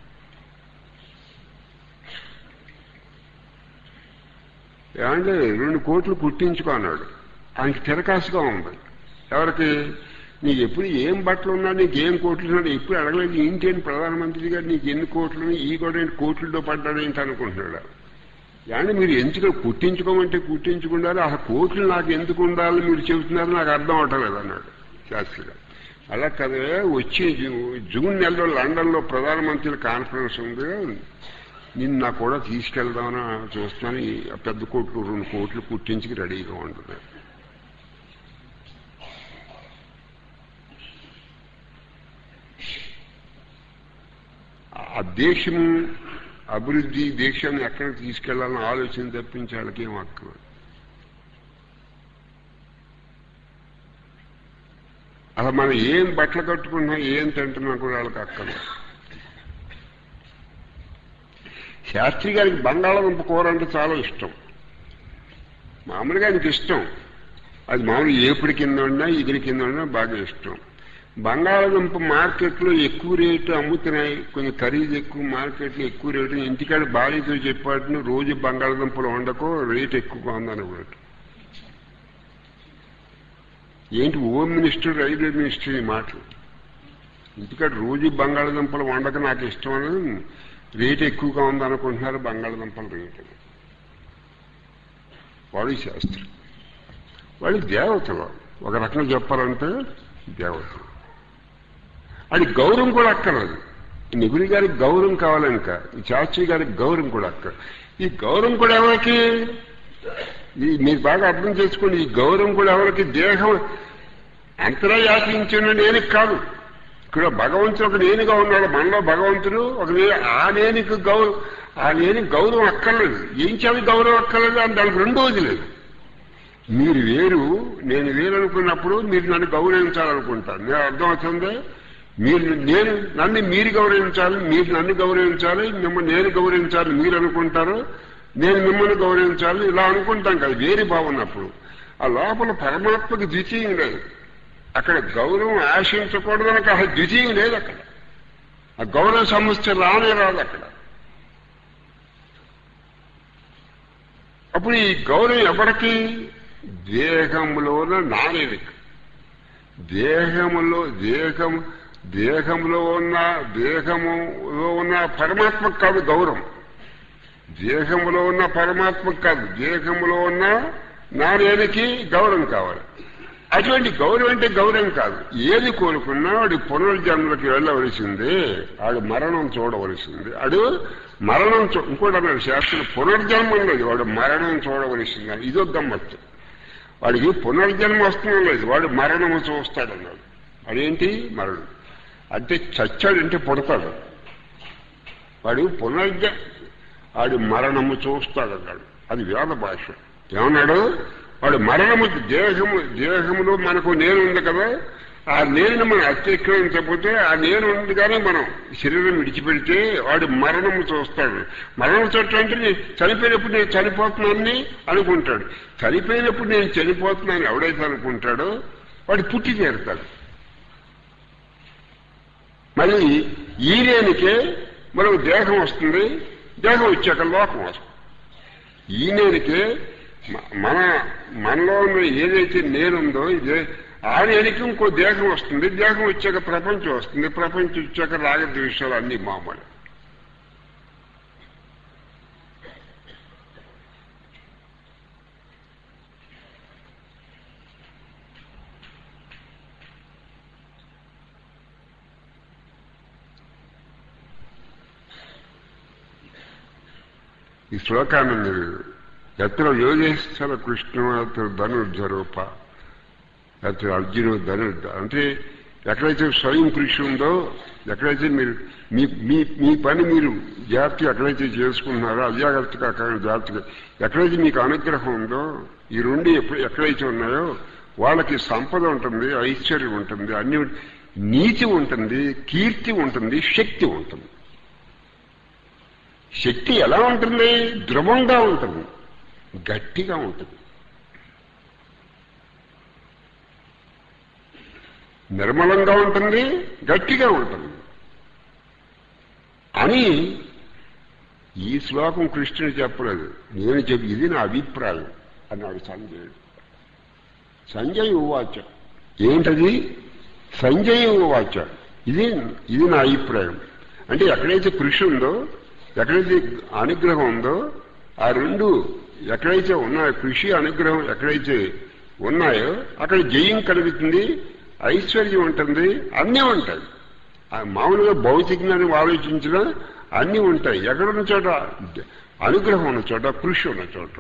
ఏమంటే రెండు కోట్లు కుట్టించుకో అన్నాడు ఆయనకి తిరకాసుగా ఉంది ఎవరికి నీకు ఎప్పుడు ఏం బట్టలు ఉన్నా నీకు ఏం కోట్లు ఉన్నా ఎప్పుడు అడగలేదు ఏంటేంటి ప్రధానమంత్రి గారు నీకు ఎన్ని కోట్లు ఉన్నాయి? ఈ కూడా ఏంటి కోట్లతో పడ్డాడు ఏంటి అనుకుంటున్నాడు yani మీరు ఎందుకు కుట్టించుకోమంటే కుట్టించుకుండాలి ఆ కోట్లు నాకు ఎందుకు ఉండాలి మీరు చెబుతున్నారు నాకు అర్థం అవటలేదు అన్నాడు శాస్త్రి గారు అలా కదే వచ్చి జూ- జూన్ నెలలో లండన్లో ప్రధానమంత్రుల కాన్ఫరెన్స్ ఉంది నిన్న కూడా తీసుకెళ్దామని చూస్తున్నాను ఈ పెద్ద కోట్లు రెండు కోట్లు కుట్టించి రెడీగా ఉంటున్నారు ఆ దేశం అభివృద్ధి దేశాన్ని ఎక్కడికి తీసుకెళ్లాలని ఆలోచన తప్పించి వాళ్ళకి ఏం అక్కర్లేదు అలా మనం ఏం బట్టలు కట్టుకున్నా ఏం తింటున్నా కూడా వాళ్ళకి అక్కర్లేదు శాస్త్రి గారికి బంగాళాదుంప కూర అంటే చాలా ఇష్టం మామూలుగా ఆయనకి ఇష్టం అది మామూలు ఏపుడి కింద ఉన్నా ఇగురి కింద ఉన్నా బాగా ఇష్టం బంగాళాదుంప మార్కెట్లో ఎక్కువ రేటు అమ్ముతున్నాయి కొంచెం ఖరీదు ఎక్కువ మార్కెట్లో ఎక్కువ రేటు ఇంటికాడ భార్యతో చెప్పాడు రోజు బంగాళాదుంపలు వండకో రేటు ఎక్కువగా ఉందనుకోడు ఏంటి హోమ్ మినిస్టర్ రైల్వే మినిస్టర్ ఈ మాటలు ఇంటికాడ రోజు బంగాళాదుంపలు వండక నాకు ఇష్టం అని రేటు ఎక్కువగా ఉందనుకుంటున్నారు బంగాళాదుంపల రేటు వాడు శాస్త్రం వాడి దేవతలు ఒక రకంగా చెప్పాలంటే దేవతలు అది గౌరవం కూడా అక్కర్లేదు నిగురి గారికి గౌరవం కావాలనుక ఈ శాస్త్రి గారికి గౌరవం కూడా అక్కర్ ఈ గౌరవం కూడా ఎవరికి ఈ మీరు బాగా అర్థం చేసుకోండి ఈ గౌరవం కూడా ఎవరికి దేహం అంతరా యాచించిన నేను కాదు ఇక్కడ భగవంతుడు ఒక నేనుగా ఉన్నాడు మనలో భగవంతుడు ఒక నే- ఆ నేనికి గౌరవం ఆ నేను గౌరవం అక్కర్లేదు ఏం చేయాలి గౌరవం అక్కర్లేదు అని దానికి రెండోది లేదు మీరు వేరు నేను వేరు అనుకున్నప్పుడు మీరు నన్ను గౌరవించాలనుకుంటారు నేను అర్థం అవుతుంది మీరు నేను నన్ను మీరు గౌరవించాలి మీరు నన్ను గౌరవించాలి మిమ్మల్ని నేను గౌరవించాలి మీరు అనుకుంటారు నేను మిమ్మల్ని గౌరవించాలి ఇలా అనుకుంటాం కదా వేరే బాగున్నప్పుడు ఆ లోపల పరమాత్మకి ద్వితీయం లేదు అక్కడ గౌరవం ఆశించకూడదనక అసలు ద్వితీయం లేదు అక్కడ ఆ గౌరవ సమస్య రానే రాదు అక్కడ అప్పుడు ఈ గౌరవం ఎవరికి దేహంలోన నానేది దేహములో దేహం దేహంలో ఉన్న దేహములో ఉన్న పరమాత్మకు కాదు గౌరవం దేహంలో ఉన్న పరమాత్మకు కాదు దేహంలో ఉన్న నానేనికి గౌరవం కావాలి అటువంటి గౌరవం అంటే గౌరవం కాదు ఏది కోరుకున్నా వాడి పునర్జన్మలకు వెళ్ళవలసిందే వాడు మరణం చూడవలసింది వాడు మరణం చూ ఇంకోటి అన్నాడు శాస్త్రం పునర్జన్మం లేదు వాడు మరణం చూడవలసిందే ఇదో గమ్మత్తు వాడికి పునర్జన్మ వస్తుందో లేదు వాడు మరణము చూస్తాడన్నాడు అదేంటి మరణం అంటే చచ్చాడంటే పుడతాడు వాడు పునర్జ వాడు మరణము చూస్తాడన్నాడు అది వేద భాష ఏమన్నాడు వాడు మరణము దేహము దేహములో మనకు నేను ఉంది కదా ఆ నేను మనం అత్యక్రమించకపోతే ఆ నేను ఉంది కానీ మనం శరీరం విడిచిపెడితే వాడు మరణము చూస్తాడు మరణం చూడటం అంటే నేను చనిపోయినప్పుడు నేను చనిపోతున్నానని అనుకుంటాడు చనిపోయినప్పుడు నేను చనిపోతున్నానని ఎవడైతే అనుకుంటాడో వాడు పుట్టి తీరుతాడు మళ్ళీ ఈ నేనికే మనకు దేహం వస్తుంది దేహం వచ్చాక లోకం వస్తుంది ఈ నేనికే మ- మన మనలో ఉన్న ఏదైతే నేనుందో ఇదే ఆ నేనికి ఇంకో దేహం వస్తుంది దేహం వచ్చాక ప్రపంచం వస్తుంది ప్రపంచం వచ్చాక రాగద్వేషాలు అన్ని మామూలు ఈ శ్లోకాన్ని మీరు ఎత్ర యోగేశ్వర కృష్ణ అతడు ధనుర్ధరూప అతడు అర్జును ధనుర్ధ అంటే ఎక్కడైతే స్వయం కృషి ఉందో ఎక్కడైతే మీరు మీ మీ మీ పని మీరు జాగ్రత్తగా ఎక్కడైతే చేసుకుంటున్నారో అజాగ్రత్తగా కాకుండా జాగ్రత్తగా ఎక్కడైతే మీకు అనుగ్రహం ఉందో ఈ రెండు ఎప్పుడు ఎక్కడైతే ఉన్నాయో వాళ్ళకి సంపద ఉంటుంది ఐశ్వర్యం ఉంటుంది అన్ని నీతి ఉంటుంది కీర్తి ఉంటుంది శక్తి ఉంటుంది శక్తి ఎలా ఉంటుంది ధృవంగా ఉంటుంది గట్టిగా ఉంటుంది నిర్మలంగా ఉంటుంది గట్టిగా ఉంటుంది అని ఈ శ్లోకం కృష్ణుడు చెప్పలేదు నేను చెప్పి ఇది నా అభిప్రాయం అన్నాడు సంజయుడు సంజయ్ ఉవాచ ఏంటది సంజయ్ ఉవాచ ఇది ఇది నా అభిప్రాయం అంటే ఎక్కడైతే కృషి ఉందో ఎక్కడైతే అనుగ్రహం ఉందో ఆ రెండు ఎక్కడైతే ఉన్నాయో కృషి అనుగ్రహం ఎక్కడైతే ఉన్నాయో అక్కడ జయం కలుగుతుంది ఐశ్వర్యం ఉంటుంది అన్నీ ఉంటాయి ఆ మామూలుగా భౌతికంగా ఆలోచించినా అన్నీ ఉంటాయి ఎక్కడున్న చోట అనుగ్రహం ఉన్న చోట కృషి ఉన్న చోట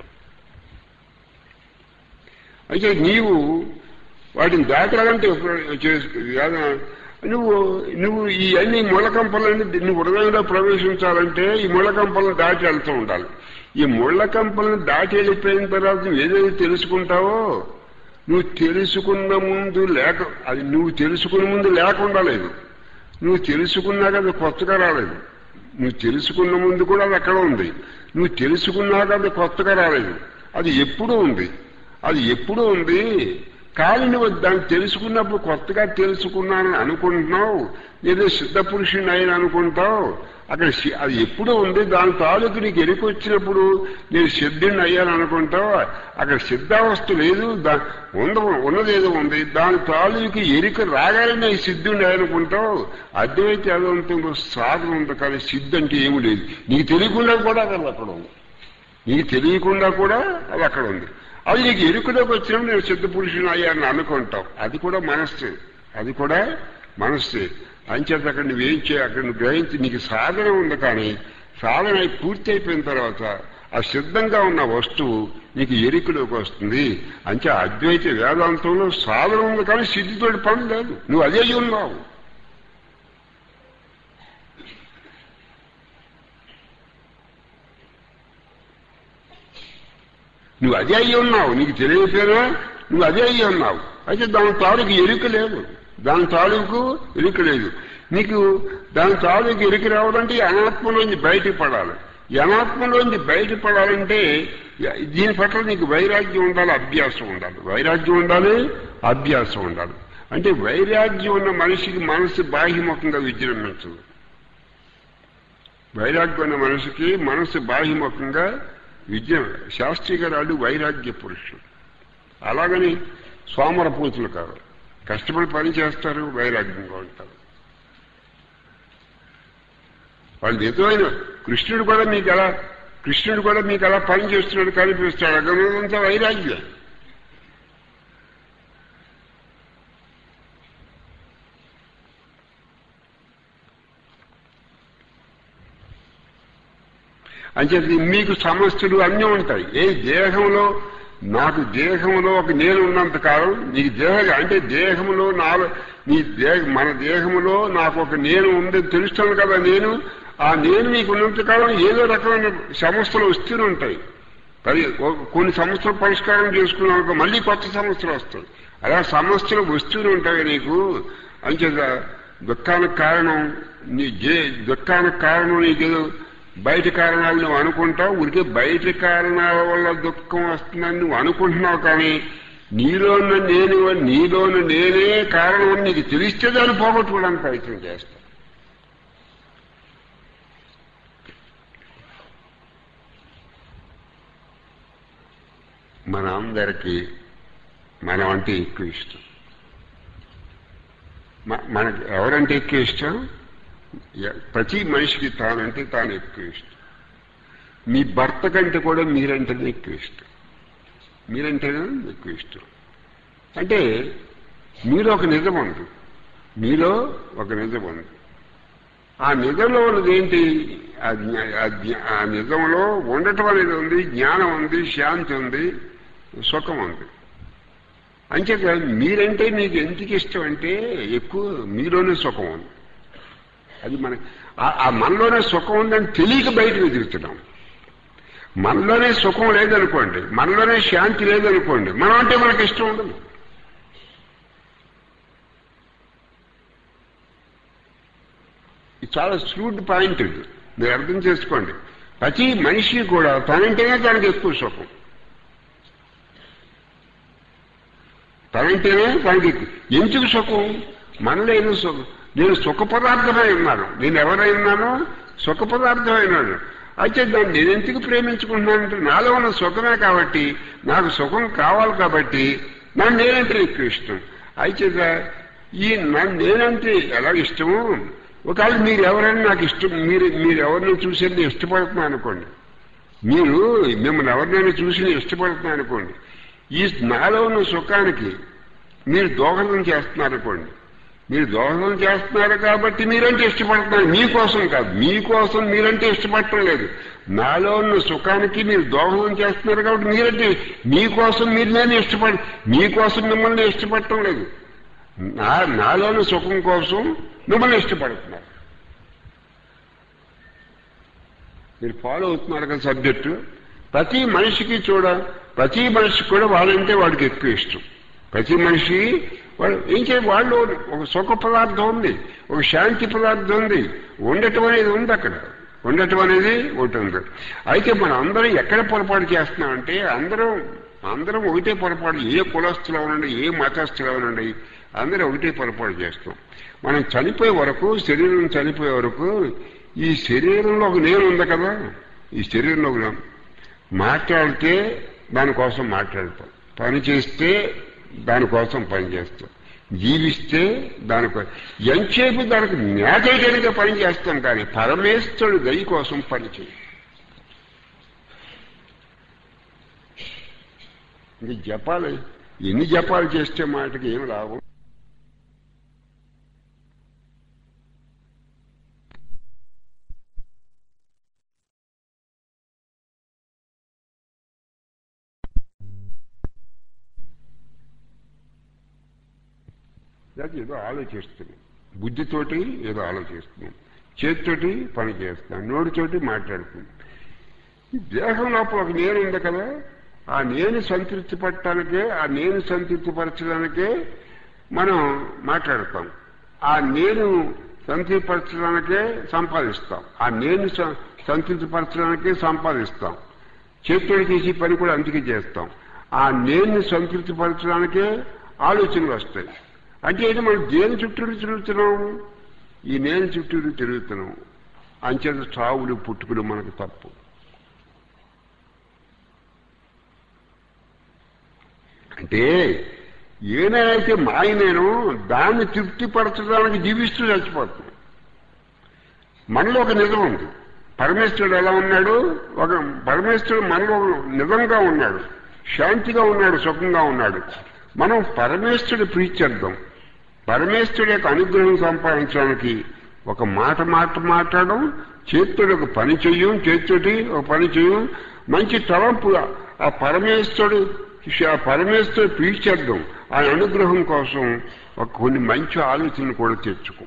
అయితే నీవు వాటిని దాటాలంటే చేసు- ఏద- నువ్వు నువ్వు ఈ అన్ని ముళ్ళకంపలన్నీ నువ్వు హృదయంలో ప్రవేశించాలంటే ఈ ముళ్ళకంపలను దాటి వెళ్తూ ఉండాలి ఈ ముళ్ళకంపలను దాటి వెళ్ళిపోయిన తర్వాత నువ్వు ఏదైతే తెలుసుకుంటావో నువ్వు తెలుసుకున్న ముందు లేక అది నువ్వు తెలుసుకున్న ముందు లేకుండా లేదు నువ్వు తెలుసుకున్నాక అది కొత్తగా రాలేదు నువ్వు తెలుసుకున్న ముందు కూడా అది అక్కడ ఉంది నువ్వు తెలుసుకున్నాక అది కొత్తగా రాలేదు అది ఎప్పుడూ ఉంది అది ఎప్పుడూ ఉంది కానీ నువ్వు దాన్ని తెలుసుకున్నప్పుడు కొత్తగా తెలుసుకున్నానని అనుకుంటున్నావు ఏదో సిద్ధ పురుషుని అయిన అనుకుంటావు అక్కడ సి- అది ఎప్పుడూ ఉంది దాని తాలూకు నీకు ఎరుకు వచ్చినప్పుడు నేను సిద్ధుని అయ్యాను అనుకుంటావు అక్కడ సిద్ధావస్థ లేదు దా ఉంద ఉన్నదేదో ఉంది దాని తాలూకు ఎరుక రాగానే నేను సిద్ధుని అనుకుంటావు అద్వైత వేదాంతంలో సాధన ఉంది కానీ సిద్ధి అంటే ఏమి లేదు నీకు తెలియకుండా కూడా అది అక్కడ ఉంది నీకు తెలియకుండా కూడా అది అక్కడ ఉంది అది నీకు ఎరుకలోకి వచ్చినప్పుడు నేను సిద్ధ పురుషుని అయ్యాను అనుకుంటావు అది కూడా మనస్సు అది కూడా మనస్సు అంచేత అక్కడ నువ్వేం చేయ అక్కడ నువ్వు గ్రహించి నీకు సాధన ఉంది కానీ సాధన అయి పూర్తి అయిపోయిన తర్వాత ఆ సిద్ధంగా ఉన్న వస్తువు నీకు ఎరుకలోకి వస్తుంది అంటే అద్వైత వేదాంతంలో సాధన ఉంది కానీ సిద్ధితోటి పని లేదు నువ్వు అదే ఉన్నావు నువ్వు అదే అయ్యి ఉన్నావు నీకు తెలియకపోయినా నువ్వు అదే అయ్యి ఉన్నావు అయితే దాని తాలూకు ఎరుక లేదు దాని తాలూకు ఎరుక లేదు నీకు దాని తాలూకు ఎరుక రావాలంటే ఈ అనాత్మలోంచి బయటకు పడాలి ఈ అనాత్మలోంచి బయటపడాలంటే దీని పట్ల నీకు వైరాగ్యం ఉండాలి అభ్యాసం ఉండాలి వైరాగ్యం ఉండాలి అభ్యాసం ఉండాలి అంటే వైరాగ్యం ఉన్న మనిషికి మనసు బాహ్యముఖంగా విజృంభించదు వైరాగ్యం ఉన్న మనిషికి మనసు బాహ్యముఖంగా విద్య శాస్త్రి గారు వైరాగ్య పురుషుడు అలాగని సోమరపూతులు కాదు కష్టపడి పని చేస్తారు వైరాగ్యంగా ఉంటారు వాళ్ళు నిజమైన కృష్ణుడు కూడా మీకు ఎలా కృష్ణుడు కూడా మీకు అలా పని చేస్తున్నాడు కనిపిస్తాడు అగమంతా వైరాగ్యం అంచేది మీకు సమస్యలు అన్నీ ఉంటాయి ఏ దేహంలో నాకు దేహంలో ఒక నేను ఉన్నంత కాలం నీకు దేహ అంటే దేహంలో నా నీ దేహ మన దేహంలో నాకు ఒక నేను ఉందని తెలుస్తాను కదా నేను ఆ నేను నీకు ఉన్నంత కాలం ఏదో రకమైన సమస్యలు వస్తూనే ఉంటాయి పరి కొన్ని సమస్యలు పరిష్కారం చేసుకున్నాక మళ్ళీ కొత్త సమస్యలు వస్తాయి అలా సమస్యలు వస్తూనే ఉంటాయి నీకు అంచేత దుఃఖానికి కారణం నీ జే దుఃఖానికి కారణం నీకేదో బయట కారణాలు నువ్వు అనుకుంటావు ఉడికే బయట కారణాల వల్ల దుఃఖం వస్తుందని నువ్వు అనుకుంటున్నావు కానీ నీలోన్న నేను నీలోన నేనే కారణం అని నీకు తెలిస్తే దాన్ని పోగొట్టుకోవడానికి ప్రయత్నం చేస్తా మన అందరికీ మనం అంటే ఎక్కువ ఇష్టం మనకి ఎవరంటే ఎక్కువ ఇష్టం ప్రతి మనిషికి తానంటే తాను ఎక్కువ ఇష్టం మీ భర్త కంటే కూడా మీరంటేనే ఎక్కువ ఇష్టం మీరంటేనే ఎక్కువ ఇష్టం అంటే మీలో ఒక నిజం ఉంది మీలో ఒక నిజం ఉంది ఆ నిజంలో ఉన్నది ఏంటి ఆ నిజంలో ఉండటం అనేది ఉంది జ్ఞానం ఉంది శాంతి ఉంది సుఖం ఉంది అంచేత మీరంటే మీకు ఎందుకు ఇష్టం అంటే ఎక్కువ మీలోనే సుఖం ఉంది అది మన ఆ మనలోనే సుఖం ఉందని తెలియక బయటకు ఎదుగుతున్నాం మనలోనే సుఖం లేదనుకోండి మనలోనే శాంతి లేదనుకోండి మనం అంటే మనకి ఇష్టం ఉండదు ఇది చాలా స్లూడ్ పాయింట్ ఇది మీరు అర్థం చేసుకోండి ప్రతి మనిషి కూడా తనంటేనే తనకి ఎక్కువ సుఖం తనంటేనే తనకి ఎందుకు సుఖం మనలో ఏదో సుఖం నేను సుఖ పదార్థమై ఉన్నాను నేను ఎవరై ఉన్నానో సుఖ పదార్థమైనాను అయితే దాన్ని నేను ఎందుకు ప్రేమించుకుంటున్నానంటే నాలో ఉన్న సుఖమే కాబట్టి నాకు సుఖం కావాలి కాబట్టి నన్ను నేనంటే ఎక్కువ ఇష్టం అయితే ఈ నన్ను నేనంటే ఎలా ఇష్టమో ఒకవేళ మీరు ఎవరైనా నాకు ఇష్టం మీరు మీరు ఎవరిని చూసి నేను ఇష్టపడుతున్నా అనుకోండి మీరు మిమ్మల్ని ఎవరినైనా చూసి నేను ఇష్టపడుతున్నా అనుకోండి ఈ నాలో ఉన్న సుఖానికి మీరు దోహదం చేస్తున్నారనుకోండి మీరు దోహదం చేస్తున్నారు కాబట్టి మీరంటే ఇష్టపడుతున్నారు మీకోసం కాదు మీకోసం మీరంటే ఇష్టపడటం లేదు నాలో ఉన్న సుఖానికి మీరు దోహదం చేస్తున్నారు కాబట్టి మీరంటే మీకోసం మీరు నేను ఇష్టపడ మీకోసం మిమ్మల్ని ఇష్టపడటం లేదు నా నాలోని సుఖం కోసం మిమ్మల్ని ఇష్టపడుతున్నారు మీరు ఫాలో అవుతున్నారు కదా సబ్జెక్టు ప్రతి మనిషికి చూడ ప్రతి మనిషికి కూడా వాళ్ళంటే వాడికి ఎక్కువ ఇష్టం ప్రతి మనిషి వాడు ఏం చేయ వాళ్ళు ఒక సుఖ పదార్థం ఉంది ఒక శాంతి పదార్థం ఉంది ఉండటం అనేది ఉంది అక్కడ ఉండటం అనేది ఒకటి ఉంది అయితే మనం అందరం ఎక్కడ పొరపాటు చేస్తున్నామంటే అందరం అందరం ఒకటే పొరపాటు ఏ కులస్తులు అవనండి ఏ మతస్థులు అవనండి అందరూ ఒకటే పొరపాటు చేస్తాం మనం చనిపోయే వరకు శరీరం చనిపోయే వరకు ఈ శరీరంలో ఒక నేను ఉంది కదా ఈ శరీరంలో ఒక నేను. మాట్లాడితే దానికోసం మాట్లాడతాం పని చేస్తే దానికోసం పని చేస్తాం జీవిస్తే దానికో ఎంతసేపు దానికి నేతైకనిగా పని చేస్తాం కానీ పరమేశ్వరుడు దయ కోసం పని చేయం ఇంక జపాలు ఎన్ని జపాలు చేస్తే మాటకి ఏం లాభం లేకపోతే ఏదో ఆలోచిస్తున్నాం బుద్ధితోటి ఏదో ఆలోచిస్తున్నాం చేతితోటి పని చేస్తున్నాం నోటితోటి మాట్లాడుతున్నాం ఈ దేహం లోపల ఒక నేను ఉంది కదా ఆ నేను సంతృప్తి పట్టడానికే ఆ నేను సంతృప్తి పరచడానికే మనం మాట్లాడతాం ఆ నేను సంతృప్తి పరచడానికే సంపాదిస్తాం ఆ నేను స- సంతృప్తి పరచడానికే సంపాదిస్తాం చేతులు చేసి పని కూడా అందుకే చేస్తాం ఆ నేను సంతృప్తి పరచడానికే ఆలోచనలు వస్తాయి అంటే ఏంటి మనం దేని చుట్టూరు తిరుగుతున్నాం ఈ నేను చుట్టూరు తిరుగుతున్నాం అంచేత చావులు పుట్టుకులు మనకు తప్పు అంటే ఏదైతే మాయ నేను దాన్ని తృప్తిపరచడానికి జీవిస్తూ చచ్చిపోతుంది మనలో ఒక నిజం ఉంది పరమేశ్వరుడు ఎలా ఉన్నాడు ఒక పరమేశ్వరుడు మనలో నిజంగా ఉన్నాడు శాంతిగా ఉన్నాడు సుఖంగా ఉన్నాడు మనం పరమేశ్వరుడు ప్రీత్యర్థం పరమేశ్వరుడు యొక్క అనుగ్రహం సంపాదించడానికి ఒక మాట మాట మాట్లాడడం చేతుడు ఒక పని చెయ్యం చేతుడి ఒక పని చెయ్యం మంచి తలంపు ఆ పరమేశ్వరుడు ఆ పరమేశ్వరుడు ప్రీత్యర్థం ఆ అనుగ్రహం కోసం ఒక కొన్ని మంచి ఆలోచనలు కూడా తెచ్చుకో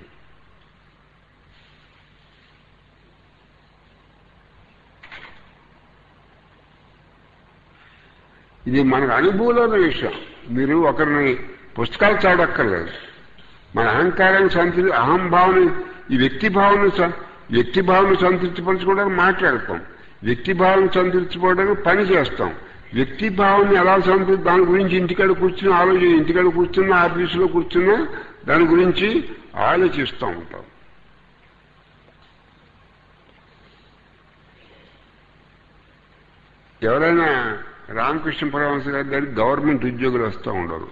ఇది మనకు అనుభవంలోని విషయం మీరు ఒకరిని పుస్తకాలు చదవక్కర్లేదు మన అహంకారాన్ని సంతృప్తి అహంభావన ఈ వ్యక్తి భావన వ్యక్తి భావన సంతృప్తిపరచుకోవడానికి మాట్లాడతాం వ్యక్తి భావన సంతృప్తిపోవడానికి పని చేస్తాం వ్యక్తి భావన ఎలా సంతృప్తి దాని గురించి ఇంటికాడ కూర్చుని ఆలోచన ఇంటికాడ కూర్చున్నా ఆఫీసులో కూర్చున్నా దాని గురించి ఆలోచిస్తూ ఉంటాం ఎవరైనా రామకృష్ణ పరమహంస గారి దగ్గర గవర్నమెంట్ ఉద్యోగులు వస్తూ ఉండరు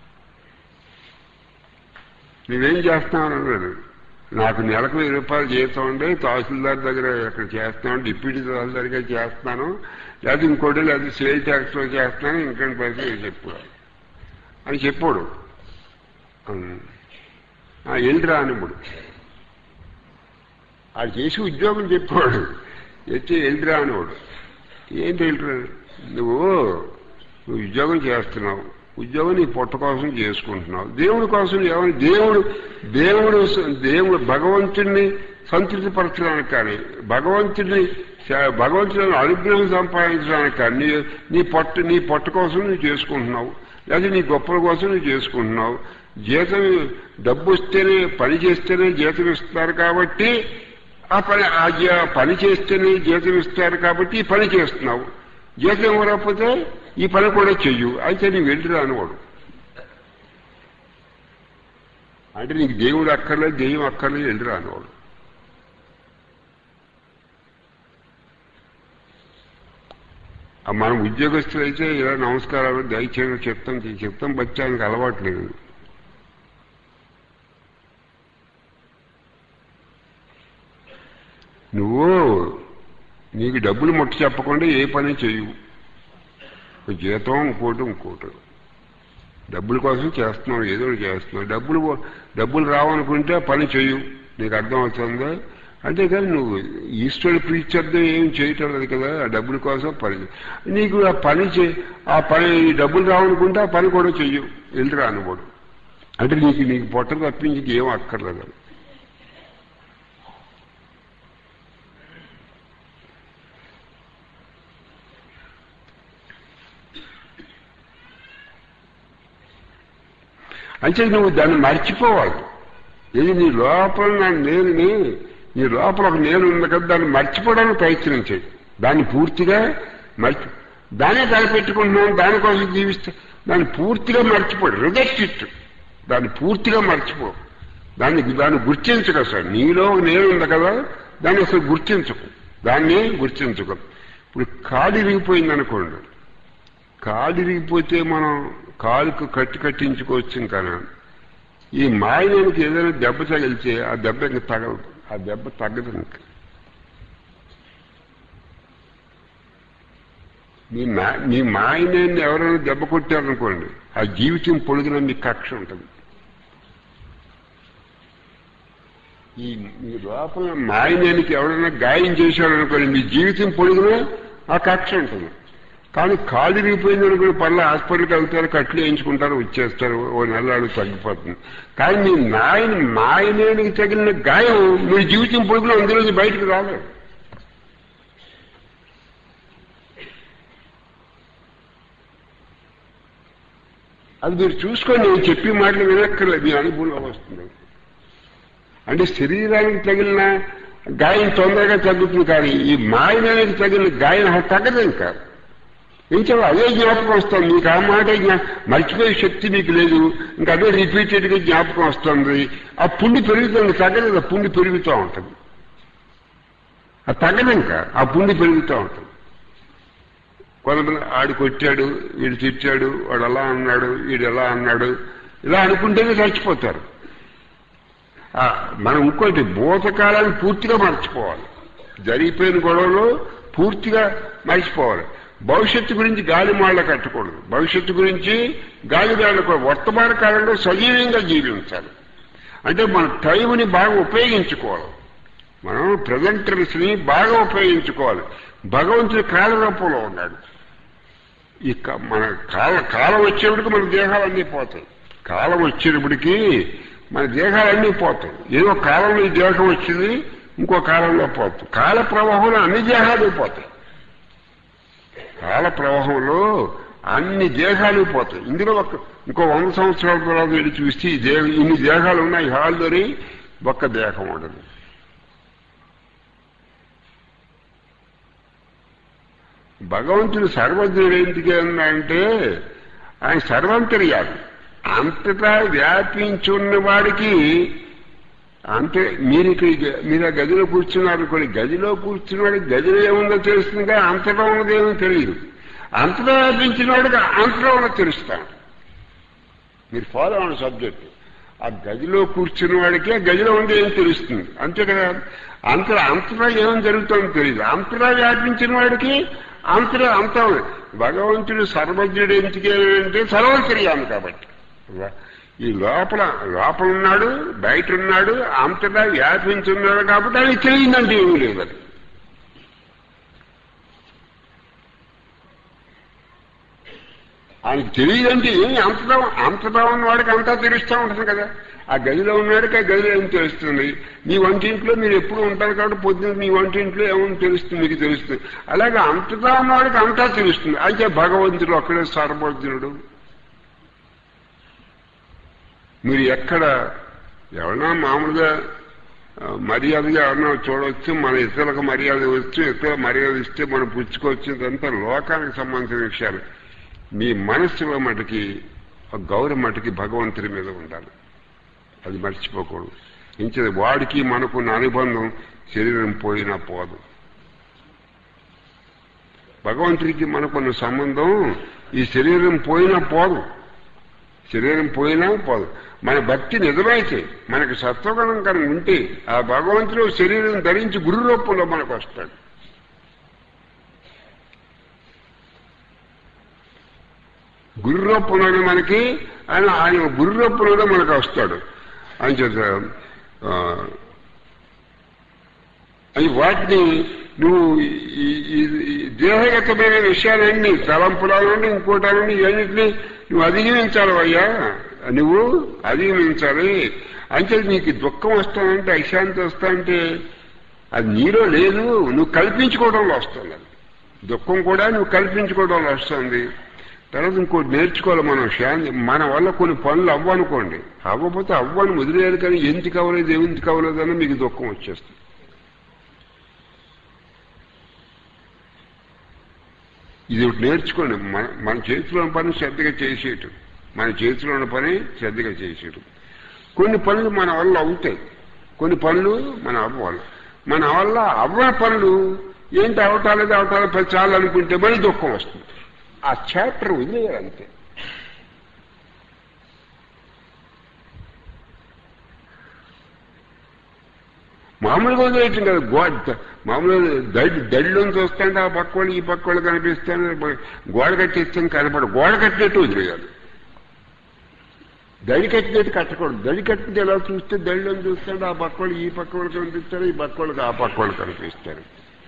నువ్వేం చేస్తున్నావు అన్నాడు నాకు నెలకు వెయ్యి రూపాయలు జీతం ఉండి తహసీల్దార్ దగ్గర ఇక్కడ చేస్తున్నాను డిప్యూటీ తహసీల్దార్ దగ్గర చేస్తున్నాను లేదా ఇంకోటి లేదా సేల్ ట్యాక్స్ లో చేస్తున్నాను ఇంకొక పైసలు చెప్పాడు అని చెప్పాడు వెళ్ళిరా అనిప్పుడు ఆడు చేసి ఉద్యోగం చెప్పాడు ఎత్తి వెళ్ళిరా అనేవాడు ఏంటి వెళ్ళిరా నువ్వు నువ్వు ఉద్యోగం చేస్తున్నావు ఉద్యోగం నీ పొట్ట కోసం చేసుకుంటున్నావు దేవుడి కోసం ఏమని దేవుడు దేవుడు దేవుడు భగవంతుడిని సంతృప్తిపరచడానికి కానీ భగవంతుడిని భగవంతుడిని అనుగ్రహం సంపాదించడానికి కానీ నీ నీ పొట్ట నీ పొట్ట కోసం నువ్వు చేసుకుంటున్నావు లేదా నీ గొప్పల కోసం నువ్వు చేసుకుంటున్నావు జీతం డబ్బు వస్తేనే పని చేస్తేనే జీతం ఇస్తారు కాబట్టి ఆ పని ఆ జీ- పని చేస్తేనే జీతం ఇస్తారు కాబట్టి ఈ పని చేస్తున్నావు జీతం ఇవ్వకపోతే ఈ పని కూడా చెయ్యు అయితే నీకు వెళ్ళిరా అనేవాడు అంటే నీకు దేవుడు అక్కర్లేదు దెయ్యం అక్కర్లేదు వెళ్ళిరా అనేవాడు ఆ మనం ఉద్యోగస్తులు అయితే ఇలా నమస్కారాలు దయచేయడం చెప్తాం చెప్తాం బచ్చానికి అలవాట్లేదు నువ్వు నీకు డబ్బులు ముట్ట చెప్పకుండా ఏ పని చెయ్యవు ఒక జీతం ఇంకోటి ఇంకోటి డబ్బుల కోసం చేస్తున్నావు ఏదో ఒకటి చేస్తున్నావు డబ్బులు డబ్బులు రావనుకుంటే ఆ పని చెయ్యు నీకు అర్థం అవుతుందా అంటే కానీ నువ్వు ఈశ్వరుడు ప్రీత్యర్థం ఏం చేయటం లేదు కదా ఆ డబ్బుల కోసం పని నీకు ఆ పని చే ఆ పని ఈ డబ్బులు రావనుకుంటే ఆ పని కూడా చెయ్యు వెళ్ళిరా అనుకోడు అంటే నీకు నీకు పొట్ట తప్పించి ఏం అక్కర్లేదు అంటే నువ్వు దాన్ని మర్చిపోవాలి ఇది నీ లోపల నా నేనుని నీ లోపల ఒక నేను ఉంది కదా దాన్ని మర్చిపోవడానికి ప్రయత్నం చేయి దాన్ని పూర్తిగా మర్చి దానే తలపెట్టుకుంటున్నాను దానికోసం జీవిస్తే దాన్ని పూర్తిగా మర్చిపోడు రిజెక్ట్ ఇట్ దాన్ని పూర్తిగా మర్చిపో దాన్ని దాన్ని గుర్తించక సార్ నీలో ఒక నేను ఉంది కదా దాన్ని అసలు గుర్తించకు దాన్ని గుర్తించకు ఇప్పుడు కాలు ఇరిగిపోయింది అనుకోండి కాలు ఇరిగిపోతే మనం కాలుకు కట్టి కట్టించుకోవచ్చు ఇంకా ఈ మాయనానికి ఏదైనా దెబ్బ తగిలితే ఆ దెబ్బ ఇంక తగలదు ఆ దెబ్బ తగ్గదు ఇంక మీ మా మీ మాయనాన్ని ఎవరైనా దెబ్బ కొట్టారనుకోండి ఆ జీవితం పొడుగున మీకు కక్ష ఉంటుంది ఈ మీ లోపల మాయనానికి ఎవరైనా గాయం చేశాడనుకోండి మీ జీవితం పొడుగున ఆ కక్ష ఉంటుంది కానీ కాలు విరిగిపోయింది అనుకుని పనులు హాస్పిటల్కి వెళ్తారు కట్లు వేయించుకుంటారు వచ్చేస్తారు ఓ నెలలు తగ్గిపోతుంది కానీ మీ నాయన మాయనేనికి తగిలిన గాయం మీ జీవితం పొడుగులో అందులోంచి బయటకు రాలేదు అది మీరు చూసుకొని నేను చెప్పే మాటలు వినక్కర్లేదు మీ అనుభవంలో వస్తుంది అంటే శరీరానికి తగిలిన గాయం తొందరగా తగ్గుతుంది కానీ ఈ మాయనానికి తగిలిన గాయం అసలు తగ్గదు ఇంకా ఇంకా అదే జ్ఞాపకం వస్తుంది మీకు ఆ మాట జ్ఞా- మర్చిపోయే శక్తి మీకు లేదు ఇంకా అదే రిపీటెడ్ గా జ్ఞాపకం వస్తుంది ఆ పుండి పెరుగుతుంది తగ్గలేదు ఆ పుండి పెరుగుతూ ఉంటుంది అది తగ్గదు ఇంకా ఆ పుండి పెరుగుతూ ఉంటుంది కొంతమంది ఆడు కొట్టాడు వీడు తిట్టాడు వాడు అలా అన్నాడు వీడు ఎలా అన్నాడు ఇలా అనుకుంటేనే చచ్చిపోతారు ఆ, మనం ఇంకోటి భూతకాలాన్ని పూర్తిగా మర్చిపోవాలి జరిగిపోయిన గొడవలు పూర్తిగా మర్చిపోవాలి భవిష్యత్తు గురించి గాలి మాళ్ళ కట్టకూడదు భవిష్యత్తు గురించి గాలి మాడకూడదు వర్తమాన కాలంలో సజీవంగా జీవించాలి అంటే మన టైంని బాగా ఉపయోగించుకోవాలి మనం ప్రజెంటర్స్ని బాగా ఉపయోగించుకోవాలి భగవంతుడి కాల రూపంలో ఉన్నాడు ఈ క- మన కాల కాలం వచ్చేప్పటికి మన దేహాలన్నీ పోతాయి కాలం వచ్చేటప్పటికి మన దేహాలన్నీ పోతాయి ఏదో కాలంలో ఈ దేహం వచ్చింది ఇంకో కాలంలో పోతుంది కాల ప్రవాహంలో అన్ని దేహాలు పోతాయి కాల ప్రవాహంలో అన్ని దేహాలు పోతాయి ఇందులో ఒక ఇంకో వంద సంవత్సరాల తర్వాత వెళ్ళి చూస్తే ఈ దేహ ఇన్ని దేహాలు ఉన్నాయి హాల్లోని ఒక్క దేహం ఉండదు భగవంతుడు సర్వజ్ఞుడు ఎందుకు అంటే ఆయన సర్వంతర్యాలు అంతటా వ్యాపించున్న వాడికి అంతే మీరు ఇక్కడ మీరు ఆ గదిలో కూర్చున్నారు కొన్ని గదిలో కూర్చున్నాడు గదిలో ఏముందో తెలుస్తుందిగా అంతటా ఉన్నదేమో తెలియదు అంతటా వ్యాపించిన వాడికి అంతటా ఉన్నది తెలుస్తాను మీరు ఫాలో అవ్వండి సబ్జెక్ట్ ఆ గదిలో కూర్చున్న వాడికి ఆ గదిలో ఉంది ఏం తెలుస్తుంది అంతే కదా అంత అంతటా ఏం జరుగుతుందో తెలియదు అంతటా వ్యాపించిన వాడికి అంతటా అంతా ఉంది. భగవంతుడు సర్వజ్ఞుడు ఎందుకు అంటే సర్వచర్యాన్ని కాబట్టి ఈ లోపల లోపల ఉన్నాడు బయట ఉన్నాడు అంతటా వ్యాపించున్నాడు కాబట్టి ఆయన తెలియదంటే ఏమీ లేదు అది ఆయనకి తెలియదంటే ఏమి అంతటా అంతటా ఉన్నవాడికి అంతా తెలుస్తూ ఉంటుంది కదా ఆ గదిలో ఉన్నాడికి ఆ గదిలో ఏం తెలుస్తుంది మీ వంటింట్లో మీరు ఎప్పుడు ఉంటారు కాబట్టి పొద్దున్న మీ వంటింట్లో ఏమని తెలుస్తుంది మీకు తెలుస్తుంది అలాగే అంతటా ఉన్నవాడికి అంతా తెలుస్తుంది అయితే భగవంతుడు ఒక్కడే సర్వజ్ఞుడు మీరు ఎక్కడ ఎవరైనా మామూలుగా ఆ, మర్యాదగా ఎవరన్నా చూడవచ్చు మన ఇతరులకు మర్యాద ఇవ్వచ్చు ఇతరులకు మర్యాద ఇస్తే మనం పుచ్చుకోవచ్చు ఇదంతా లోకానికి సంబంధించిన విషయాలు మీ మనస్సులో మటుకి ఆ గౌరవ మటుకి భగవంతుడి మీద ఉండాలి అది మర్చిపోకూడదు ఇంచేది వాడికి మనకున్న అనుబంధం శరీరం పోయినా పోదు భగవంతుడికి మనకున్న సంబంధం ఈ శరీరం పోయినా పోదు శరీరం పోయినా పోదు మన భక్తి నిజమైతే మనకి సత్వగుణం కనుక ఉంటే ఆ భగవంతుడు శరీరం ధరించి గురు రూపంలో మనకు వస్తాడు గురు రూపంలోనే మనకి ఆయన ఆయన బుర్రప్పుడుగా మనకు వస్తాడు అని చేత ఆ, అవి వాటిని నువ్వు ఈ- ఈ- ఈ దేహగతమైన విషయాలన్నీ తలంపులాలని ఇంకోటాలని ఇవన్నిటిని నువ్వు అధిగమించాలి అయ్యా నువ్వు అధిగమించాలి అంటే నీకు దుఃఖం వస్తానంటే అశాంతి వస్తానంటే అది నీలో లేదు నువ్వు కల్పించుకోవడంలో వస్తుంది అది దుఃఖం కూడా నువ్వు కల్పించుకోవడంలో వస్తుంది తర్వాత ఇంకోటి నేర్చుకోవాలి మనం శాంతి మన వల్ల కొన్ని పనులు అవ్వనుకోండి అవ్వకపోతే అవ్వని వదిలేయాలి కానీ ఎందుకు అవ్వలేదు ఎందుకు అవ్వలేదు అని మీకు దుఃఖం వచ్చేస్తుంది ఇది ఒకటి నేర్చుకోండి మన మన చేతిలో ఉన్న పని శ్రద్ధగా చేసేయటం మన చేతిలో ఉన్న పని శ్రద్ధగా చేసేయటం కొన్ని పనులు మన వల్ల అవుతాయి కొన్ని పనులు మన అవ్వాలి మన వల్ల అవ్వని పనులు ఏంటి అవటాలేదు అవటాలేదు పది చాలు అనుకుంటే మళ్ళీ దుఃఖం వస్తుంది ఆ చాప్టర్ వదిలేయాలి అంతే మామూలుగా వదిలేయటం కదా గోడ మామూలుగా దడి దడిలోంచి వస్తుంటే ఆ పక్క వాళ్ళు ఈ పక్క వాళ్ళు కనిపిస్తాను గోడ కట్టేస్తాం కనపడ గోడ కట్టినట్టు వదిలేయాలి దడి కట్టినట్టు కట్టకూడదు దడి కట్టినట్టు ఎలా చూస్తే దడిలోని చూస్తాడు ఆ పక్క వాళ్ళు ఈ పక్క వాళ్ళు కనిపిస్తారు ఈ పక్క వాళ్ళకి ఆ పక్క వాళ్ళు కనిపిస్తారు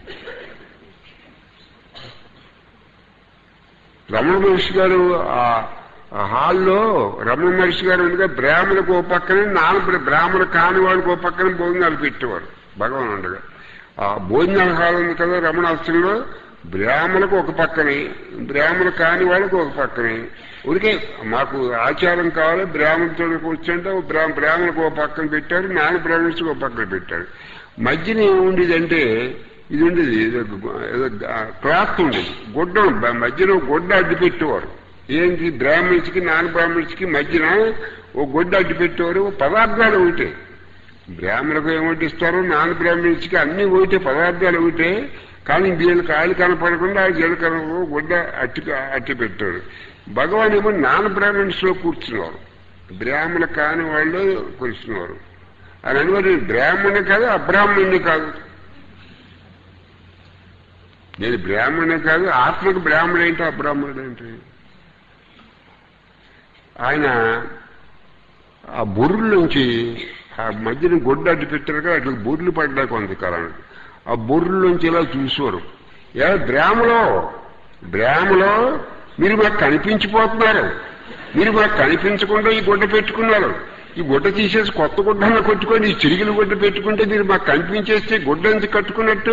రమణ మహర్షి గారు ఆ ఆ హాల్లో రమణ మహర్షి గారు ఉండగా బ్రాహ్మణకు ఓ పక్కనే నాలుగు బ్రాహ్మణ కాని వాళ్ళకి ఓ పక్కన భోజనాలు పెట్టేవారు భగవాన్ ఉండగా ఆ భోజనాల హాల్ ఉంది కదా రమణాశ్రంలో బ్రాహ్మణకు ఒక పక్కనే బ్రాహ్మణ కాని వాళ్ళకి ఒక పక్కనే ఉడికే మాకు ఆచారం కావాలి బ్రాహ్మణుడికి వచ్చంటే ఓ బ్రా బ్రాహ్మణకు ఒక పక్కన పెట్టారు నాలుగు బ్రాహ్మణ్స్కి ఒక పక్కన పెట్టారు మధ్యన ఏముండేదంటే ఇది ఉండేది ఏదో ఏదో క్లాత్ ఉండేది గుడ్డ బ- మధ్యన ఒక గుడ్డ అడ్డు పెట్టేవారు ఏంటి బ్రాహ్మణ్స్కి నాన్ బ్రాహ్మణ్స్కి మధ్యన ఓ గుడ్డ అడ్డు పెట్టేవారు పదార్థాలు ఒకటే బ్రాహ్మణులకు ఏమిటిస్తారు నాన్ బ్రాహ్మణ్స్కి అన్ని ఒకటే పదార్థాలు ఒకటే కానీ వీళ్ళు కాళ్ళు కనపడకుండా వీళ్ళు కన గుడ్డ అట్టి అట్టి పెట్టారు భగవాన్ ఏమో నాన్ బ్రాహ్మణ్స్ లో కూర్చున్నారు బ్రాహ్మణ కాని వాళ్ళు కూర్చున్నారు అని అనుకోని బ్రాహ్మణి కాదు అబ్రాహ్మణుని కాదు నేను బ్రాహ్మణే కాదు ఆత్మకు బ్రాహ్మణుడు ఏంటి అబ్రాహ్మణుడు ఏంటి ఆయన ఆ బుర్రుల నుంచి ఆ మధ్యన గొడ్డ అడ్డు పెట్టారు కదా అట్లా బుర్రులు పడ్డా కొంతకాలం ఆ బుర్రుల నుంచి ఇలా చూసేవారు ఏ బ్రాహ్మలో బ్రాహ్మలో మీరు మాకు కనిపించిపోతున్నారు మీరు మాకు కనిపించకుండా ఈ గుడ్డ పెట్టుకున్నారు ఈ గుడ్డ తీసేసి కొత్త గుడ్డను కొట్టుకొని ఈ చిరిగిన గుడ్డ పెట్టుకుంటే మీరు మాకు కనిపించేస్తే గుడ్డ ఎందుకు కట్టుకున్నట్టు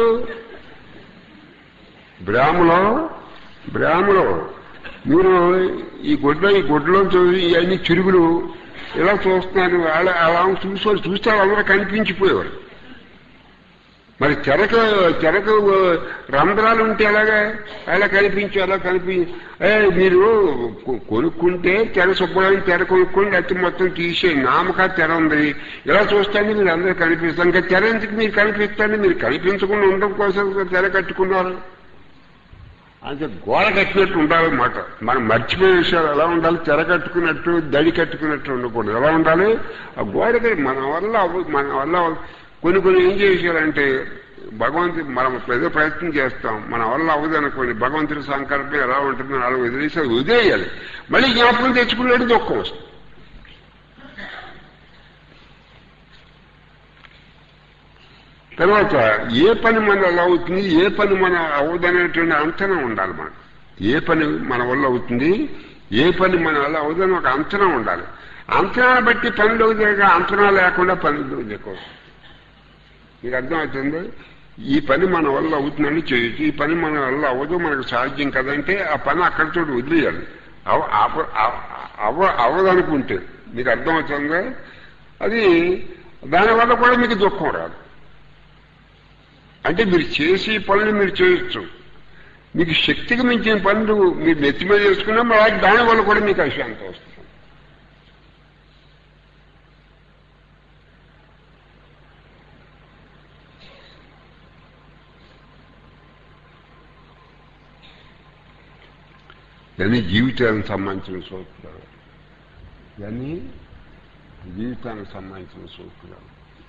బ్రాహ్మలో బ్రాహ్మలో మీరు ఈ గుడ్డ ఈ గుడ్డలో ఇవన్నీ చిరుగులు ఇలా చూస్తున్నారు అలా అలా చూసేవారు చూస్తే వాళ్ళందరూ కనిపించిపోయేవారు మరి చెరక చెరక రంధ్రాలు ఉంటే ఎలాగా అలా కనిపించి అలా కనిపి ఏ మీరు కొ- కొనుక్కుంటే తెర శుభ్రమైన తెర కొనుక్కోండి అతి మొత్తం తీసేయండి నామక తెర ఉంది ఇలా చూస్తాండి మీరు అందరూ కనిపిస్తారు ఇంకా తెర ఎందుకు మీరు కనిపిస్తాండి మీరు కనిపించకుండా ఉండడం కోసం తెర కట్టుకున్నారు అంటే గోడ కట్టినట్టు ఉండాలన్నమాట మనం మర్చిపోయే విషయాలు ఎలా ఉండాలి తెర కట్టుకున్నట్టు దడి కట్టుకున్నట్టు ఉండకూడదు ఎలా ఉండాలి ఆ గోడ కట్టి మన వల్ల అవ్వ- మన వల్ల కొన్ని కొన్ని ఏం చేసేయాలంటే భగవంతుడు మనం ఏదో ప్రయత్నం చేస్తాం మన వల్ల అవ్వదు అనుకోండి భగవంతుడి సంకల్పం ఎలా ఉంటుందో అలా వదిలేసి అది వదిలేయాలి మళ్ళీ జ్ఞాపకం తెచ్చుకునేది దుఃఖం వస్తుంది తర్వాత ఏ పని మన వల్ల అవుతుంది ఏ పని మన అవ్వదనేటువంటి అంచనా ఉండాలి మనకు ఏ పని మన వల్ల అవుతుంది ఏ పని మన వల్ల అవుదని ఒక అంచనా ఉండాలి అంచనా బట్టి పనిలో దిగ అంచనా లేకుండా పనిలో దిగకూడదు మీకు అర్థమవుతుంది ఈ పని మన వల్ల అవుతుందని చేయొచ్చు ఈ పని మన వల్ల అవ్వదు మనకు సాధ్యం కదంటే ఆ పని అక్కడితో వదిలేయాలి అవ- అవ- అవ- అవ అవ్వదనుకుంటే మీకు అర్థమవుతుందా అది దానివల్ల కూడా మీకు దుఃఖం రాదు అంటే మీరు చేసే పనులు మీరు చేయొచ్చు మీకు శక్తికి మించిన పనులు మీరు నెత్తి మీద చేసుకున్నా మళ్ళీ దానివల్ల కూడా మీకు అశాంతి వస్తుంది ఇవన్నీ జీవితానికి సంబంధించిన సూత్రాలు ఇవన్నీ జీవితానికి సంబంధించిన సూత్రాలు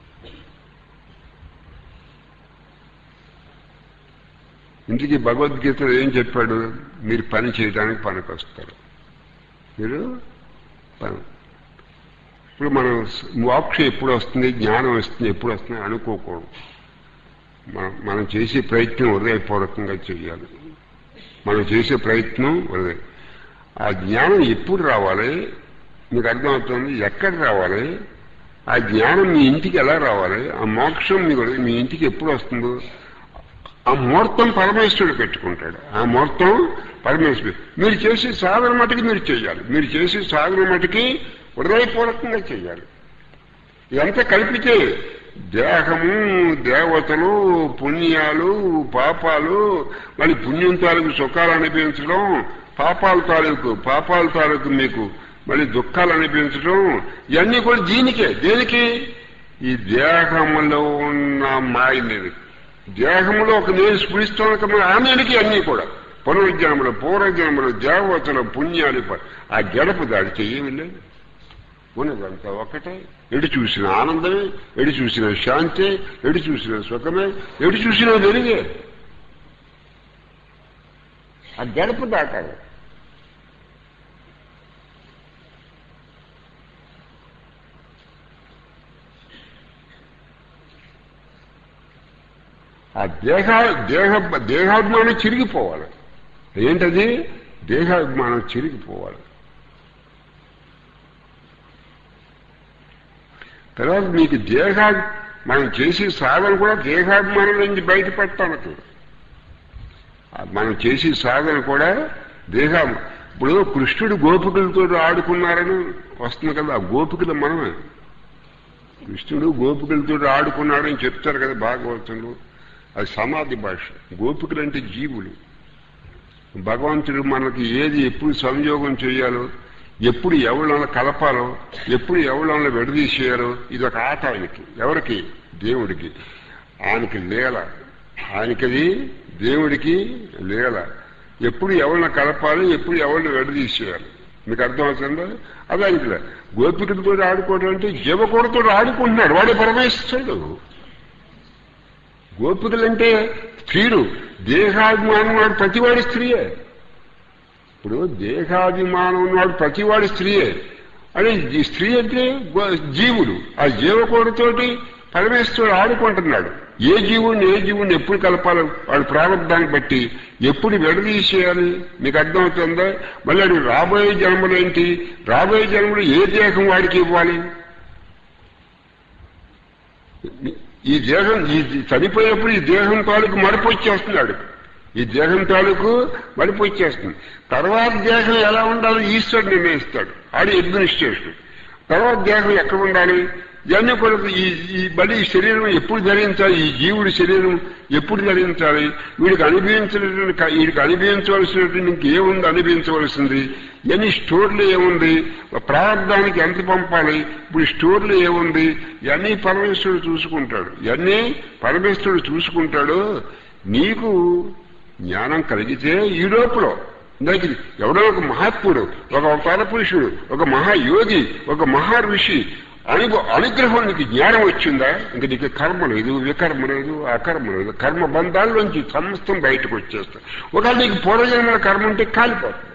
ఇంటికి భగవద్గీతలో ఏం చెప్పాడు మీరు పని చేయడానికి పనికొస్తారు మీరు ప- ఇప్పుడు మనం స- మోక్ష ఎప్పుడు వస్తుంది జ్ఞానం వస్తుంది ఎప్పుడు వస్తుంది అనుకోకూడదు మనం మనం చేసే ప్రయత్నం హృదయపూర్వకంగా చేయాలి మనం చేసే ప్రయత్నం హృదయ ఆ జ్ఞానం ఎప్పుడు రావాలి మీకు అర్థమవుతుంది ఎక్కడ రావాలి ఆ జ్ఞానం మీ ఇంటికి ఎలా రావాలి ఆ మోక్షం మీకు మీ ఇంటికి ఎప్పుడు వస్తుందో ఆ ముహూర్తం పరమేశ్వరుడు పెట్టుకుంటాడు ఆ ముహూర్తం పరమేశ్వరుడు మీరు చేసే సాధన మటుకి మీరు చేయాలి మీరు చేసే సాధన మటుకి హృదయపూర్వకంగా చేయాలి ఇదంతా కలిపితే దేహము దేవతలు పుణ్యాలు పాపాలు మళ్ళీ పుణ్యం తాలూకు సుఖాలు అనిపించడం పాపాల తాలూకు పాపాల తాలూకు మీకు మళ్ళీ దుఃఖాలు అనిపించడం ఇవన్నీ కూడా దీనికే దేనికి ఈ దేహములో ఉన్న మాయనేది దేహంలో ఒక నేను స్ఫురిస్తాను కదా ఆ నేనికి అన్నీ కూడా పునర్జన్మలు పూర్వజన్మలు దేవతలు పుణ్యాలు ప- ఆ గడప దాడితే ఏమి లేదు ఉన్నదంతా ఒకటే ఎడు చూసిన ఆనందమే ఎడు చూసిన శాంతి ఎడు చూసిన సుఖమే ఎడు చూసిన వెలుగే ఆ గడప దాటాలి ఆ దేహ దేహ దేహాభిమానం చిరిగిపోవాలి ఏంటది దేహాభిమానం చిరిగిపోవాలి తర్వాత మీకు దేహ మనం చేసే సాధన కూడా దేహాభిమానం నుంచి బయటపెట్టడానికి ఆ మనం చేసే సాధన కూడా దేహ ఇప్పుడు కృష్ణుడు గోపికలతో ఆడుకున్నారని వస్తుంది కదా ఆ గోపికలు మనమే కృష్ణుడు గోపికలతో ఆడుకున్నాడని చెప్తారు కదా భాగవతంలో అది సమాధి భాష గోపికలు అంటే జీవులు భగవంతుడు మనకి ఏది ఎప్పుడు సంయోగం చేయాలో ఎప్పుడు ఎవరిలో కలపాలో ఎప్పుడు ఎవరిలో విడదీసేయాలో ఇది ఒక ఆట ఆయనకి ఎవరికి దేవుడికి ఆయనకి లీల ఆయనకది దేవుడికి లీల ఎప్పుడు ఎవరిని కలపాలి ఎప్పుడు ఎవరిని విడదీసేయాలి మీకు అర్థమవుతుందా అది ఆయనకి లే. గోపికలతో ఆడుకోవడం అంటే జీవకూడతో ఆడుకుంటున్నాడు వాడే పరమేశ్వరుడు గోపికలంటే స్త్రీలు దేహాభిమానం వాడు ప్రతివాడి స్త్రీయే ఇప్పుడు దేహాభిమానం ఉన్నవాడు ప్రతివాడి స్త్రీయే అని ఈ స్త్రీ అంటే గో- జీవుడు ఆ జీవకోడితోటి పరమేశ్వరుడు ఆడుకుంటున్నాడు ఏ జీవుడిని ఏ జీవుడిని ఎప్పుడు కలపాలి వాడు ప్రారంభాన్ని బట్టి ఎప్పుడు విడదీసేయాలి మీకు అర్థమవుతుందా మళ్ళీ వాడు రాబోయే జన్మలు ఏంటి రాబోయే జన్మలు ఏ దేహం వాడికి ఇవ్వాలి ఈ దేహం ఈ చనిపోయేప్పుడు ఈ దేహం తాలూకు మరపు వచ్చేస్తున్నాడు ఈ దేహం తాలూకు మరపు వచ్చేస్తుంది తర్వాత దేహం ఎలా ఉండాలో ఈశ్వరుడు నిర్ణయిస్తాడు ఆడి అడ్మినిస్ట్రేషన్ తర్వాత దేహం ఎక్కడ ఉండాలి ఇవన్నీ కూడా ఈ ఈ బలి ఈ శరీరం ఎప్పుడు ధరించాలి ఈ జీవుడి శరీరం ఎప్పుడు ధరించాలి వీడికి అనుభవించినటువంటి వీడికి అనుభవించవలసినటువంటి ఇంకేముంది అనుభవించవలసింది ఇవన్నీ స్టోర్లో ఏముంది ప్రారంభానికి ఎంత పంపాలి ఇప్పుడు స్టోర్లో ఏముంది ఇవన్నీ పరమేశ్వరుడు చూసుకుంటాడు ఇవన్నీ పరమేశ్వరుడు చూసుకుంటాడు నీకు జ్ఞానం కలిగితే ఈ లోపల ఇందాక ఎవడో ఒక మహాత్ముడు ఒక అవతార పురుషుడు ఒక మహాయోగి ఒక మహా ఋషి అనుభవ అనుగ్రహం నీకు జ్ఞానం వచ్చిందా ఇంక నీకు కర్మ లేదు వికర్మ లేదు అకర్మ లేదు కర్మ బంధాల్లోంచి సమస్తం బయటకు వచ్చేస్తా ఒకవేళ నీకు పూర్వజన్మల కర్మ ఉంటే కాలిపోతుంది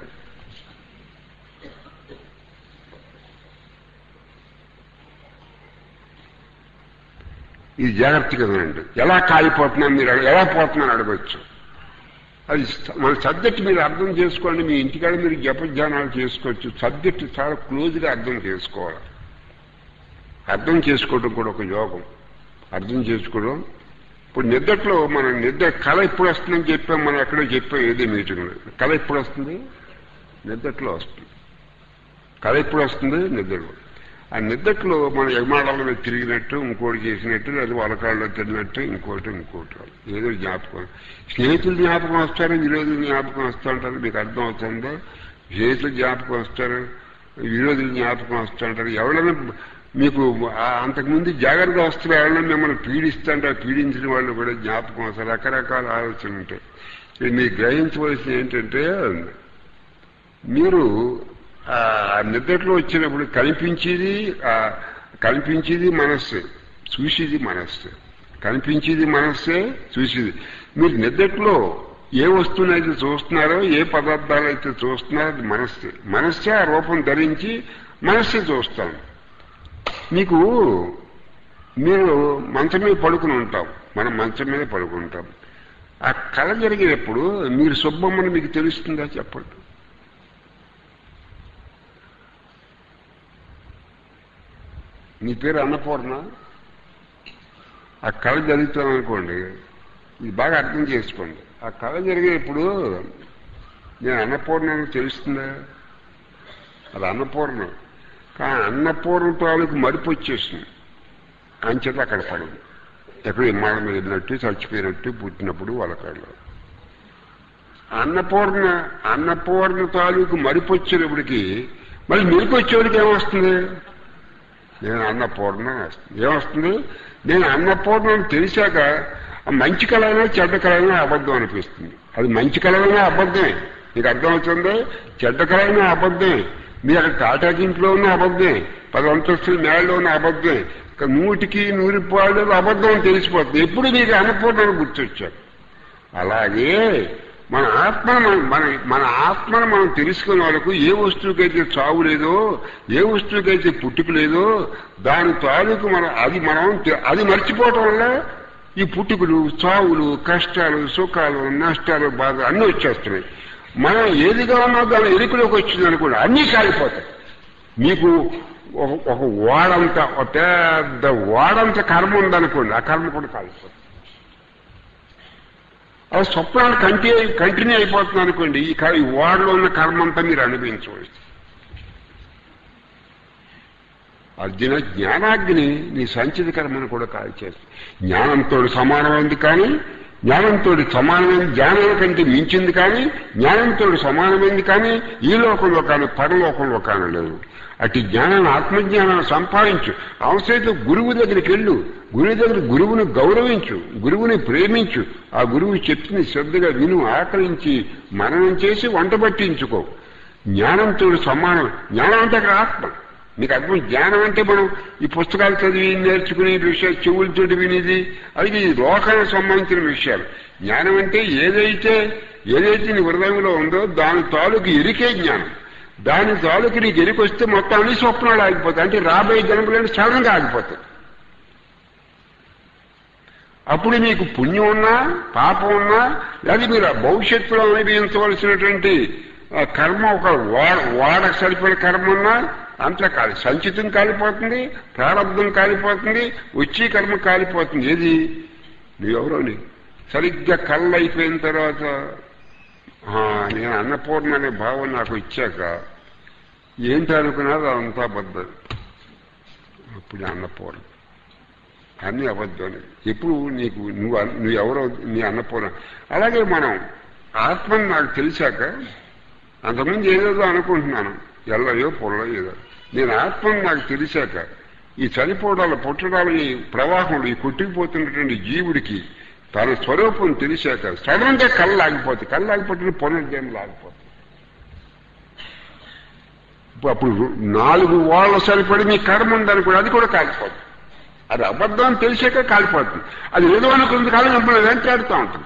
ఇది జాగ్రత్తగా వినండి ఎలా కాలిపోతున్నాను మీరు అడగ- ఎలా పోతున్నాను అడగచ్చు అది స- మన సబ్జెక్ట్ మీరు అర్థం చేసుకోండి మీ ఇంటికాడ మీరు జపధ్యానాలు చేసుకోవచ్చు సబ్జెక్ట్ చాలా క్లోజ్గా అర్థం చేసుకోవాలి అర్థం చేసుకోవడం కూడా ఒక యోగం అర్థం చేసుకోవడం ఇప్పుడు నిద్రలో మన నిద్ర కళ ఎప్పుడు వస్తుందని చెప్పాం మనం ఎక్కడో చెప్పాం ఏదే మీటింగ్లో కళ ఎప్పుడు వస్తుంది నిద్రలో వస్తుంది కళ ఎప్పుడు వస్తుంది నిద్రలో ఆ నిద్రలో మన యమాడాల తిరిగినట్టు ఇంకోటి చేసినట్టు లేదా వలకాళ్ళలో తిరిగినట్టు ఇంకోటి ఇంకోటి ఏదో జ్ఞాపకం స్నేహితులు జ్ఞాపకం వస్తారు విరోధులు జ్ఞాపకం వస్తూ ఉంటారు మీకు అర్థం అవుతుందో స్నేహితులు జ్ఞాపకం వస్తారు విరోధులు జ్ఞాపకం వస్తూ ఉంటారు ఎవరైనా మీకు ఆ- అంతకుముందు జాగ్రత్త వస్తువులు ఎవరైనా మిమ్మల్ని పీడిస్తుంటే ఆ పీడించిన వాళ్ళు కూడా జ్ఞాపకం వస్తారు రకరకాల ఆలోచనలు ఉంటాయి ఇది మీరు గ్రహించవలసింది ఏంటంటే మీరు ఆ నిద్రలో వచ్చినప్పుడు కనిపించేది ఆ కనిపించేది మనస్సు చూసేది మనస్సు కనిపించేది మనస్సే చూసేది మీరు నిద్రలో ఏ వస్తువునైతే చూస్తున్నారో ఏ పదార్థాలు అయితే చూస్తున్నారో అది మనస్సే మనస్సే ఆ రూపం ధరించి మనస్సే చూస్తాం మీకు మీరు మంచం మీద పడుకుని ఉంటాం మనం మంచం మీద పడుకుంటాం ఆ కళ జరిగినప్పుడు మీరు సుబ్బమ్మని మీకు తెలుస్తుందా చెప్పండి మీ పేరు అన్నపూర్ణ ఆ కళ జరుగుతాం అనుకోండి ఇది బాగా అర్థం చేసుకోండి ఆ కళ జరిగేప్పుడు నేను అన్నపూర్ణ తెలుస్తుందా అది అన్నపూర్ణ కానీ అన్నపూర్ణ తాలూకు మరుపు వచ్చేసింది అంచేత అక్కడ పడింది ఎక్కడ విమానం మీద వెళ్ళినట్టు చచ్చిపోయినట్టు పుట్టినప్పుడు వాళ్ళ కళ్ళు అన్నపూర్ణ అన్నపూర్ణ తాలూకు మరిపు వచ్చేటప్పటికి మళ్ళీ మెరుపు వచ్చేవాడికి ఏమొస్తుంది నేను అన్నపూర్ణ అని వస్తుంది ఏమొస్తుంది నేను అన్నపూర్ణని తెలిసాక ఆ మంచి కళైనా చెడ్డ కళైనా అబద్ధం అనిపిస్తుంది అది మంచి కళైనా అబద్ధమే మీకు అర్థమవుతుంది చెడ్డ కళైనా అబద్ధమే మీరు అక్కడ టాటాకింట్లో ఉన్న అబద్ధమే పది అంతస్తుల మేడలో ఉన్న అబద్ధమే ఇక నూటికి నూరి పాడు అబద్ధం అని తెలిసిపోతుంది ఎప్పుడు మీకు అన్నపూర్ణను గుర్తొచ్చారు అలాగే మన ఆత్మను మనం- మన మన ఆత్మను మనం తెలుసుకునే వాళ్ళకు ఏ వస్తువుకైతే చావు లేదో ఏ వస్తువుకైతే పుట్టుక లేదో దాని తాలూకు మన అది మనం తె- అది మర్చిపోవటం వల్ల ఈ పుట్టుకలు చావులు కష్టాలు సుఖాలు నష్టాలు బాధ అన్నీ వచ్చేస్తున్నాయి మనం ఏదిగా ఉన్నా దాని ఎరుకులోకి వచ్చింది అనుకోండి అన్నీ కాలిపోతాయి మీకు ఒక ఒక వాడంత ఒక పెద్ద వాడంత కర్మ ఉందనుకోండి ఆ కర్మ కూడా కాలిపోతుంది అది స్వప్నాలు కంటి కంటిన్యూ అయిపోతుంది అనుకోండి ఈ క- ఈ వాడలో ఉన్న కర్మ అంతా మీరు అనుభవించవచ్చు అర్జున జ్ఞానాగ్ని నీ సంచిత కర్మను కూడా కాల్చేస్తుంది జ్ఞానంతో సమానమైంది కానీ జ్ఞానంతో సమానమైన జ్ఞానం కంటే మించింది కానీ జ్ఞానంతో సమానమైంది కానీ ఈ లోకంలో కానీ పరలోకంలో కానీ లేదు అటు జ్ఞానాన్ని ఆత్మజ్ఞానాన్ని సంపాదించు అవసరమైతే గురువు దగ్గరికి వెళ్ళు గురువు దగ్గర గురువుని గౌరవించు గురువుని ప్రేమించు ఆ గురువు చెప్పింది శ్రద్ధగా విను ఆకలించి మననం చేసి వంట పట్టించుకో జ్ఞానంతో సమానం జ్ఞానం అంటే అక్కడ ఆత్మ మీకు అర్థం జ్ఞానం అంటే మనం ఈ పుస్తకాలు చదివి నేర్చుకునే విషయాలు చెవులతోటి వినేది అది ఈ లోకానికి సంబంధించిన విషయాలు జ్ఞానం అంటే ఏదైతే ఏదైతే నీ హృదయంలో ఉందో దాని తాలూకు ఎరికే జ్ఞానం దాని తాలూకు నీకు ఎరికి వస్తే మొత్తం అన్ని స్వప్నాలు ఆగిపోతాయి అంటే రాబోయే జన్మలని సడన్గా ఆగిపోతాయి అప్పుడు మీకు పుణ్యం ఉన్నా పాపం ఉన్నా లేదా మీరు ఆ భవిష్యత్తులో అనుభవించవలసినటువంటి ఆ కర్మ ఒక వాడ వాడకు సరిపడే కర్మ ఉన్నా అంతా కాలి సంచితం కాలిపోతుంది ప్రారంభం కాలిపోతుంది వచ్చి కర్మ కాలిపోతుంది ఏది నువ్వెవరోని సరిగ్గా కళ్ళు అయిపోయిన తర్వాత ఆ, నేను అన్నపూర్ణ అనే భావం నాకు ఇచ్చాక ఏంటి అనుకున్నది అదంతా అబద్ధం అప్పుడు అన్నపూర్ణ అన్ని అబద్ధమే ఎప్పుడు నీకు నువ్వు అన్- నువ్వు ఎవరో నీ అన్నపూర్ణ అలాగే మనం ఆత్మని నాకు తెలిసాక అంతకుముందు ఏదేదో అనుకుంటున్నాను ఎల్లయో పొల్ల ఏదో నేను ఆత్మని నాకు తెలిసాక ఈ చనిపోవడాలు పుట్టడాలు ఈ ప్రవాహంలో ఈ కొట్టుకుపోతున్నటువంటి జీవుడికి తన స్వరూపం తెలిసాక సడన్ గా కళ్ళు ఆగిపోతాయి కళ్ళు ఆగిపోతే పునర్జన్మలు ఆగిపోతాయి ఇప్పుడు అప్పుడు నాలుగు వాళ్ళ సరిపడి మీ కర్మ ఉందని కూడా అది కూడా కాలిపోతుంది అది అబద్ధం అని తెలిసాక కాలిపోతుంది అది ఏదో అనుకున్నది కాలం మిమ్మల్ని వెంటాడుతూ ఉంటుంది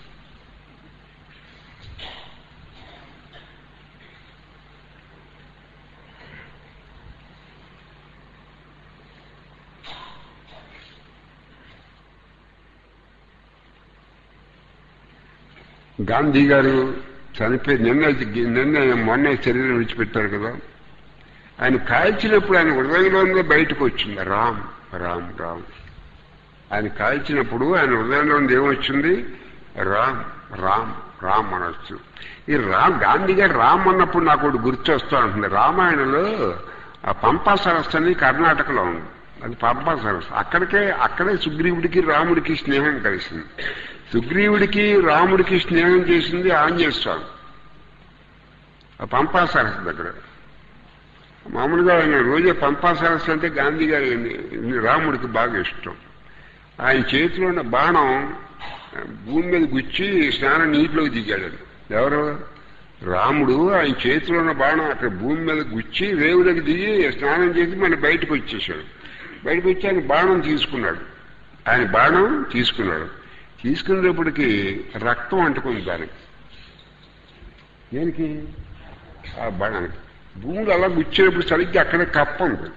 గాంధీ గారు చనిపోయి నిన్న నిన్న మొన్న శరీరం విడిచిపెట్టారు కదా ఆయన కాల్చినప్పుడు ఆయన హృదయంలో బయటకు వచ్చింది రామ్ రామ్ రామ్ ఆయన కాల్చినప్పుడు ఆయన హృదయంలో ఏమొచ్చింది రామ్ రామ్ రామ్ అనొచ్చు ఈ రామ్ గాంధీ గారు రామ్ అన్నప్పుడు నాకు ఒకటి గుర్తొస్తూ ఉంటుంది రామాయణంలో ఆ పంపా సరస్సు అని కర్ణాటకలో ఉంది అది పంపా సరస్సు అక్కడికే అక్కడే సుగ్రీవుడికి రాముడికి స్నేహం కలిసింది సుగ్రీవుడికి రాముడికి స్నేహం చేసింది ఆంజనేయ స్వామి ఆ పంపా సరస్సు దగ్గర మామూలుగా ఆయన రోజే పంపా సరస్సు అంటే గాంధీ గారి రాముడికి బాగా ఇష్టం ఆయన చేతిలో ఉన్న బాణం భూమి మీద గుచ్చి స్నానం నీటిలోకి దిగాడు ఎవరు రాముడు ఆయన చేతిలో ఉన్న బాణం అక్కడ భూమి మీద గుచ్చి రేవులోకి దిగి స్నానం చేసి మన బయటకు వచ్చేసాడు బయటకు వచ్చి ఆయన బాణం తీసుకున్నాడు ఆయన బాణం తీసుకున్నాడు తీసుకునేటప్పటికి రక్తం అంటుకుంది దానికి దేనికి ఆ బాణానికి భూములు అలా గుచ్చేటప్పుడు సరిగ్గా అక్కడ కప్ప ఉంది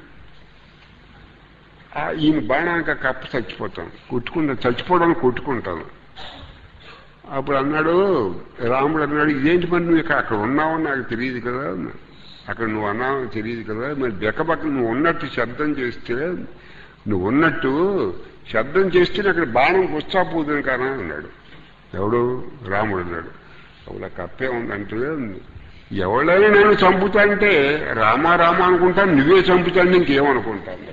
ఆ ఈయన బాణానికి ఆ కప్ప చచ్చిపోతాను కొట్టుకుంటా చచ్చిపోవడానికి కొట్టుకుంటాను అప్పుడు అన్నాడు రాముడు అన్నాడు ఇదేంటి మరి నువ్వు ఇక్కడ అక్కడ ఉన్నావో నాకు తెలియదు కదా అక్కడ నువ్వు అన్నావో తెలియదు కదా మరి బెక్కబక్క నువ్వు ఉన్నట్టు శబ్దం చేస్తే నువ్వు ఉన్నట్టు శబ్దం చేస్తే అక్కడ బాణం పుస్తాపోతుంది కదా అన్నాడు ఎవడు రాముడు అన్నాడు అవులా కప్పే ఉందంటే ఎవడైనా నేను చంపుతాంటే రామా రామ అనుకుంటాను నువ్వే చంపుతాను ఇంకేమనుకుంటాను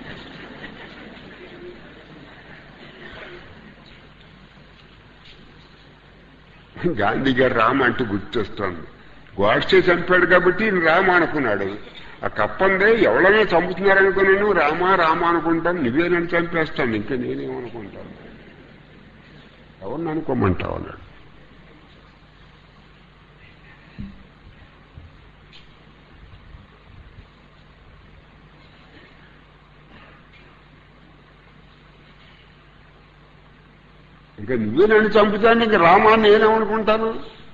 గాంధీ గారు రామ అంటూ గుర్తొస్తోంది గోడ్సే చంపాడు కాబట్టి ఈయన రామ అనుకున్నాడు ఆ కప్పందే ఎవరైనా చంపుతున్నారనుకున్నాను రామ రామ అనుకుంటాను నువ్వే నన్ను చంపేస్తాను ఇంకా నేనేమనుకుంటాను ఎవరిని అనుకోమంటావు అన్నాడు ఇంకా నువ్వే నన్ను చంపుతాను ఇంకా రామాన్ని నేనేమనుకుంటాను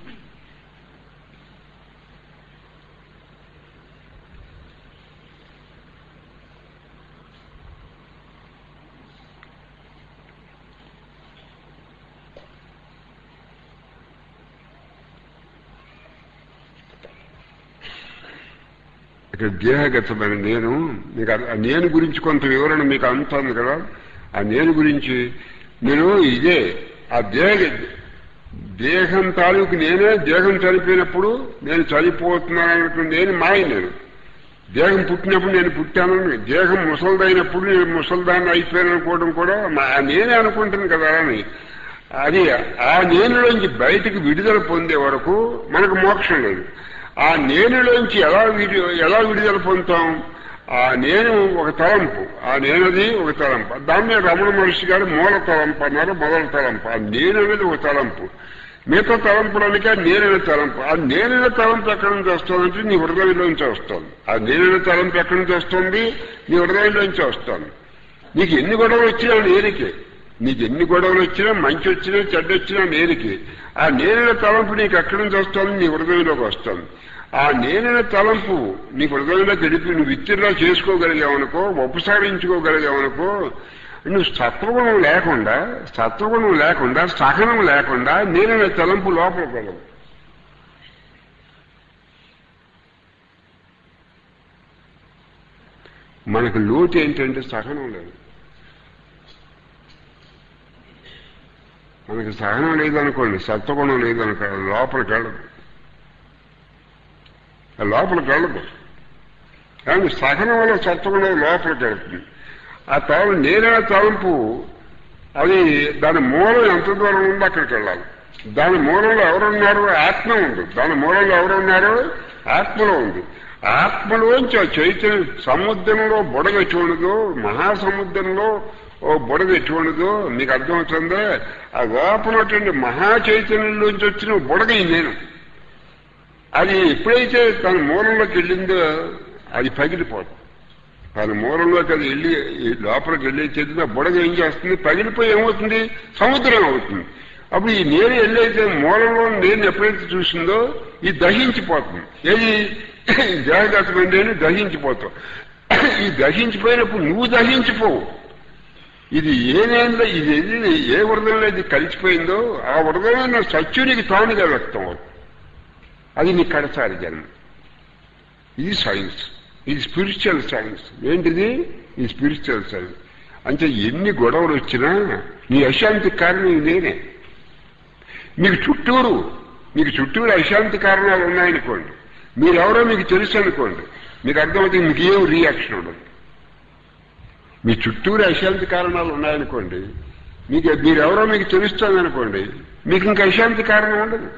ఇక్కడ దేహగతమైన నేను మీకు ఆ నేను గురించి కొంత వివరణ మీకు అందుతుంది కదా ఆ నేను గురించి నేను ఇదే ఆ దేహ దేహం తాలూకు నేనే దేహం చనిపోయినప్పుడు నేను చనిపోతున్నాను అనుకున్న నేను మాయ నేను దేహం పుట్టినప్పుడు నేను పుట్టాను దేహం ముసలిదైనప్పుడు నేను ముసలిదాన్ని అయిపోయాను అనుకోవడం కూడా మా నేనే అనుకుంటాను కదా అని అది ఆ నేనులోంచి బయటికి విడుదల పొందే వరకు మనకు మోక్షం లేదు ఆ నేనులోంచి ఎలా విడి ఎలా విడుదల పొందుతాం ఆ నేను ఒక తలంపు ఆ నేనది ఒక తలంపు దాన్ని రమణ మహర్షి గారు మూల తలంపు అన్నారు మొదల తలంపు ఆ నేను అనేది ఒక తలంపు మిగతా తలంపులనిక నేనైన తలంపు ఆ నేనైన తలంపు ఎక్కడి నుంచి వస్తుందంటే నీ హృదయంలోంచి వస్తుంది ఆ నేనైన తలంపు ఎక్కడి నుంచి వస్తుంది నీ హృదయంలోంచి వస్తుంది నీకు ఎన్ని గొడవలు వచ్చినా నేరుకే నీకు ఎన్ని గొడవలు వచ్చినా మంచి వచ్చినా చెడ్డ వచ్చినా నేరుకే ఆ నేనైన తలంపు నీకు ఎక్కడి నుంచి వస్తుంది నీ హృదయంలోకి వస్తుంది ఆ నేనైన తలంపు నీ హృదయంలో గడిపి నువ్వు విత్తిలా చేసుకోగలిగావనుకో ఉపసరించుకోగలిగావనుకో నువ్వు సత్వగుణం లేకుండా సత్వగుణం లేకుండా సహనం లేకుండా నేనైన తలంపు లోపలికి వెళ్ళవు మనకు లోటు ఏంటంటే సహనం లేదు మనకి సహనం లేదనుకోండి సత్వగుణం లేదనుకో లోపలికి వెళ్ళదు లోపలికి వెళ్ళదు కానీ సహనం వల్ల సత్వగుణం లోపలికి వెళ్తుంది ఆ తలం నేరైన తలంపు అది దాని మూలం ఎంత దూరం ఉందో అక్కడికి వెళ్ళాలి దాని మూలంలో ఎవరున్నారు ఆత్మ ఉంది దాని మూలంలో ఎవరున్నారు ఆత్మలో ఉంది ఆత్మలోంచి ఆ చైతన్యం సముద్రంలో బుడగ ఎటువంటిదో మహాసముద్రంలో ఓ బుడగ ఎటువంటిదో మీకు అర్థమవుతుందా ఆ లోపలటువంటి మహా చైతన్యంలోంచి వచ్చిన బుడగ ఈ నేను అది ఎప్పుడైతే తన మూలంలోకి వెళ్ళిందో అది పగిలిపోతుంది తన మూలంలోకి అది వెళ్ళి లోపలికి వెళ్ళి చెందిన బుడగ ఏం చేస్తుంది పగిలిపోయి ఏమవుతుంది సముద్రం అవుతుంది అప్పుడు ఈ నీరు వెళ్ళైతే మూలంలో నేను ఎప్పుడైతే చూసిందో ఇది దహించిపోతుంది ఏది దేహగతమైన నేను దహించిపోతావు ఈ దహించిపోయినప్పుడు నువ్వు దహించిపోవు ఇది ఏ నేలలో ఇది ఏది ఏ వరదలో ఇది కలిసిపోయిందో ఆ వరదలో సత్యునికి తానుగా వ్యక్తం అవుతుంది అది నీ కడసారి జన్మ ఇది సైన్స్ ఇది స్పిరిచువల్ సైన్స్ ఏంటిది ఈ స్పిరిచువల్ సైన్స్ అంటే ఎన్ని గొడవలు వచ్చినా నీ అశాంతి కారణం నేనే మీకు చుట్టూరు మీకు చుట్టూరు అశాంతి కారణాలు ఉన్నాయనుకోండి మీరెవరో మీకు తెలుసు అనుకోండి మీకు అర్థమవుతుంది మీకు ఏం రియాక్షన్ ఉండదు మీ చుట్టూరు అశాంతి కారణాలు ఉన్నాయనుకోండి మీకు మీరెవరో మీకు తెలుస్తుంది అనుకోండి మీకు ఇంకా అశాంతి కారణం ఉండదు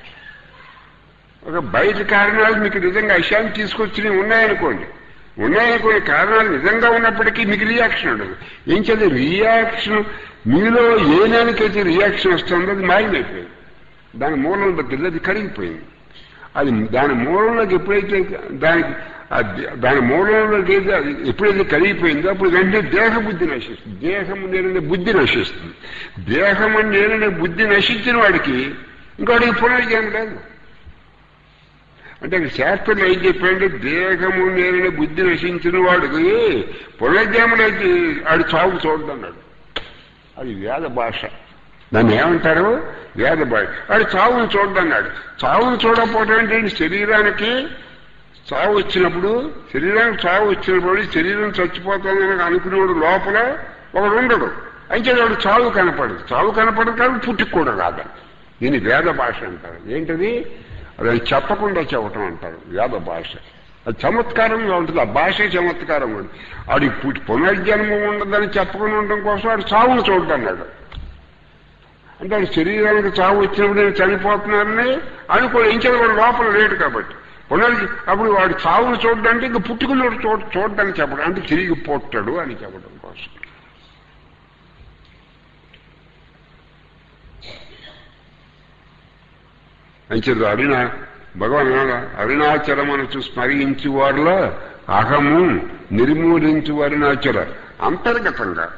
ఒక బయట కారణాలు మీకు నిజంగా అశాంతి తీసుకొచ్చినవి ఉన్నాయనుకోండి ఉన్నాయనుకోండి కారణాలు నిజంగా ఉన్నప్పటికీ మీకు రియాక్షన్ ఉండదు ఏం చేద్దాం రియాక్షన్ మీలో ఏ నానికైతే రియాక్షన్ వస్తుందో అది మాయమైపోయింది దాని మూలం దగ్గర అది కరిగిపోయింది అది దాని మూలంలోకి ఎప్పుడైతే దానికి ఆ దే- దాని మూలంలో ఏది అది ఎప్పుడైతే కలిగిపోయిందో అప్పుడు వెంటనే దేహ బుద్ధి నశిస్తుంది దేహము నేననే బుద్ధి నశిస్తుంది దేహము నేననే బుద్ధి నశించిన వాడికి ఇంకోటికి పునర్జన్మ లేదు అంటే అక్కడ శాస్త్రంలో ఏం చెప్పాడంటే దేహము నేననే బుద్ధి నశించిన వాడికి పునర్జన్మ లేదు ఆడు చావు చూడన్నాడు అది వేద భాష దాన్ని ఏమంటారు వేద భాష వాడు చావును చూడన్నాడు చావును చూడకపోవడం అంటే ఏంటి? శరీరానికి చావు వచ్చినప్పుడు శరీరానికి చావు వచ్చినప్పుడు శరీరం చచ్చిపోతుందని అనుకునేవాడు లోపల ఒకడు ఉండడు అయితే వాడు చావు కనపడదు చావు కనపడదు కానీ పుట్టుకు కూడా రాదు దీని వేద భాష అంటారు ఏంటది అది చెప్పకుండా చెప్పటం అంటారు వేద భాష అది చమత్కారంగా ఉంటుంది ఆ భాష చమత్కారంగా ఉంటుంది ఆడి పుట్టి పునర్జన్మ ఉండదని చెప్పకుండా ఉండడం కోసం వాడు చావును చూడన్నాడు అంటే వాడి శరీరానికి చావు వచ్చినప్పుడు నేను చనిపోతున్నానని అనుకోడు ఏం చదివాడు లోపల లేడు కాబట్టి పునర్జ అప్పుడు వాడు చావును చూడడానికి ఇంక పుట్టుకున్నాడు చూ చూడడానికి చెప్పడం అంటే తిరిగి పోతాడు అని చెప్పడం కోసం అంచేది అరుణ భగవాన్ అరుణాచలమనసు స్మరించు వారిలో అహము నిర్మూలించు అరుణాచల అంతర్గతంగా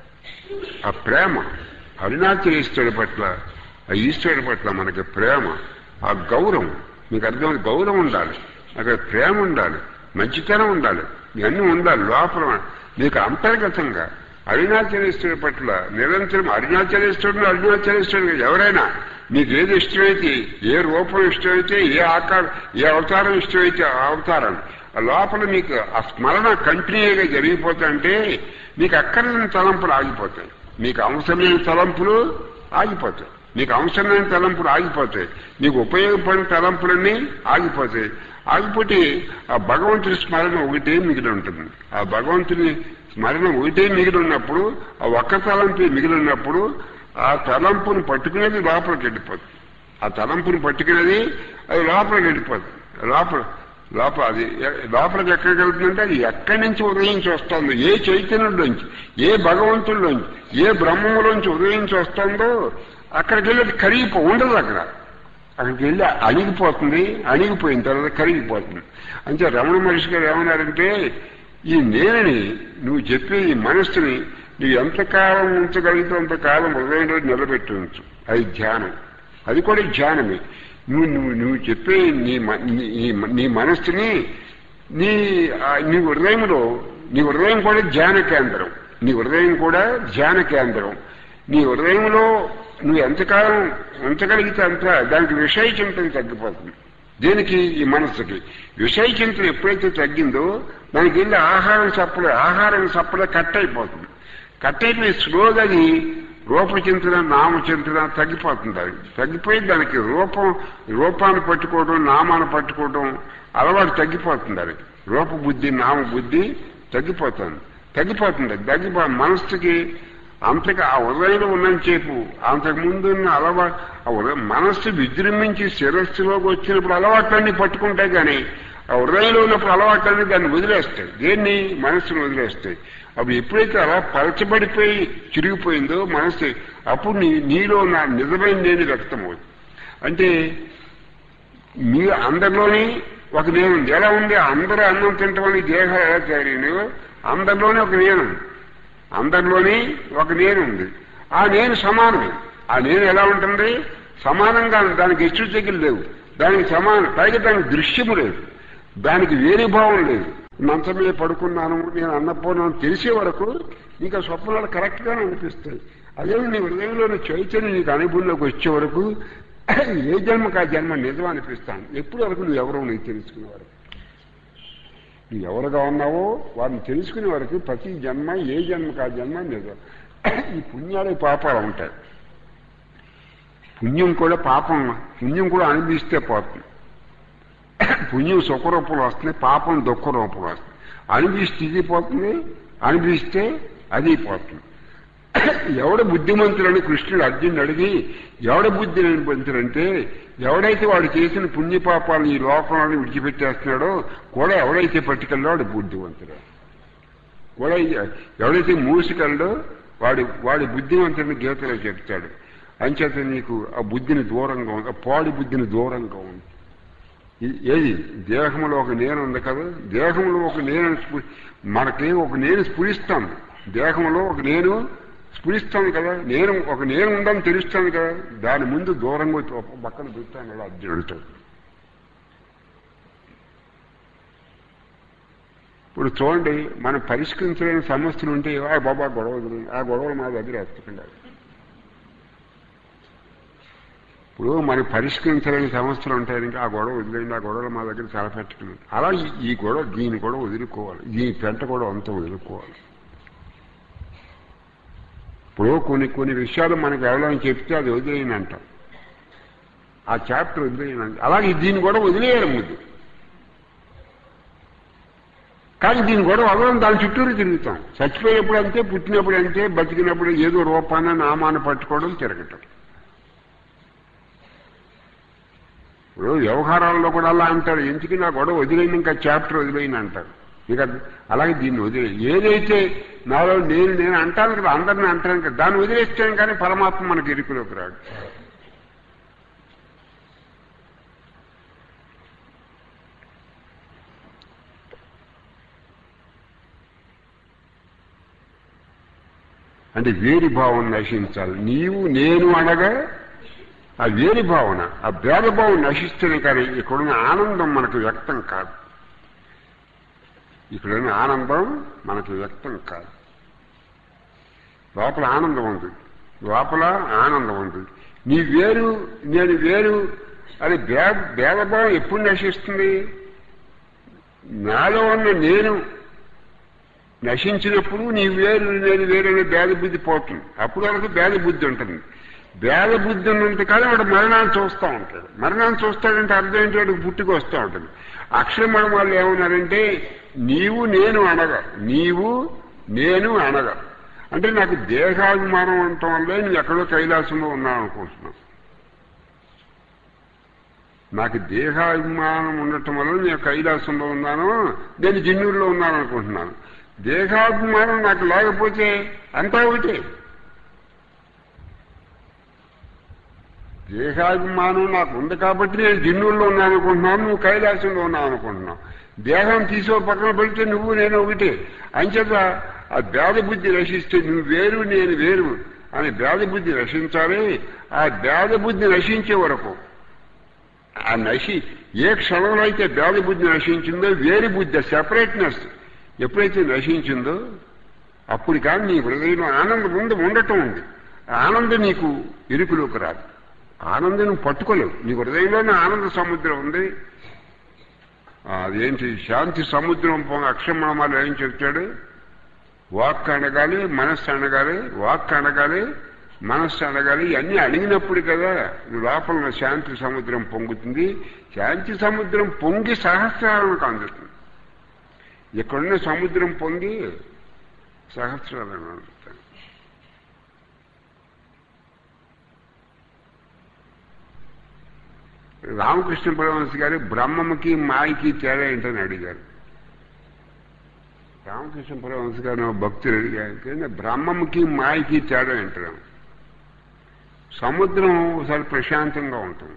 ఆ ప్రేమ అరుణాచలేశ్వరుడి పట్ల ఆ ఈశ్వరుడి పట్ల మనకి ప్రేమ ఆ గౌరవం మీకు అర్థమైంది గౌరవం ఉండాలి అక్కడ ప్రేమ ఉండాలి మంచితనం ఉండాలి ఇవన్నీ ఉండాలి లోపల మీకు అంతర్గతంగా అరుణాచలేశ్వరుడి పట్ల నిరంతరం అరుణాచలేశ్వరుడు అరుణాచలేశ్వరుడు ఎవరైనా మీకు ఏది ఇష్టమైతే ఏ రూపం ఇష్టమైతే ఏ ఆకారం ఏ అవతారం ఇష్టమైతే ఆ అవతారం ఆ లోపల మీకు ఆ స్మరణ కంటిన్యూగా జరిగిపోతుంటే మీకు అక్కర్లేని తలంపులు ఆగిపోతాయి మీకు అవసరమైన తలంపులు ఆగిపోతాయి మీకు అవసరమైన తలంపులు ఆగిపోతాయి మీకు ఉపయోగపడిన తలంపులన్నీ ఆగిపోతాయి ఆగిపోతే ఆ భగవంతుడి స్మరణ ఒకటే మిగిలి ఉంటుంది ఆ భగవంతుని స్మరణ ఒకటే మిగిలి ఉన్నప్పుడు ఆ ఒక్క తలంపు మిగిలి ఉన్నప్పుడు ఆ తలంపుని పట్టుకునేది లోపలికి వెళ్ళిపోతుంది ఆ తలంపుని పట్టుకునేది అది లోపలికి వెళ్ళిపోతుంది లోపల లోపల అది ఎ- లోపలికి ఎక్కడికి వెళ్తుందంటే అది ఎక్కడి నుంచి ఉదయించి వస్తుందో ఏ చైతన్యంలోంచి ఏ భగవంతుల్లోంచి ఏ బ్రహ్మములోంచి ఉదయించి వస్తుందో అక్కడికి వెళ్ళి అది కరిగిపో ఉండదు అక్కడ అక్కడికి వెళ్ళి అణిగిపోతుంది అణిగిపోయిన తర్వాత కరిగిపోతుంది అంటే రమణ మహర్షి గారు ఏమన్నారంటే ఈ నేనని నువ్వు చెప్పే ఈ మనస్సుని నువ్వు ఎంతకాలం ఉంచగలిగితే అంతకాలం హృదయంలో నిలబెట్టి ఉంచు అది ధ్యానం అది కూడా ధ్యానమే నువ్వు నువ్వు నువ్వు చెప్పే నీ మ- నీ- నీ నీ మనస్సుని నీ ఆ, నీ హృదయంలో నీ హృదయం కూడా ధ్యాన కేంద్రం నీ హృదయం కూడా ధ్యాన కేంద్రం నీ హృదయంలో నువ్వు ఎంతకాలం ఉంచగలిగితే అంత దానికి విషయ చింతన తగ్గిపోతుంది దేనికి ఈ మనస్సుకి విషయ చింతన ఎప్పుడైతే తగ్గిందో దానికి వెళ్ళి ఆహారం సప్లై ఆహారం సప్లై కట్ అయిపోతుంది కట్ అయిపోయి స్లోగా అది రూపచింతన నామచింతన తగ్గిపోతుంది అది తగ్గిపోయి దానికి రూపం రూపాన్ని పట్టుకోవడం నామాన్ని పట్టుకోవడం అలవాటు తగ్గిపోతుంది అది రూప బుద్ధి నామ బుద్ధి తగ్గిపోతుంది తగ్గిపోతుంది తగ్గిపో మనస్సుకి అంతగా ఆ ఉదయంలో ఉన్నంతసేపు అంతకుముందు ఉన్న అలవా ఆ ఉదయం మనస్సు విజృంభించి శిరస్సులోకి వచ్చినప్పుడు అలవాట్లన్నీ పట్టుకుంటాయి కానీ ఆ హృదయంలో ఉన్నప్పుడు అలవాట్లన్నీ దాన్ని వదిలేస్తాయి దేన్ని మనస్సును వదిలేస్తాయి అప్పుడు ఎప్పుడైతే అలా పలచబడిపోయి చిరిగిపోయిందో మనస్సు అప్పుడు నీ నీలో నా నిజమైన నేను వ్యక్తమవుతుంది అంటే మీ అందరిలోని ఒక నేను ఉంది ఎలా ఉంది అందరూ అన్నం తింటామని దేహాలు ఎలా తయారైనయో అందరిలోనే ఒక నేను ఉంది. అందరిలోని ఒక నేను ఉంది ఆ నేను సమానమే ఆ నేను ఎలా ఉంటుంది సమానంగా ఉంది. దానికి హెచ్చు తగ్గులు లేవు దానికి సమానం పైగా దానికి దృశ్యము లేదు దానికి వేరే భావం లేదు మంచం మీద పడుకున్నాను నేను అన్నపోనాను తెలిసే వరకు నీకు ఆ స్వప్నాలు కరెక్ట్ గానే అనిపిస్తాయి అదే నీ హృదయంలోని చైతన్యం నీకు అనుభవంలోకి వచ్చే వరకు ఏ జన్మకు ఆ జన్మ నిజం అనిపిస్తాను ఎప్పుడు వరకు నువ్వు ఎవరో నీకు తెలుసుకునే వరకు నువ్వు ఎవరుగా ఉన్నావో వారిని తెలుసుకునే వరకు ప్రతి జన్మ ఏ జన్మకు ఆ జన్మ నిజం ఈ పుణ్యాలు పాపాలు ఉంటాయి పుణ్యం కూడా పాపం పుణ్యం కూడా అనిపిస్తే పోతుంది పుణ్యం సుఖరూపంలో వస్తుంది పాపం దుఃఖ రూపంలో వస్తుంది అనిపిస్తే ఇది పోతుంది అనిపిస్తే అది పోతుంది ఎవడ బుద్ధిమంతులని కృష్ణుడు అర్జునుడు అడిగి ఎవడ బుద్ధిమంతుడంటే ఎవడైతే వాడు చేసిన పుణ్యపాపాలను ఈ లోకంలో విడిచిపెట్టేస్తున్నాడో కూడా ఎవడైతే పట్టుకెళ్ళో వాడు బుద్ధిమంతుడు కూడా ఎవడైతే మూసికెళ్ళడో వాడి వాడి బుద్ధిమంతుడిని గీతలో చెప్తాడు అంచేత నీకు ఆ బుద్ధిని దూరంగా ఉంది ఆ పాడి బుద్ధిని దూరంగా ఉంది ఈ- ఏది దేహంలో ఒక నేను ఉంది కదా దేహంలో ఒక నేను స్ఫు- మనకి ఒక నేను స్ఫురిస్తాను దేహంలో ఒక నేను స్ఫురిస్తాను కదా నేను ఒక నేను ఉందని తెలుస్తాను కదా దాని ముందు దూరంగా వచ్చి ఒక పక్కన పెట్టాను అలా అర్జునుడితో ఇప్పుడు చూడండి మనం పరిష్కరించలేని సమస్యలు ఉంటే ఆ బాబా గొడవ వదిలేయండి. ఆ గొడవలు మా దగ్గర ఎత్తకుండా ఇప్పుడు మనకి పరిష్కరించలేని సమస్యలు ఉంటాయి ఇంకా ఆ గొడవ వదిలేయండి ఆ గొడవలు మా దగ్గర చాలా పెట్టకండి అలా ఈ- ఈ గొడవ దీని కూడా వదులుకోవాలి ఈ పెంట కూడా అంతా వదులుకోవాలి ఇప్పుడు కొన్ని కొన్ని విషయాలు మనకి ఎవరైనా చెప్తే అది వదిలేయని అంటాం ఆ చాప్టర్ వదిలేయని అంట అలాగే దీన్ని కూడా వదిలేయాలి ముందు కానీ దీని కూడా వదలం దాని చుట్టూరు తిరుగుతాం చచ్చిపోయేప్పుడు అంతే పుట్టినప్పుడు అంతే బతికినప్పుడు ఏదో రూపాన నామాన్ని పట్టుకోవడం తిరగటం ఇప్పుడు వ్యవహారాల్లో కూడా అలా అంటారు ఎందుకు నా గొడవ వదిలేని ఇంకా చాప్టర్ వదిలేని అంటారు ఇక అలాగే దీన్ని వదిలే ఏదైతే నాలో నేను నేను అంటాను కదా అందరిని అంటాను కదా దాన్ని వదిలేస్తాను కానీ పరమాత్మ మనకి ఇరుకులోకి రాడు అంటే వేరి భావం నశించాలి నీవు నేను అనగా ఆ వేరి భావన ఆ భేదభావం నశిస్తేనే కానీ ఇక్కడున్న ఆనందం మనకు వ్యక్తం కాదు ఇక్కడున్న ఆనందం మనకు వ్యక్తం కాదు లోపల ఆనందం ఉంది లోపల ఆనందం ఉంది నీ వేరు నేను వేరు అది భేద భేదభావం ఎప్పుడు నశిస్తుంది నాలో ఉన్న నేను నశించినప్పుడు నీ వేరు నేను వేరే భేద బుద్ధి పోతుంది అప్పుడు వరకు భేద బుద్ధి ఉంటుంది భేద బుద్ధి ఉన్నంత కాలం వాడు మరణాన్ని చూస్తూ ఉంటాడు మరణాన్ని చూస్తాడంటే అర్థం ఏంటి వాడికి పుట్టుకు వస్తూ ఉంటుంది అక్షరమణ వాళ్ళు ఏమన్నారంటే నీవు నేను అనగా నీవు నేను అనగా అంటే నాకు దేహాభిమానం ఉండటం వల్లే నువ్వు ఎక్కడో కైలాసంలో ఉన్నావు అనుకుంటున్నాను నాకు దేహాభిమానం ఉండటం వల్ల నేను కైలాసంలో ఉన్నాను నేను జిన్నూరులో ఉన్నాను అనుకుంటున్నాను దేహాభిమానం నాకు లేకపోతే అంతా ఒకటే దేహాభిమానం నాకు ఉంది కాబట్టి నేను జిన్నూరులో ఉన్నాను అనుకుంటున్నాను నువ్వు కైలాసంలో ఉన్నావు అనుకుంటున్నావు దేహం తీసో పక్కన పెడితే నువ్వు నేను ఒకటే అంచేత ఆ భేద బుద్ధి రక్షిస్తే నువ్వు వేరు నేను వేరు అని భేద బుద్ధి రక్షించాలి ఆ భేద బుద్ధి నశించే వరకు ఆ నశి ఏ క్షణంలో అయితే భేద బుద్ధి నశించిందో వేరు బుద్ధి సెపరేట్నెస్ ఎప్పుడైతే నశించిందో అప్పుడు కానీ నీ హృదయంలో ఆనందం ముందు ఉండటం ఉంది ఆ ఆనందం నీకు ఇరుకులోకి రాదు ఆనందం నువ్వు పట్టుకోలేవు నీ హృదయంలోనే ఆనంద సముద్రం ఉంది ఆ, అదేంటి శాంతి సముద్రం పొంగ అక్షమామాలు ఏం చెప్తాడు వాక్ అనగాలి మనస్సు అనగాలి వాక్ అనగాలి మనస్సు అనగాలి ఇవన్నీ అడిగినప్పుడు కదా లోపల ఉన్న శాంతి సముద్రం పొంగుతుంది శాంతి సముద్రం పొంగి సహస్రాలకు అందుతుంది ఇక్కడున్న సముద్రం పొంగి సహస్రాలను అందుతుంది రామకృష్ణ పరమహంస గారు బ్రహ్మముకి మాయకి తేడా ఏంటని అడిగారు రామకృష్ణ పరమహంస గారు ఒక భక్తులు అడిగారు "ఏంటి బ్రహ్మముకి మాయకి తేడా ఏంటారు సముద్రం ఒకసారి ప్రశాంతంగా ఉంటుంది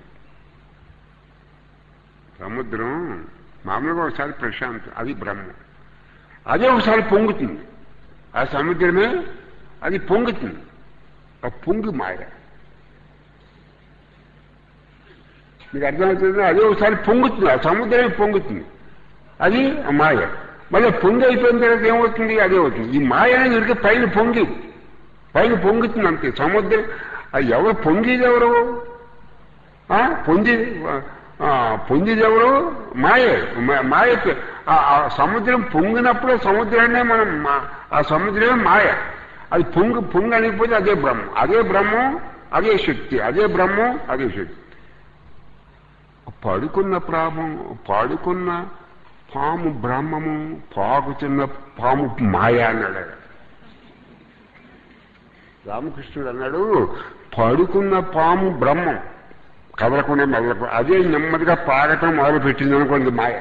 సముద్రం మామూలుగా ఒకసారి ప్రశాంతం అది బ్రహ్మం అదే ఒకసారి పొంగుతుంది ఆ సముద్రమే అది పొంగుతుంది ఆ పొంగి మాయ మీకు అర్థమవుతుంది అదే ఒకసారి పొంగుతుంది ఆ సముద్రమే పొంగుతుంది అది ఆ మాయ మళ్ళీ పొంగి అయిపోయిన తర్వాత ఏమవుతుంది అదే అవుతుంది ఈ మాయ అనేది ఉరికి పైన పొంగి పైన పొంగుతుంది అంతే సముద్రం అది ఎవరు పొంగేది ఎవరు ఆ, పొంది ఆ, పొందిది ఎవరు మాయ మా- మాయ పే- ఆ ఆ సముద్రం పొంగినప్పుడు సముద్రాన్నే మనం మా- ఆ సముద్రమే మాయ అది పొంగు పొంగి అనిపోతే అదే బ్రహ్మం అదే బ్రహ్మం అదే శక్తి అదే బ్రహ్మం అదే శక్తి పడుకున్న ప్రామం పాడుకున్న పాము బ్రహ్మము పాకుతున్న పాము మాయ అన్నాడు ఆయన. రామకృష్ణుడు అన్నాడు పడుకున్న పాము బ్రహ్మం కదలకుండా మొదలకు అదే నెమ్మదిగా పాగటం మొదలు పెట్టింది అనుకోండి మాయ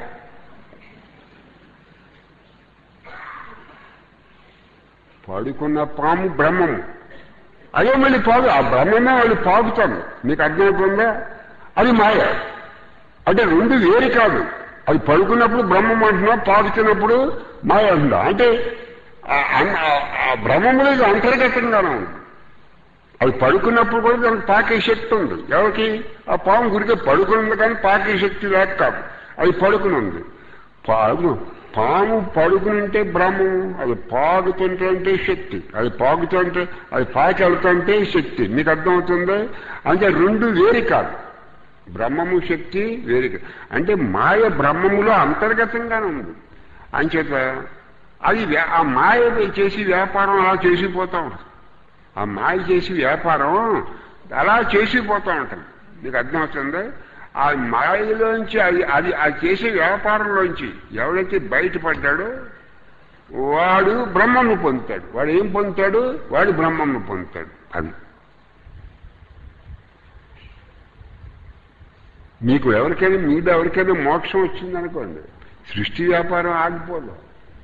పడుకున్న పాము బ్రహ్మము అదే మళ్ళీ పాగు ఆ బ్రహ్మమే వాళ్ళు పాకుతాను మీకు అర్థమవుతుందా అది మాయ అంటే రెండు వేరు కాదు అది పడుకున్నప్పుడు బ్రహ్మం అంటున్నా పాడుతున్నప్పుడు మాయ అంటున్నా అంటే ఆ- ఆ- ఆ బ్రహ్మములో ఇది అంతర్గతంగానే ఉంది అది పడుకున్నప్పుడు కూడా దానికి పాకే శక్తి ఉంది ఎవరికి ఆ పాము గురికే పడుకుని కానీ పాకే శక్తి లేక కాదు అది పడుకుని ఉంది పాము పాము పడుకుని ఉంటే బ్రహ్మం అది పాగుతుంటే శక్తి అది పాగుతుంటే అది పాకి వెళ్తుంటే శక్తి మీకు అర్థమవుతుంది అంటే రెండు వేరు కాదు బ్రహ్మము శక్తి వేరు కాదు. అంటే మాయ బ్రహ్మములో అంతర్గతంగానే ఉంది అంచేత అది వ్యా- ఆ మాయ చేసి వ్యాపారం అలా చేసిపోతా ఉంటుంది ఆ మాయ చేసి వ్యాపారం అలా చేసిపోతూ ఉంటుంది నీకు అర్థమవుతుంది ఆ మాయలోంచి అది అది అది చేసే వ్యాపారంలోంచి ఎవరైతే బయటపడ్డాడో వాడు బ్రహ్మను పొందుతాడు వాడు ఏం పొందుతాడు వాడు బ్రహ్మను పొందుతాడు అది మీకు ఎవరికైనా మీద ఎవరికైనా మోక్షం వచ్చిందనుకోండి సృష్టి వ్యాపారం ఆగిపోదు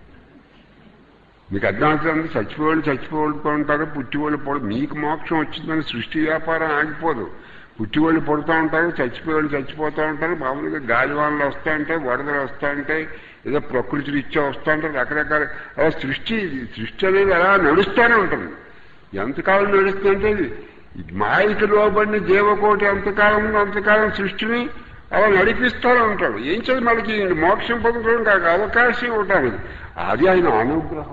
మీకు అర్థమవుతుంది చచ్చిపోవాలి చచ్చిపోవాలి ఉంటారు పుట్టివాళ్ళు పడు మీకు మోక్షం వచ్చిందని సృష్టి వ్యాపారం ఆగిపోదు పుట్టివాళ్ళు పడుతూ ఉంటారు చచ్చిపోయేవాళ్ళు చచ్చిపోతూ ఉంటారు మామూలుగా గాలివానలు వస్తూ ఉంటాయి వరదలు వస్తూ ఉంటాయి ఏదో ప్రకృతి రీత్యా వస్తూ ఉంటారు రకరకాల అలా సృష్టి సృష్టి అనేది అలా నడుస్తూనే ఉంటుంది ఎంతకాలం నడుస్తుంటే ఇది మాయకి లోబడిన జీవకోటి ఎంతకాలం ఉందో అంతకాలం సృష్టిని అలా నడిపిస్తూనే ఉంటాడు ఏం చేయాలి మనకి మోక్షం పొందడం కాక అవకాశం ఉంటుంది అది ఆయన అనుగ్రహం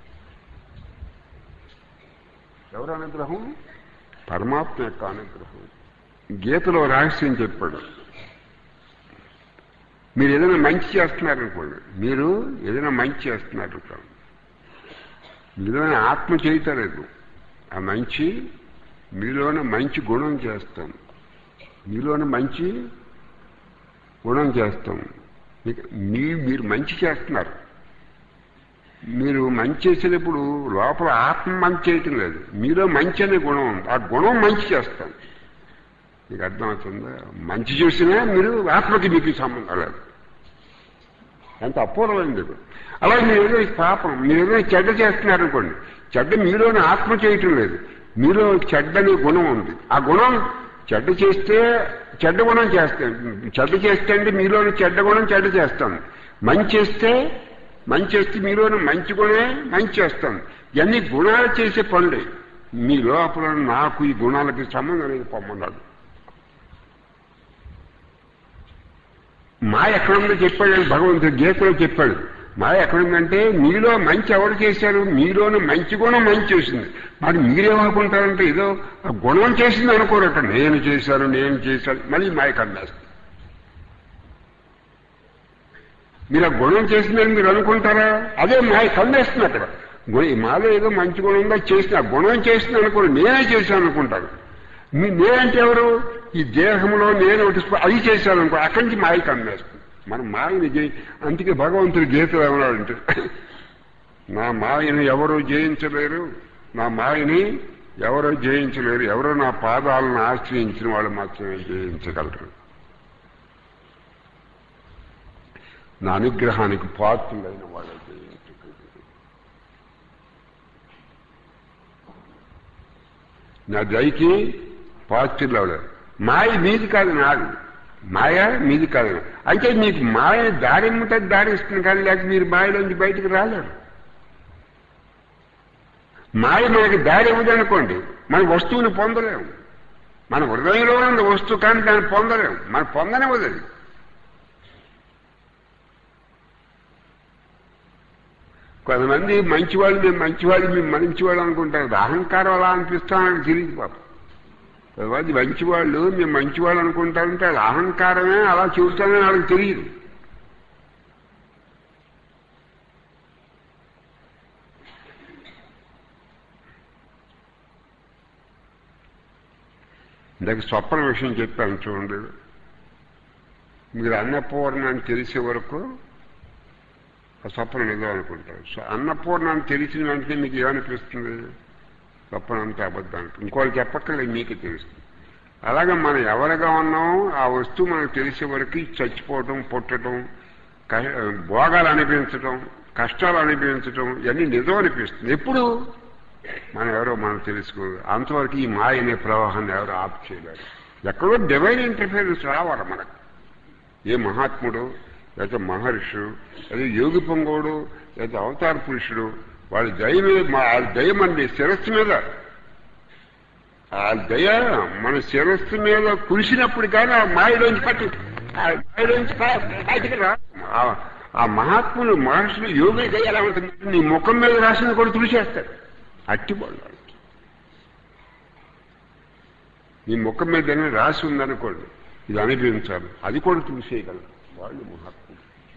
ఎవరు అనుగ్రహం పరమాత్మ యొక్క అనుగ్రహం గీతలో రహస్యం చెప్పాడు మీరు ఏదైనా మంచి చేస్తున్నారనుకోండి మీరు ఏదైనా మంచి చేస్తున్నారనుకోండి మీలోనే ఆత్మ చేయటలేదు ఆ మంచి మీలోనే మంచి గుణం చేస్తాం మీలోనే మంచి గుణం చేస్తాం మీకు మీ మీరు మంచి చేస్తున్నారు మీరు మంచి చేసేటప్పుడు లోపల ఆత్మ మంచి చేయటం లేదు మీలో మంచి అనే గుణం ఉంది ఆ గుణం మంచి చేస్తాం మీకు అర్థమవుతుందా మంచి చేసినా మీరు ఆత్మకి మీకు సంబంధం లేదు ఎంత అపూర్వమైంది ఇది. అలాగే మీరు ఏదో పాపం మీరు ఏదో చెడ్డ చేస్తున్నారనుకోండి చెడ్డ మీలోనే ఆత్మ చేయటం లేదు మీలో చెడ్డని గుణం ఉంది ఆ గుణం చెడ్డ చేస్తే చెడ్డ గుణం చేస్తాం చెడ్డ చేస్తే అంటే మీలోని చెడ్డ గుణం చెడ్డ చేస్తాం మంచి చేస్తే మంచి చేస్తే మీలోని మంచి గుణమే మంచి చేస్తాం ఇవన్నీ గుణాలు చేసే పనులే మీ లోపల నాకు ఈ గుణాలకి సంబంధం లేదు పొమ్మన్నాడు మాయ ఎక్కడుందో చెప్పాడు అని భగవంతుడు గీతలో చెప్పాడు మాయ ఎక్కడుందంటే మీలో మంచి ఎవరు చేశారు మీలోని మంచి గుణం మంచి చేసింది మరి మీరేమనుకుంటారంటే ఏదో ఆ గుణం చేసింది అనుకోరట నేను చేశాను నేను చేశాను మళ్ళీ మాయ కమ్మేస్తుంది మీరు ఆ గుణం చేసిందని మీరు అనుకుంటారా అదే మాయ కమ్మేస్తుంది అక్కడ గు- ఈ మాలో ఏదో మంచి గుణం ఉందో చేసిన ఆ గుణం చేసింది అనుకోరు నేనే చేశాను అనుకుంటారు మీ నేనంటే ఎవరు ఈ దేహంలో నేను ఒకటి స్ప- అది చేశాను అనుకో అక్కడి నుంచి మాయ కమ్మేస్తుంది మనం మాయని జయి అందుకే భగవంతుడు గీతలు ఏమన్నాడంటే నా మాయని ఎవరు జయించలేరు నా మాయని ఎవరో జయించలేరు ఎవరో నా పాదాలను ఆశ్రయించిన వాళ్ళు మాత్రమే జయించగలరు నా అనుగ్రహానికి పాత్రులైన వాళ్ళు జయించగలరు నా దయకి పాత్రులు మాయ మీది కాదు నాది మాయ మీది కాదు అంటే మీకు మాయ దారి ఉంటుంది దారి ఇస్తుంది కానీ లేక మీరు మాయలోంచి బయటికి రాలేరు మాయ మనకి దారి ఇవ్వదనుకోండి మన వస్తువుని పొందలేము మన హృదయంలో ఉన్న వస్తువు కానీ దాన్ని పొందలేము మనం పొందనివ్వదు అది. కొంతమంది మంచివాళ్ళు మేము మంచివాళ్ళు మేము మంచివాళ్ళు అనుకుంటారు అది అహంకారం అలా అనిపిస్తామని తెలియదు పాపం కొంతమంది మంచివాళ్ళు మేము మంచివాళ్ళు అనుకుంటారంటే అది అహంకారమే అలా చూస్తామని వాళ్ళకి తెలియదు ఇందాక స్వప్న విషయం చెప్పాను చూడండి మీరు అన్నపూర్ణ అని తెలిసే వరకు ఆ స్వప్నం నిజం అనుకుంటారు సో అన్నపూర్ణ అని తెలిసిన వెంటనే మీకు ఏమనిపిస్తుంది స్వప్నం అంతా అబద్ధం ఇంకోళ్ళు చెప్పక్కర్లేదు మీకే తెలుస్తుంది అలాగే మనం ఎవరిగా ఉన్నామో ఆ వస్తువు మనకు తెలిసే వరకు చచ్చిపోవటం పుట్టడం క- భోగాలు అనిపించటం కష్టాలు అనిపించటం ఇవన్నీ నిజం అనిపిస్తుంది ఎప్పుడు మనం ఎవరో మనం తెలుసుకో అంతవరకు ఈ మాయ అనే ప్రవాహాన్ని ఎవరు ఆప్ చేయలేరు ఎక్కడో డివైన్ ఇంటర్ఫియరెన్స్ రావాలి మనకు ఏ మహాత్ముడు లేకపోతే మహర్షుడు లేదా యోగి పొంగోడు లేకపోతే అవతార పురుషుడు వాళ్ళ దయ మీద మా- వాళ్ళ దయ మన శిరస్సు మీద ఆ దయ మన శిరస్సు మీద కురిసినప్పుడు కానీ ఆ మాయలోంచి పట్టి ఆ మాయలోంచి ప- బయటికి రా ఆ- ఆ మహాత్ములు మహర్షులు యోగి దయ ఎలా ఉంటుంది నీ ముఖం మీద రాసింది కూడా తుడిచేస్తారు అట్టిపోళ్ళు వాళ్ళకి. నీ ముఖం మీద ఏదైనా రాసి ఉందనుకోండి ఇది అనుభవించాలి అది కూడా తుడిసేయగలరు వాళ్ళు మహాత్ములు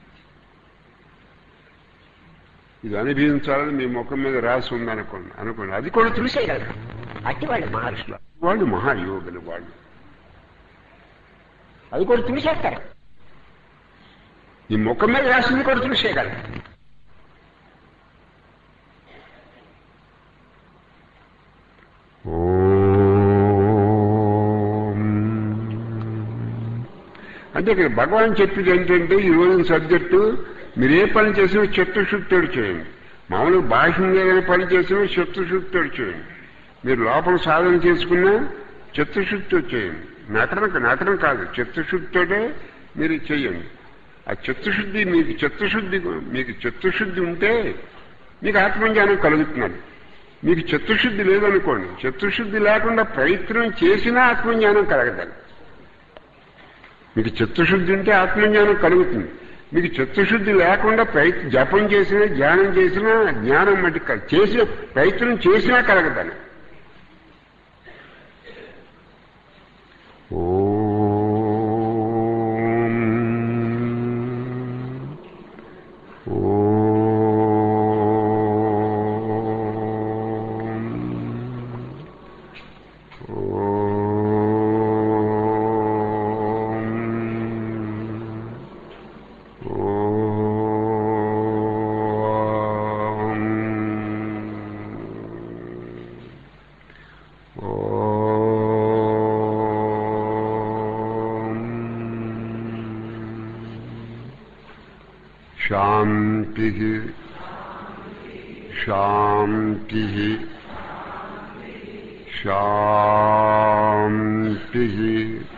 ఇది అనుభవించాలని మీ ముఖం మీద రాసి ఉందనుకోండి అనుకోండి అది కూడా తుడిసేయగలరు అట్టి వాళ్ళు మహర్షులు వాళ్ళు మహాయోగులు వాళ్ళు అది కూడా తుడిసేస్తారు ఈ ముఖం మీద రాసింది కూడా తుడిసేయగలరు అంటే ఇక్కడ భగవాన్ చెప్పేది ఏంటంటే ఈ రోజు సబ్జెక్టు మీరు ఏ పని చేసినా చిత్తశుద్ధితోడు చేయండి మామూలుగా బాహ్యంగా ఏదైనా పని చేసినా చిత్తశుద్ధితోడు చేయండి మీరు లోపల సాధన చేసుకున్నా చిత్తశుద్ధితో చేయండి నటన నటన కాదు చిత్తశుద్ధితోటే మీరు చేయండి ఆ చిత్తశుద్ధి మీకు చిత్తశుద్ధి మీకు చిత్తశుద్ధి ఉంటే మీకు ఆత్మజ్ఞానం కలుగుతున్నది మీకు చిత్తశుద్ధి లేదనుకోండి చిత్తశుద్ధి లేకుండా ప్రయత్నం చేసినా ఆత్మజ్ఞానం కలగదండి మీకు చిత్తశుద్ధి ఉంటే ఆత్మజ్ఞానం కలుగుతుంది మీకు చిత్తశుద్ధి లేకుండా ప్రయత్నం జపం చేసినా ధ్యానం చేసినా జ్ఞానం మట్టి కల- చేసిన ప్రయత్నం చేసినా కలగదని శాంతి శాంతి శాంతి